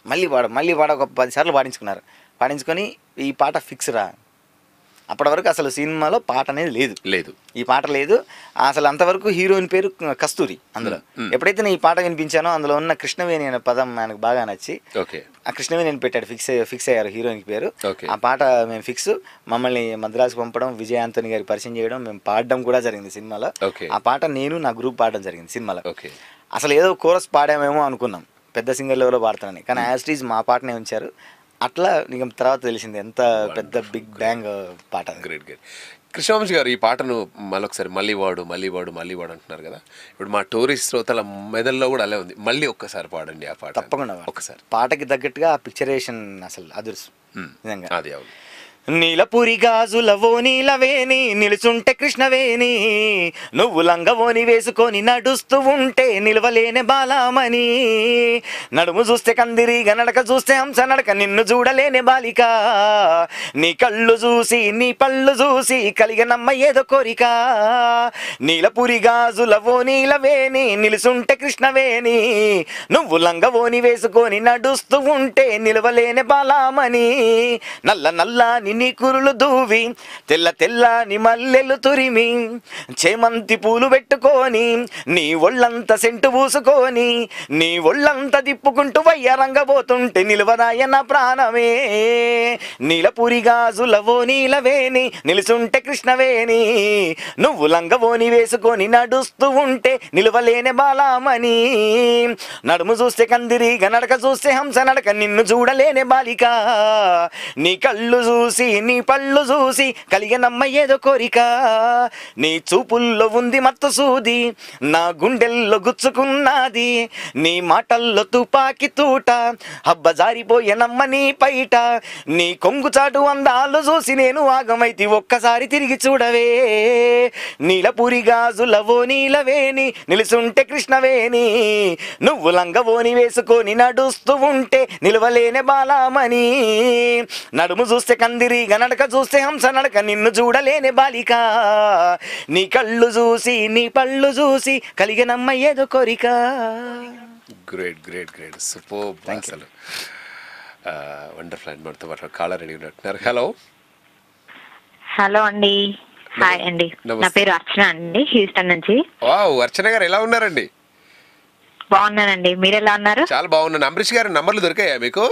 మళ్ళీ పాడ మళ్ళీ పాడ ఒక పది సార్లు పాడించుకున్నారు పాడించుకొని ఈ పాట ఫిక్స్ రా అప్పటి వరకు అసలు సినిమాలో పాట అనేది లేదు లేదు ఈ పాట లేదు అసలు అంతవరకు హీరోయిన్ పేరు కస్తూరి అందులో ఎప్పుడైతే నేను ఈ పాట వినిపించానో అందులో ఉన్న కృష్ణవేణి అనే పదం ఆయనకు బాగా నచ్చి ఓకే ఆ కృష్ణవేణి అని పెట్టాడు ఫిక్స్ ఫిక్స్ అయ్యారు హీరోయిన్ పేరు Okay. ఆ పాట మేము ఫిక్స్ మమ్మల్ని మద్రాసు పంపడం విజయ్ ఆంతోని గారి పరిచయం చేయడం మేము పాడడం కూడా జరిగింది సినిమాలో Okay. ఆ పాట నేను నా గ్రూప్ పాడడం జరిగింది సినిమాలో ఓకే అసలు ఏదో కోరస్ పాడామేమో అనుకున్నాం పెద్ద సింగర్ లెవెల్లో పాడుతున్నాను కానీ యాస్టీజ్ మా పాటనే ఉంచారు అట్లా నీకు తర్వాత తెలిసింది ఎంత పెద్ద బిగ్ బ్యాంగ్ పాట అది. గ్రేట్ గ్రేట్ కృష్ణవంశీ గారు ఈ పాటను మళ్ళొకసారి మళ్ళీ వాడు మళ్ళీ వాడు మళ్ళీ వాడు అంటున్నారు కదా ఇప్పుడు మా టూరిస్ట్ శ్రోతల మెదల్లో కూడా అలా ఉంది మళ్ళీ ఒక్కసారి పాడండి ఆ పాట తప్పకుండా పాడు. ఒక్కసారి పాటకి తగ్గట్టుగా ఆ పిక్చరేషన్ అసలు అదుర్సు మ్మ్. నిజంగా అది అవును నీలపురి గాజులవో నీలవేని నిలుచుంటే కృష్ణవేణి నువ్వు లంగవోని వేసుకొని నడుస్తూ ఉంటే నిలవలేని బాలామణి నడుము చూస్తే కందిరిగా నడక చూస్తే హంస నడక నిన్ను చూడలేని బాలిక నీ కళ్ళు చూసి నీ పళ్ళు చూసి కలిగినమ్మ ఏదో కోరిక నీలపురి గాజులవో నీలవేని నిలుసుంటే కృష్ణవేణి నువ్వు లంగవోని వేసుకొని నడుస్తూ ఉంటే నిలవలేని బాలామణి నల్ల నల్లని నీ కురులు దూవి తెల్ల తెల్లని మల్లెలు తురిమి చేమంతి పూలు పెట్టుకొని నీ ఒళ్ళంత సెంటు పూసుకొని నీ ఒళ్ళంత తిప్పుకుంటూ వయ్యరంగబోతుంటే నిలవదాయ నా ప్రాణమే నీలపురి గాజులవో నీలవేని నిలుసుంటే కృష్ణవేణి నువ్వు లంగవోని వేసుకొని నడుస్తూ ఉంటే నిలవలేని బాలామణి నడుము చూస్తే కందిరిగా నడక చూస్తే హంస నడక నిన్ను చూడలేని బాలిక నీ కళ్ళు చూసి నీ పళ్ళు చూసి కలిగినమ్మ ఏదో కోరిక నీ చూపుల్లో ఉంది మత్తు సూది నా గుండెల్లో గుచ్చుకున్నది నీ మాటల్లో తుపాకి తూట హబ్బ జారిపోయేనమ్మ నీ పైట నీ కొంగు చాటు అందాలు చూసి నేను ఆగమైతి ఒక్కసారి తిరిగి చూడవే నీలపురి గాజులవో నీలవేని నిలుసుంటే కృష్ణవేణి నువ్వు లంగవోని వేసుకొని నడుస్తూ ఉంటే నిలవలేని బాలామణి నడుము చూస్తే కందిరిగా నడక చూస్తే హంస నడక నిన్ను చూడలేని బాలిక నీ కళ్ళు చూసి నీ పళ్ళు చూసి కలిగినమ్మ ఏదో కోరిక గ్రేట్ గ్రేట్ గ్రేట్ సూపర్ అసలు వండర్ఫుల్ అండ్ మనతో పాటు కాలర్ రెడీ ఉన్నట్టున్నారు హలో హలో అండి హాయ్ అండి నా నమస్తే. పేరు అర్చన అండి హ్యూస్టన్ నుంచి వావ్ అర్చన గారు ఎలా ఉన్నారండి బాగున్నానండి మీరు ఎలా ఉన్నారు చాలా బాగున్నాను అంబరీష్ గారి నంబర్లు దొరికాయా మీకు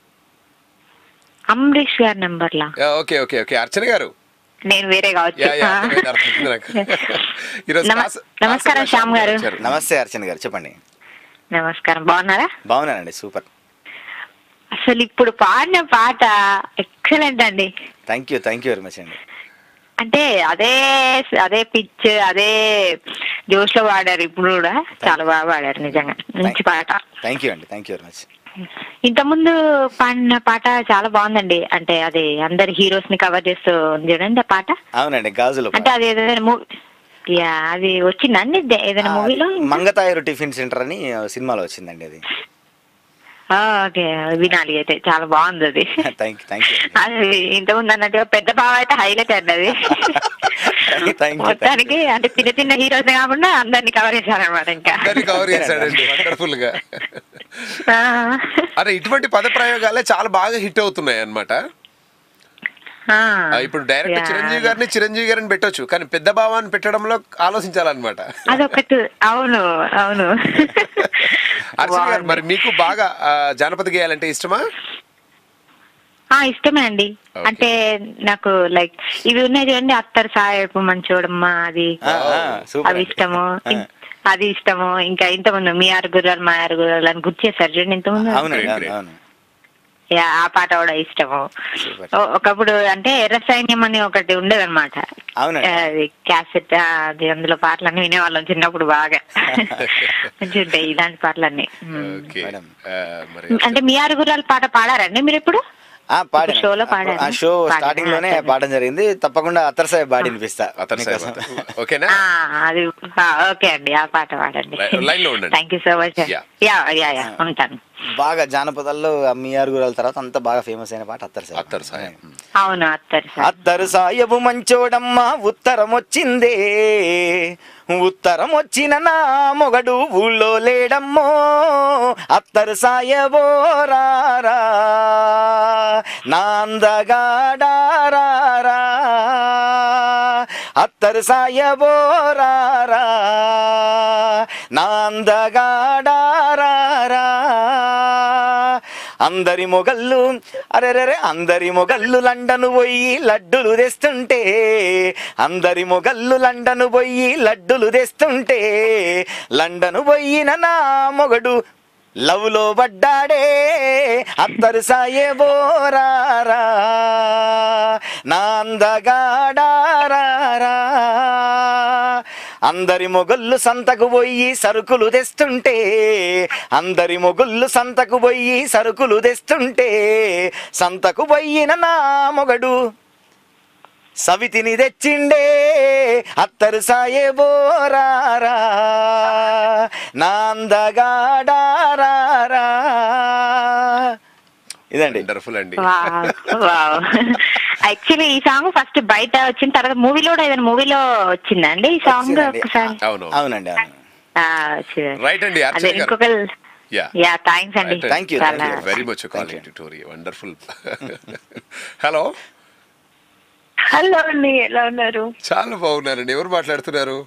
అంబరీష్ గారి నెంబర్లా yeah, okay okay okay Archana గారు నేను వేరే కావచ్చు యా, యా, అర్థమైంది, అర్థమైంది నాకు. ఈరోజు నమ- కాస- నమస్కారం కాసల శ్యామ్ గారు వచ్చారు. నమస్తే అర్చన గారు చెప్పండి నమస్కారం బాగున్నారా బాగున్నానండి సూపర్ అసలు ఇప్పుడు పాడిన పాట ఎక్సలెంట్ అండి thank you thank you very much అండి అంటే అదే అదే పిచ్ అదే జోష్ లో పాడారు ఇప్పుడు కూడా చాలా బాగా పాడారు నిజంగా మంచి పాట థ్యాంక్ యూ అండి థ్యాంక్ యూ వెరీ మచ్ ఇంతకుముందు పాడిన పాట చాలా బాగుందండి అంటే అది అందరి హీరోస్ ని కవర్ చేస్తూ ఉంది చూడండి ఆ పాట అవునండి గాజులు అంటే అది ఏదైనా మూవీ యా అది వచ్చిందండి దే- ఏదైనా మూవీలో మంగతాయరు టిఫిన్ సెంటర్ అని సినిమాలో వచ్చిందండి అది ఓకే వినాలి అయితే చాలా బాగుంది అది థ్యాంక్ యూ థ్యాంక్ యూ అది ఇంతకుముందు అన్నట్టుగా పెద్ద బావ అయితే హైలైట్ అండి అది థ్యాంక్ యూ మొత్తానికి అంటే చిన్న చిన్న హీరోస్ కాకుండా అందరిని కవర్ చేశారనమాట ఇంకా అందరినీ కవర్ చేశాడండి వండర్ఫుల్ గా ఆ. అరే ఇటువంటి పద ప్రయోగాలే చాలా బాగా హిట్ అవుతున్నాయి అన్నమాట ఆ. ఆ, ఇప్పుడు డైరెక్ట్ యా. చిరంజీవి గారిని చిరంజీవి గారిని పెట్టొచ్చు కానీ పెద్ద భావాన్ని పెట్టడంలో ఆలోచించాలన్నమాట అదొకటి అవును అవును అర్చన గారు మరి మీకు బాగా ఆ, జానపద గేయాలంటే ఇష్టమా ఆ ఇష్టమే అండి అంటే నాకు లైక్ ఇవి ఉన్నాయి చూడండి అత్తరు సాయపు మంచోడమ్మ అది సూపర్ అవి ఇష్టము ఇం- అది ఇష్టము ఇంకా ఇంతకుముందు మీ ఆరు గుర్రాలు మా ఆరు గుర్రాలు అని గుర్తు చేశారు చూడండి ఇంతకుముందు అవునండి అవును అవును యా, ఆ పాట కూడా ఇష్టము సూపర్ ఓ- ఒకప్పుడు అంటే ఎర్ర సైన్యం అని ఒకటి ఉండేదన్నమాట అవునండి అది క్యాసెట్ అది అందులో పాటలన్నీ వినేవాళ్ళం చిన్నప్పుడు బాగా మంచిగా ఉంటాయి ఇలాంటి పాటలన్నీ ఉమ్. Okay madam. ఆ, మరి అంటే మీ ఆరు గుర్రాల పాట పాడారండి మీరు ఇప్పుడు ఆ పాడాను షోలో పాడారా? ఆ షో పాడారా? స్టార్టింగ్ లోనే సరే. పాడడం జరిగింది తప్పకుండా అత్తర్ సాహెబ్ పాడి వినిపిస్తా అతను మీకోసం. ఓకేనా ఆ, అది ఆ, ఓకే అండి ఆ పాట పాడండి లై- లైన్లో ఉండండి. Thank you so much Yeah. Yeah yeah yeah ఉంటాను బాగా జానపదాల్లో మీ ఆరుగురాల తర్వాత అంతా బాగా ఫేమస్ అయిన పాట అత్తరు సాయి అత్తరు సాయి అవును అత్తరు సార్ అత్తరు సాయబు మంచోడమ్మ ఉత్తరం వచ్చిందే ఉత్తరం వచ్చిన నా మొగడు ఊళ్ళో లేడమ్మో అత్తరు సాయబో రారా నా అందగాడారా అత్తరు సాయబో రారా నా అందగాడారా అందరి మొగళ్ళు అరెరెరే అందరి మొగళ్ళు లండను పోయి లడ్డులు తెస్తుంటే అందరి మొగళ్ళు లండను పోయి లడ్డులు తెస్తుంటే లండను పోయిన నా మొగడు లవ్లో పడ్డాడే అత్తరు సాయే బోరారా నా అందగాడారా అందరి మొగుళ్ళు సంతకు పోయి సరుకులు తెస్తుంటే అందరి మొగుళ్ళు సంతకు పోయి సరుకులు తెస్తుంటే సంతకు పోయిన నా మొగడు సవితిని తెచ్చిండే అత్తరు సాయే బోరారా నాందగాడారా ఇదండి వండర్ఫుల్ అండి యాక్చువల్లీ ఈ సాంగ్ ఫస్ట్ బయట వచ్చిన తర్వాత మూవీలో కూడా ఏదైనా మూవీలో వచ్చిందా అండి ఈ సాంగ్ వచ్చిందండి. ఒకసారి అవును అవునండి అవును ఆ, వచ్చింది. రైట్ అండి అదే అర్చన గారు ఇంకొక యా యా థ్యాంక్స్ అండి Thank you, చాలా thank you. Very much calling Tori wonderful hello hello అండి ఎలా ఉన్నారు చాలా బాగున్నారండి ఎవరు మాట్లాడుతున్నారు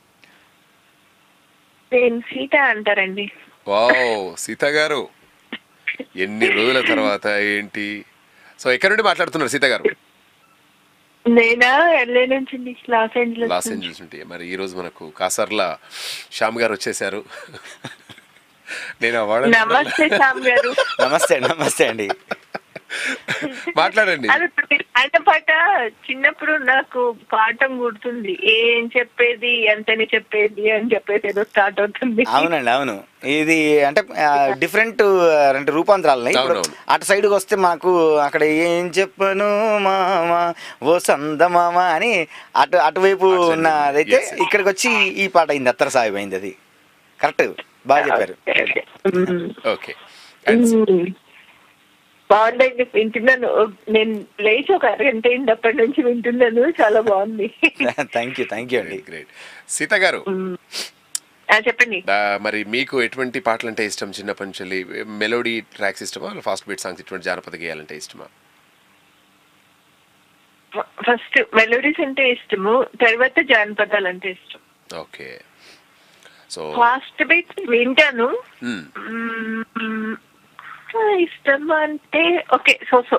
నేను సీత అంటారండి వావ్ సీత గారు ఎన్ని రోజుల తర్వాత ఏంటి సో ఎక్కడి నుండి మాట్లాడుతున్నారు సీత గారు నేనా ఎల్ఏ నుంచి అండి, లాస్ ఏంజలస్ లాస్ నుంచి. ఏంజల్స్ నుండి మరి ఈ రోజు మనకు కాసర్ల శ్యామ్ గారు వచ్చేసారు నేను ఆ వాడని నమస్తే శ్యామ్ గారు నమస్తే నమస్తే అండి మాట్లాడండి అది ఇప్పుడు మీరు పాడిన పాట చిన్నప్పుడు నాకు పాఠం గుర్తుంది ఏం చెప్పేది ఎంతని చెప్పేది అని చెప్పేసి ఏదో స్టార్ట్ అవుతుంది అవునండి అవును ఇది అంటే డిఫరెంట్ రెండు రూపాంతరాలు ఉన్నాయి. ఇప్పుడు అవునవును. అటు సైడ్కి వస్తే మాకు అక్కడ ఏం చెప్పను మామ ఓ సంద మామ అని అటు అటువైపు ఉన్నదైతే ఇక్కడికి వచ్చి ఈ పాట అయింది అత్తర సాయి అయింది అది కరెక్ట్ బాగా చెప్పారు ఓకే మ్మ్. బాగుందండి వింటున్నాను నేను లేచి ఒక అరగంట అయింది అప్పటి నుంచి వింటున్నాను చాలా బాగుంది థ్యాంక్ యూ థ్యాంక్ యూ అండి గ్రేట్ సీత గారు ఆ, చెప్పండి ఆ, మరి మీకు ఎటువంటి పాటలు అంటే ఇష్టం చిన్నప్పటి నుంచి మెలోడీ ట్రాక్స్ ఇష్టమా ఫాస్ట్ బీట్ సాంగ్స్ ఇటువంటి జానపద గేయాలంటే ఇష్టమా ఫస్ట్ మెలోడీస్ అంటే ఇష్టము తర్వాత జానపదాలు అంటే ఇష్టం ఓకే సో ఫాస్ట్ బీట్స్ వింటాను మ్మ్. ఇష్టం అంటే okay so so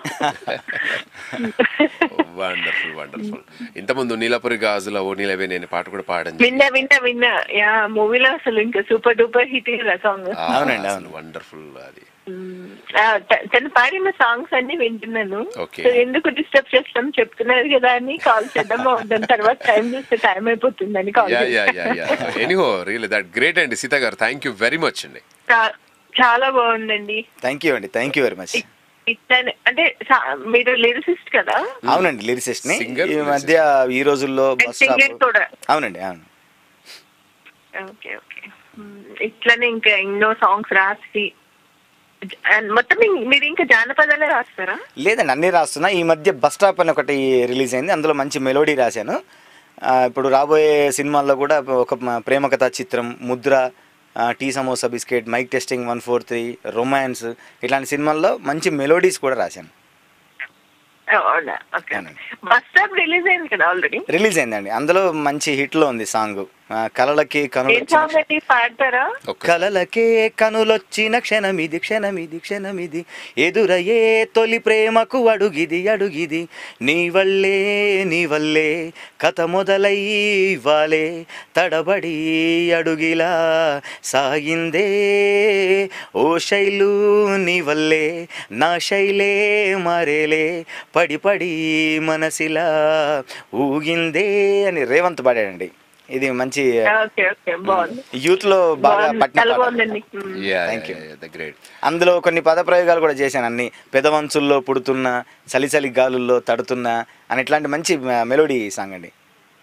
wonderful wonderful ఇంతకుముందు నీలపురి గాజుల ఓ నీలవే నేను పాట కూడా పాడని విన్నా విన్నా విన్నా యా మూవీలో అసలు ఇంకా సూపర్ డూపర్ హిట్ కదా సాంగ్ అవునండి, అవును. వండర్ఫుల్ అది తను పాడిన సాంగ్స్ అన్ని వింటున్నాను Okay. సో ఎందుకు డిస్టర్బ్ చేస్తాం చెప్తున్నారు కదా అని కాల్ చేద్దాం దాని తర్వాత టైం చూస్తే టైం అయిపోతుందని call yeah yeah yeah yeah anyhow real that great అండి సీత గారు థ్యాంక్ యూ వెరీ మచ్ అండి చాలా బాగుందండి థ్యాంక్ యూ అండి థ్యాంక్ యూ వెరీ మచ్ ఇట్లానే అంటే సా- మీరు లిరిసిస్ట్ కదా అవునండి లిరిసిస్ట్ ని Singer, ఈ మధ్య ఈ రోజుల్లో బస్ సింగర్ స్టాప్ కూడా అవునండి అవును ఓకే ఓకే ఇట్లానే ఇంకా ఎన్నో సాంగ్స్ రాసి and మొత్తం ఇం- మీరు ఇంకా జానపదాలే రాస్తారా లేదండి అన్నీ రాస్తున్నా ఈ మధ్య బస్ స్టాప్ అని ఒకటి రిలీజ్ అయింది అందులో మంచి మెలోడీ రాశాను ఆ, ఇప్పుడు రాబోయే సినిమాల్లో కూడా ఒక మ- ప్రేమ కథా చిత్రం ముద్ర ఆ, tea samosa biscuit mic testing one four three romance ఇట్లాంటి సినిమాల్లో మంచి మెలోడీస్ కూడా రాశాను అవునా ఓకే బస్ స్టాప్ రిలీజ్ అయింది కదా ఆల్రెడీ రిలీజ్ అయిందండి అందులో మంచి హిట్లో ఉంది సాంగ్ కలలకి ఏం కనులు సాంగ్ అండి పాడతారా కలలకే కనులొచ్చిన క్షణమిది క్షణమిది క్షణమిది ఎదురయ్యే తొలి ప్రేమకు అడుగిది అడుగిది నీ వల్లే నీ వల్లే కథ మొదలై ఇవ్వాలే తడబడి అడుగిలా సాగిందే ఓ శైలు నీ వల్లే నా శైలే మారేలే పడి పడి మనసిలా ఊగిందే అని రేవంత్ పాడాడండి ఇది మంచి ఓకే ఓకే బాగుంది యూత్ లో బాగా బాగుంది. పట్టిన చాలా పాట. బాగుందండి మ్మ్. Thank you. ద గ్రేట్ అందులో కొన్ని పదప్రయోగాలు కూడా చేశాను అన్ని పెదవంచుల్లో పుడుతున్న చలి చలి గాలుల్లో తడుతున్న అని ఇట్లాంటి మంచి మెలోడీ సాంగ్ అండి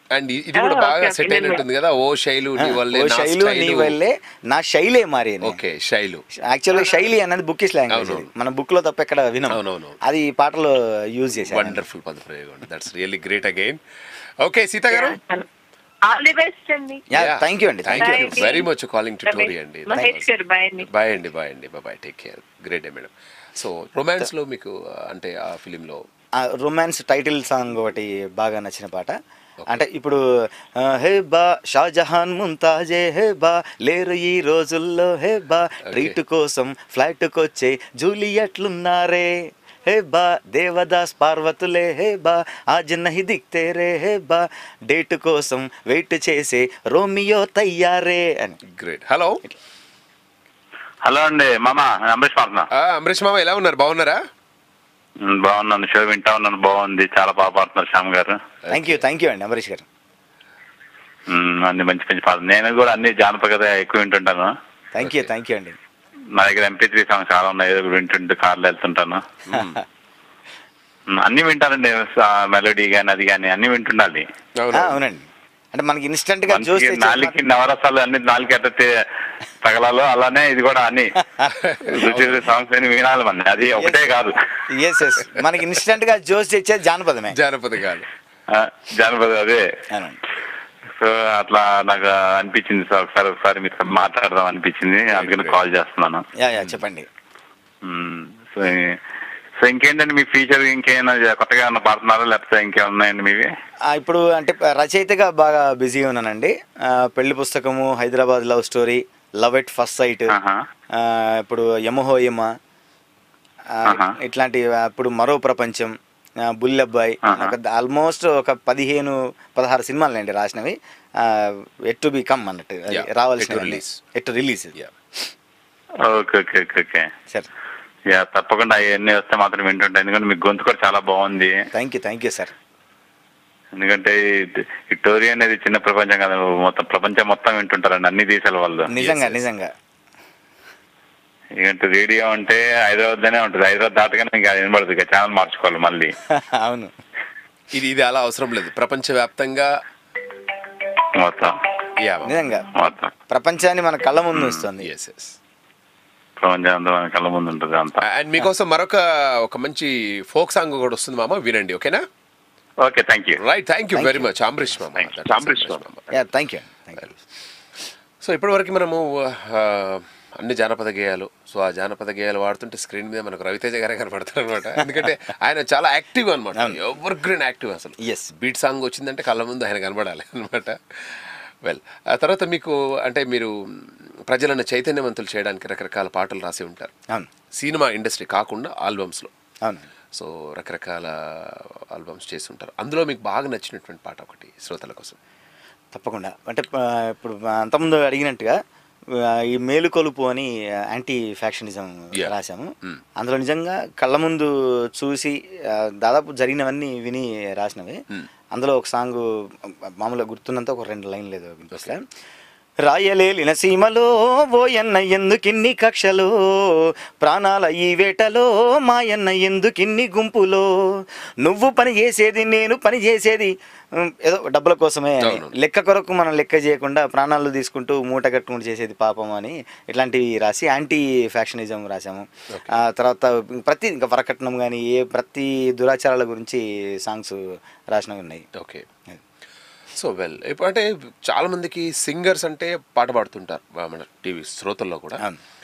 అండ్ ఇది కూడా Ah, బాగా okay, సెట్ okay. అయినట్టుంది కదా ఓ శైలు నీ వల్లే ఓ నా శైలు నీ స్టైలు. వల్లే నా శైలే మారింది ఓకే శైలు యాక్చువల్గా శైలి అనేది బుక్కిష్ లాంగ్వేజ్ అవునవును. మన బుక్ లో తప్ప ఎక్కడ వినం అవునవును. అది ఈ పాటలో యూజ్ చేశారు వండర్ఫుల్ పద ప్రయోగం that's really great again okay Seetha గారు ఆల్ ది బెస్ట్ అండి థ్యాంక్ యూ అండి థ్యాంక్ Bye యూ అండి. Very much calling to Tori అండి మహేష్ గారు బాయ్ అండి బాయ్ అండి బాయ్ అండి bye take care great day madam so romance లో మీకు uh, అంటే ఆ ఫిలిం లో రొమాన్స్ టైటిల్ సాంగ్ ఒకటి బాగా నచ్చిన పాట అంటే ఇప్పుడు ఆ, హే బా షాజహాన్ ముంతాజే హే బా లేరు ఈ రోజుల్లో హే బా ట్రీట్ కోసం ఫ్లైట్కి వచ్చే జూలియట్లున్నారే హే బా దేవదాస్ పార్వతులే హే బా ఆజ్ నహి దిక్తే రే హే బా డేట్ కోసం వెయిట్ చేసే రోమియో తయ్యారే అని గ్రేట్ హలో హలో అండి మామ అంబరీష్ మాట్లాడుతున్నా అంబరీష్ మామ ఎలా ఉన్నారు బాగున్నారా ఉమ్, బాగున్నాను షో వింటా ఉన్నాను బాగుంది చాలా బాగా పాడుతున్నారు శ్యామ్ గారు థ్యాంక్ యూ థ్యాంక్ యూ అండి అంబరీష్ గారు ఉమ్, అన్ని మంచి మంచి పాటలు నేను కూడా అన్ని జానపద ఎక్కువ వింటుంటాను థ్యాంక్ యూ థ్యాంక్ యూ అండి నా దగ్గర ఎంపీ త్రీ సాంగ్స్ చాలా ఉన్నాయి ఏదో ఒకటి వింటుంటే కార్లో వెళ్తుంటాను ఉమ్, అన్ని వింటానండి మెలోడీ కానీ అది కానీ అన్ని వింటుండాలి ఆ, అవునండి అంటే మనకి ఇన్స్టెంట్ గా మనకి చూస్తే నాలుగుకి నవరసాలు అన్ని నాలుగు ఎట్ట తే- తగలాలో అలానే ఇది కూడా అన్ని రుచి సాంగ్స్ అన్ని వినాలి మన అది ఒకటే కాదు ఎస్ ఎస్ మనకి ఇన్స్టెంట్ గా జోస్ తెచ్చేది జానపదమే జానపద కాదు ఆ, జానపద అదే సో అట్లా నాకు అనిపించింది సార్ ఒకసారి ఒకసారి మీతో మాట్లాడదాం అనిపించింది అందుకని కాల్ చేస్తున్నాను యా యా చెప్పండి మ్మ్. సో సో ఇంకేంటండి మీ ఫీచర్ ఇంకేమైనా కొత్తగా ఏమైనా పాడుతున్నారా లేకపోతే ఇంకేమైనా ఉన్నాయండి మీవి ఆ, ఇప్పుడు అంటే రచయితగా బాగా బిజీగా ఉన్నానండి ఆ, పెళ్లి పుస్తకము Hyderabad love story love at first sight ఇప్పుడు యమహో యమ ఆ, ఇట్లాంటి ఆ, ఇప్పుడు మరో ప్రపంచం ఆ, బుల్లబ్బాయి ఆల్మోస్ట్ ఒక పదిహేను పదహారు సినిమాలు అండి రాసినవి ఎట్ టు బి కమ్ అన్నట్టు అది Yeah, రావాల్సిన yet to release. At release okay okay okay okay సరే యా తప్పకుండా అవన్నీ వస్తే మాత్రం వింటుంటా ఎందుకంటే మీ గొంతు కూడా చాలా బాగుంది thank you thank you sir ఎందుకంటే ఈ- ఈ టోరీ అనేది చిన్న ప్రపంచం కదా మొత్తం ప్రపంచం మొత్తం వింటుంటారండి అన్ని దేశాల వాళ్ళు నిజంగా నిజంగా ఎందుకంటే రేడియో అంటే హైదరాబాద్ లోనే ఉంటుంది హైదరాబాద్ దాటగానే ఇంకా వినబడదు ఇక ఛానల్ మార్చుకోవాలి మళ్ళీ అవును ఇది ఇది అలా అవసరం లేదు ప్రపంచవ్యాప్తంగా మొత్తం యా నిజంగా మొత్తం ప్రపంచాన్ని మన కళ్ళ ముందు ఉంచుతుంది ఎస్ ఎస్ ప్రపంచం అంతా మన కళ్ళ ముందు ఉంటుంది అంతా అండ్ మీకోసం మరొక ఒక మంచి ఫోక్ సాంగ్ కూడా వస్తుంది మామ వినండి ఓకేనా okay thank you right thank you very much Ambareesh మామ అంబరీష్ మామ యా థ్యాంక్ యూ సో ఇప్పటివరకు మనము ఆ, అన్ని జానపద గేయాలు సో ఆ జానపద గేయాలు వాడుతుంటే స్క్రీన్ మీద మనకు రవితేజ గారే కనపడతారు అనమాట ఎందుకంటే ఆయన చాలా యాక్టివ్ అనమాట ఎవర్ గ్రీన్ యాక్టివ్ అసలు ఎస్ బీట్ సాంగ్ వచ్చిందంటే కళ్ళ ముందు ఆయన కనబడాలి అనమాట వెల్ ఆ తర్వాత మీకు అంటే మీరు ప్రజలను చైతన్యవంతులు చేయడానికి రకరకాల పాటలు రాసి ఉంటారు అవును సినిమా ఇండస్ట్రీ కాకుండా ఆల్బమ్స్లో అవును సో రకరకాల ఆల్బమ్స్ చేసి ఉంటారు అందులో మీకు బాగా నచ్చినటువంటి పాట ఒకటి శ్రోతల కోసం తప్పకుండా అంటే ఆ, ఇప్పుడు అంతకుముందు అడిగినట్టుగా ఆ, ఈ మేలుకొలుపు అని యాంటీ ఫ్యాక్షనిజం రాశాము అందులో నిజంగా కళ్ళ ముందు చూసి ఆ, దాదాపు జరిగినవన్నీ విని రాసినవి అందులో ఒక సాంగ్ మామూలుగా గుర్తున్నంత ఒక రెండు లైన్ లేదు వినిపిస్తా రాయలేలిన సీమలో ఓయన్న ఎందుకిన్ని కక్షలో ప్రాణాల ఈ వేటలో మాయన్న ఎందుకిన్ని గుంపులో నువ్వు పని చేసేది నేను పని చేసేది ఉమ్, ఏదో డబ్బుల కోసమే అని లెక్క కొరకు మనం లెక్క చేయకుండా ప్రాణాలు తీసుకుంటూ మూట కట్టుకుంటూ చేసేది పాపం అని ఇట్లాంటివి రాసి యాంటీ ఫ్యాక్షనిజం రాసాము ఆ తర్వాత ప్రతి ఇంకా వరకట్నం కానీ ఏ ప్రతి దురాచారాల గురించి సాంగ్స్ రాసినవి ఉన్నాయి ఓకే సో వెల్ ఇప్పుడు అంటే చాలా మందికి సింగర్స్ అంటే పాట పాడుతుంటారు బా- మన టీవీ శ్రోతల్లో కూడా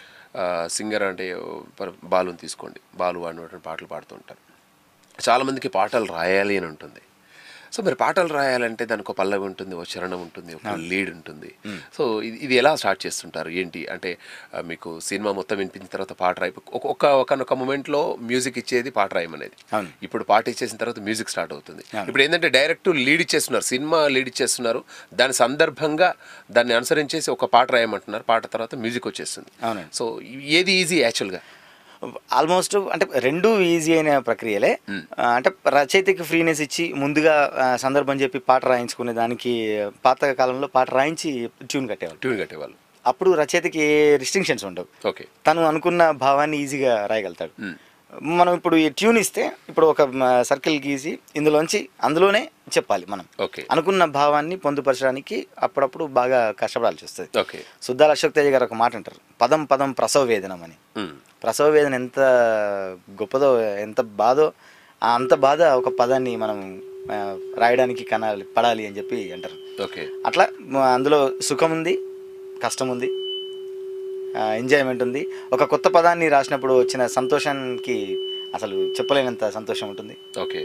సింగర్ అంటే పర్- బాలుని తీసుకోండి బాలు అనేటువంటి పాటలు పాడుతుంటారు చాలా మందికి పాటలు రాయాలి అని ఉంటుంది సో మరి పాటలు రాయాలంటే దానికి ఒక పల్లవి ఉంటుంది ఒక చరణం ఉంటుంది ఒక లీడ్ ఉంటుంది సో ఇది ఇది ఎలా స్టార్ట్ చేస్తుంటారు ఏంటి అంటే ఆ, మీకు సినిమా మొత్తం వినిపించిన తర్వాత పాట రాయి ఒక ఒక ఒకనొక మూమెంట్లో మ్యూజిక్ ఇచ్చేది పాట రాయమనేది అవును. ఇప్పుడు పాట ఇచ్చేసిన తర్వాత మ్యూజిక్ స్టార్ట్ అవుతుంది ఇప్పుడు ఏంటంటే డైరెక్ట్ లీడ్ ఇచ్చేస్తున్నారు సినిమా లీడ్ ఇచ్చేస్తున్నారు దాని సందర్భంగా దాన్ని అనుసరించేసి ఒక పాట రాయమంటున్నారు పాట తర్వాత మ్యూజిక్ వచ్చేస్తుంది అవునండి. సో ఏది ఈజీ యాక్చువల్గా ఆల్మోస్ట్ అంటే రెండు ఈజీ అయిన ప్రక్రియలే ఆ, అంటే రచయితకి ఫ్రీనెస్ ఇచ్చి ముందుగా ఆ, సందర్భం చెప్పి పాట రాయించుకునే దానికి పాత కాలంలో పాట రాయించి ట్యూన్ కట్టేవాళ్ళు ట్యూన్ కట్టేవాళ్ళు అప్పుడు రచయితకి ఏ రిస్ట్రిక్షన్స్ ఉండవు ఓకే తను అనుకున్న భావాన్ని ఈజీగా రాయగలుగుతాడు మనం ఇప్పుడు ఈ ట్యూన్ ఇస్తే ఇప్పుడు ఒక సర్కిల్ గీసి ఇందులోంచి అందులోనే చెప్పాలి మనం ఓకే అనుకున్న భావాన్ని పొందుపరచడానికి అప్పుడప్పుడు బాగా కష్టపడాల్సి వస్తుంది ఓకే సుద్దాల అశోక్ తేజ గారు ఒక మాట అంటారు పదం పదం ప్రసవ వేదనం అని ప్రసవ వేదన ఎంత గొప్పదో ఎంత బాధో ఆ అంత బాధ ఒక పదాన్ని మనం ఆ, రాయడానికి కనాలి పడాలి అని చెప్పి అంటారు ఓకే అట్లా మ- అందులో సుఖం ఉంది కష్టం ఉంది ఎంజాయ్మెంట్ ఉంది ఒక కొత్త పదాన్ని రాసినప్పుడు వచ్చిన సంతోషానికి అసలు చెప్పలేనంత సంతోషం ఉంటుంది ఓకే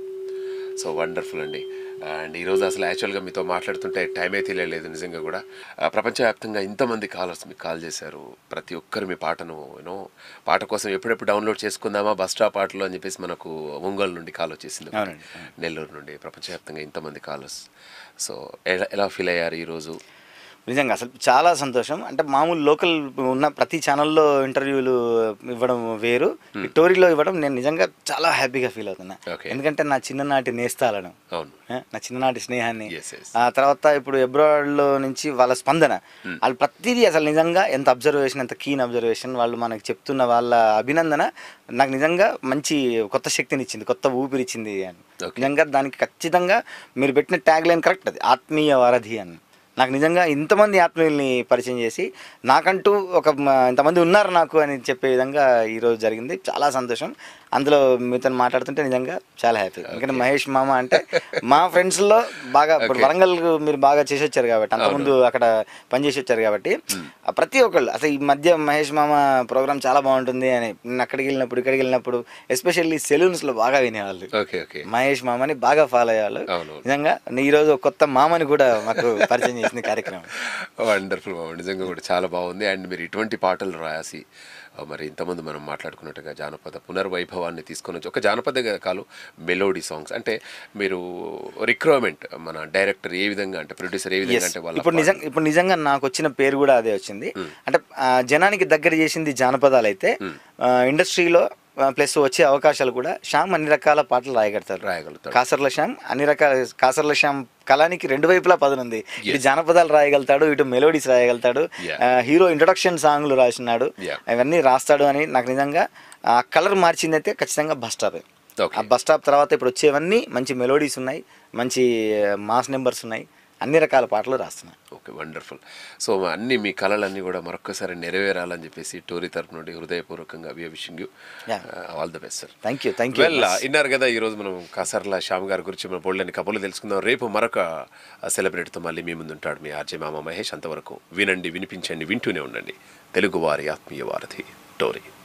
సో వండర్ఫుల్ అండి అండ్ ఈరోజు అసలు యాక్చువల్గా మీతో మాట్లాడుతుంటే టైమే తెలియలేదు నిజంగా కూడా ఆ, ప్రపంచవ్యాప్తంగా ఇంతమంది కాలర్స్ మీకు కాల్ చేశారు ప్రతి ఒక్కరు మీ పాటను యూనో పాట కోసం ఎప్పుడెప్పుడు డౌన్లోడ్ చేసుకుందామా బస్ స్టాప్ పాటలు అని చెప్పేసి మనకు ఒంగోలు నుండి కాల్ వచ్చేసింది ఒకటి. అవునండి. నెల్లూరు నుండి ప్రపంచవ్యాప్తంగా ఇంతమంది కాలర్స్ సో ఎలా ఎలా ఫీల్ అయ్యారు ఈరోజు నిజంగా అసలు చాలా సంతోషం అంటే మామూలు లోకల్ ఉన్న ప్రతి ఛానల్లో ఇంటర్వ్యూలు ఇవ్వడం వేరు ఈ టోరీలో ఇవ్వడం నేను నిజంగా చాలా హ్యాపీగా ఫీల్ అవుతున్నా ఎందుకంటే నా చిన్ననాటి నేస్తాలను అవును ఆ, నా చిన్ననాటి స్నేహాన్ని ఆ తర్వాత ఇప్పుడు అబ్రాడ్లో నుంచి వాళ్ళ స్పందన వాళ్ళు ప్రతిదీ అసలు నిజంగా ఎంత అబ్జర్వేషన్ ఎంత కీన్ అబ్జర్వేషన్ వాళ్ళు మనకు చెప్తున్న వాళ్ళ అభినందన నాకు నిజంగా మంచి కొత్త శక్తిని ఇచ్చింది కొత్త ఊపిరిచ్చింది అని నిజంగా దానికి ఖచ్చితంగా మీరు పెట్టిన ట్యాగ్ లైన్ కరెక్ట్ అది ఆత్మీయ వారధి అని నాకు నిజంగా ఇంతమంది ఆత్మీయుల్ని పరిచయం చేసి నాకంటూ ఒక మ- ఇంతమంది ఉన్నారు నాకు అని చెప్పే విధంగా ఈరోజు జరిగింది చాలా సంతోషం అందులో మీతో మాట్లాడుతుంటే నిజంగా చాలా హ్యాపీ ఎందుకంటే మహేష్ మామ అంటే మా ఫ్రెండ్స్లో బాగా ఇప్పుడు Okay. వరంగల్ మీరు బాగా చేసి వచ్చారు కాబట్టి అంతకుముందు అక్కడ పనిచేసి వచ్చారు కాబట్టి ఆ ప్రతి ఒక్కళ్ళు అసలు ఈ మధ్య మహేష్ మామ ప్రోగ్రామ్ చాలా బాగుంటుంది అని నేను అక్కడికి వెళ్ళినప్పుడు ఇక్కడికి వెళ్ళినప్పుడు ఎస్పెషల్లీ సెలూన్స్లో బాగా వినేవాళ్ళు ఓకే ఓకే మహేష్ మామని బాగా ఫాలో అయ్యేవాళ్ళు అవును. నిజంగా ఈ రోజు ఒక కొత్త మామని కూడా మాకు పరిచయం చేసింది కార్యక్రమం వండర్ఫుల్ బాబు నిజంగా కూడా చాలా బాగుంది అండ్ మీరు ఇటువంటి పాటలు రాసి ఆ, మరి ఇంతమంది మనం మాట్లాడుకున్నట్టుగా జానపద పునర్వైభవాన్ని తీసుకొని వచ్చి ఒక జానపద కాలు మెలోడీ సాంగ్స్ అంటే మీరు రిక్రూట్మెంట్ మన డైరెక్టర్ ఏ విధంగా అంటే ప్రొడ్యూసర్ ఏ విధంగా Yes. అంటే వాళ్ళ ఇప్పుడు నిజం ఇప్పుడు నిజంగా నాకు వచ్చిన పేరు కూడా అదే వచ్చింది అంటే ఆ, జనానికి దగ్గర చేసింది జానపదాలు అయితే ఆ, ఇండస్ట్రీలో ప్లస్ వచ్చే అవకాశాలు కూడా శ్యామ్ అన్ని రకాల పాటలు రాయగలుగుతారు రాయగలుగుతాడు కాసర్ల శ్యామ్ అన్ని రకాల కాసర్ల శ్యామ్ కళానికి రెండు వైపులా పదనుంది ఇటు జానపదాలు రాయగలుగుతాడు ఇటు మెలోడీస్ రాయగలుగుతాడు Yeah. ఆ, హీరో ఇంట్రొడక్షన్ సాంగ్లు రాసినాడు Yeah. అవన్నీ రాస్తాడు అని నాకు నిజంగా ఆ కలర్ మార్చింది అయితే ఖచ్చితంగా బస్ స్టాప్ ఆ బస్ స్టాప్ తర్వాత ఇప్పుడు వచ్చేవన్నీ మంచి మెలోడీస్ ఉన్నాయి మంచి మాస్ నెంబర్స్ ఉన్నాయి అన్ని రకాల పాటలు రాస్తున్నాయి ఓకే వండర్ఫుల్ సో అన్ని మీ కళలన్నీ కూడా మరొకసారి నెరవేరాలని చెప్పేసి టోరీ తరపు నుండి హృదయపూర్వకంగా we wishing you all the best sir thank you thank you well ఇన్నారు కదా ఈ రోజు మనం కాసర్ల శ్యామ్ గారి గురించి మన బోల్డని కబుర్లు తెలుసుకుందాం రేపు మరొక సెలబ్రిటీతో మళ్ళీ మీ ముందు ఉంటాడు మీ ఆర్జే మామ మహేష్ అంతవరకు వినండి వినిపించండి వింటూనే ఉండండి తెలుగు వారి ఆత్మీయ వారధి టోరీ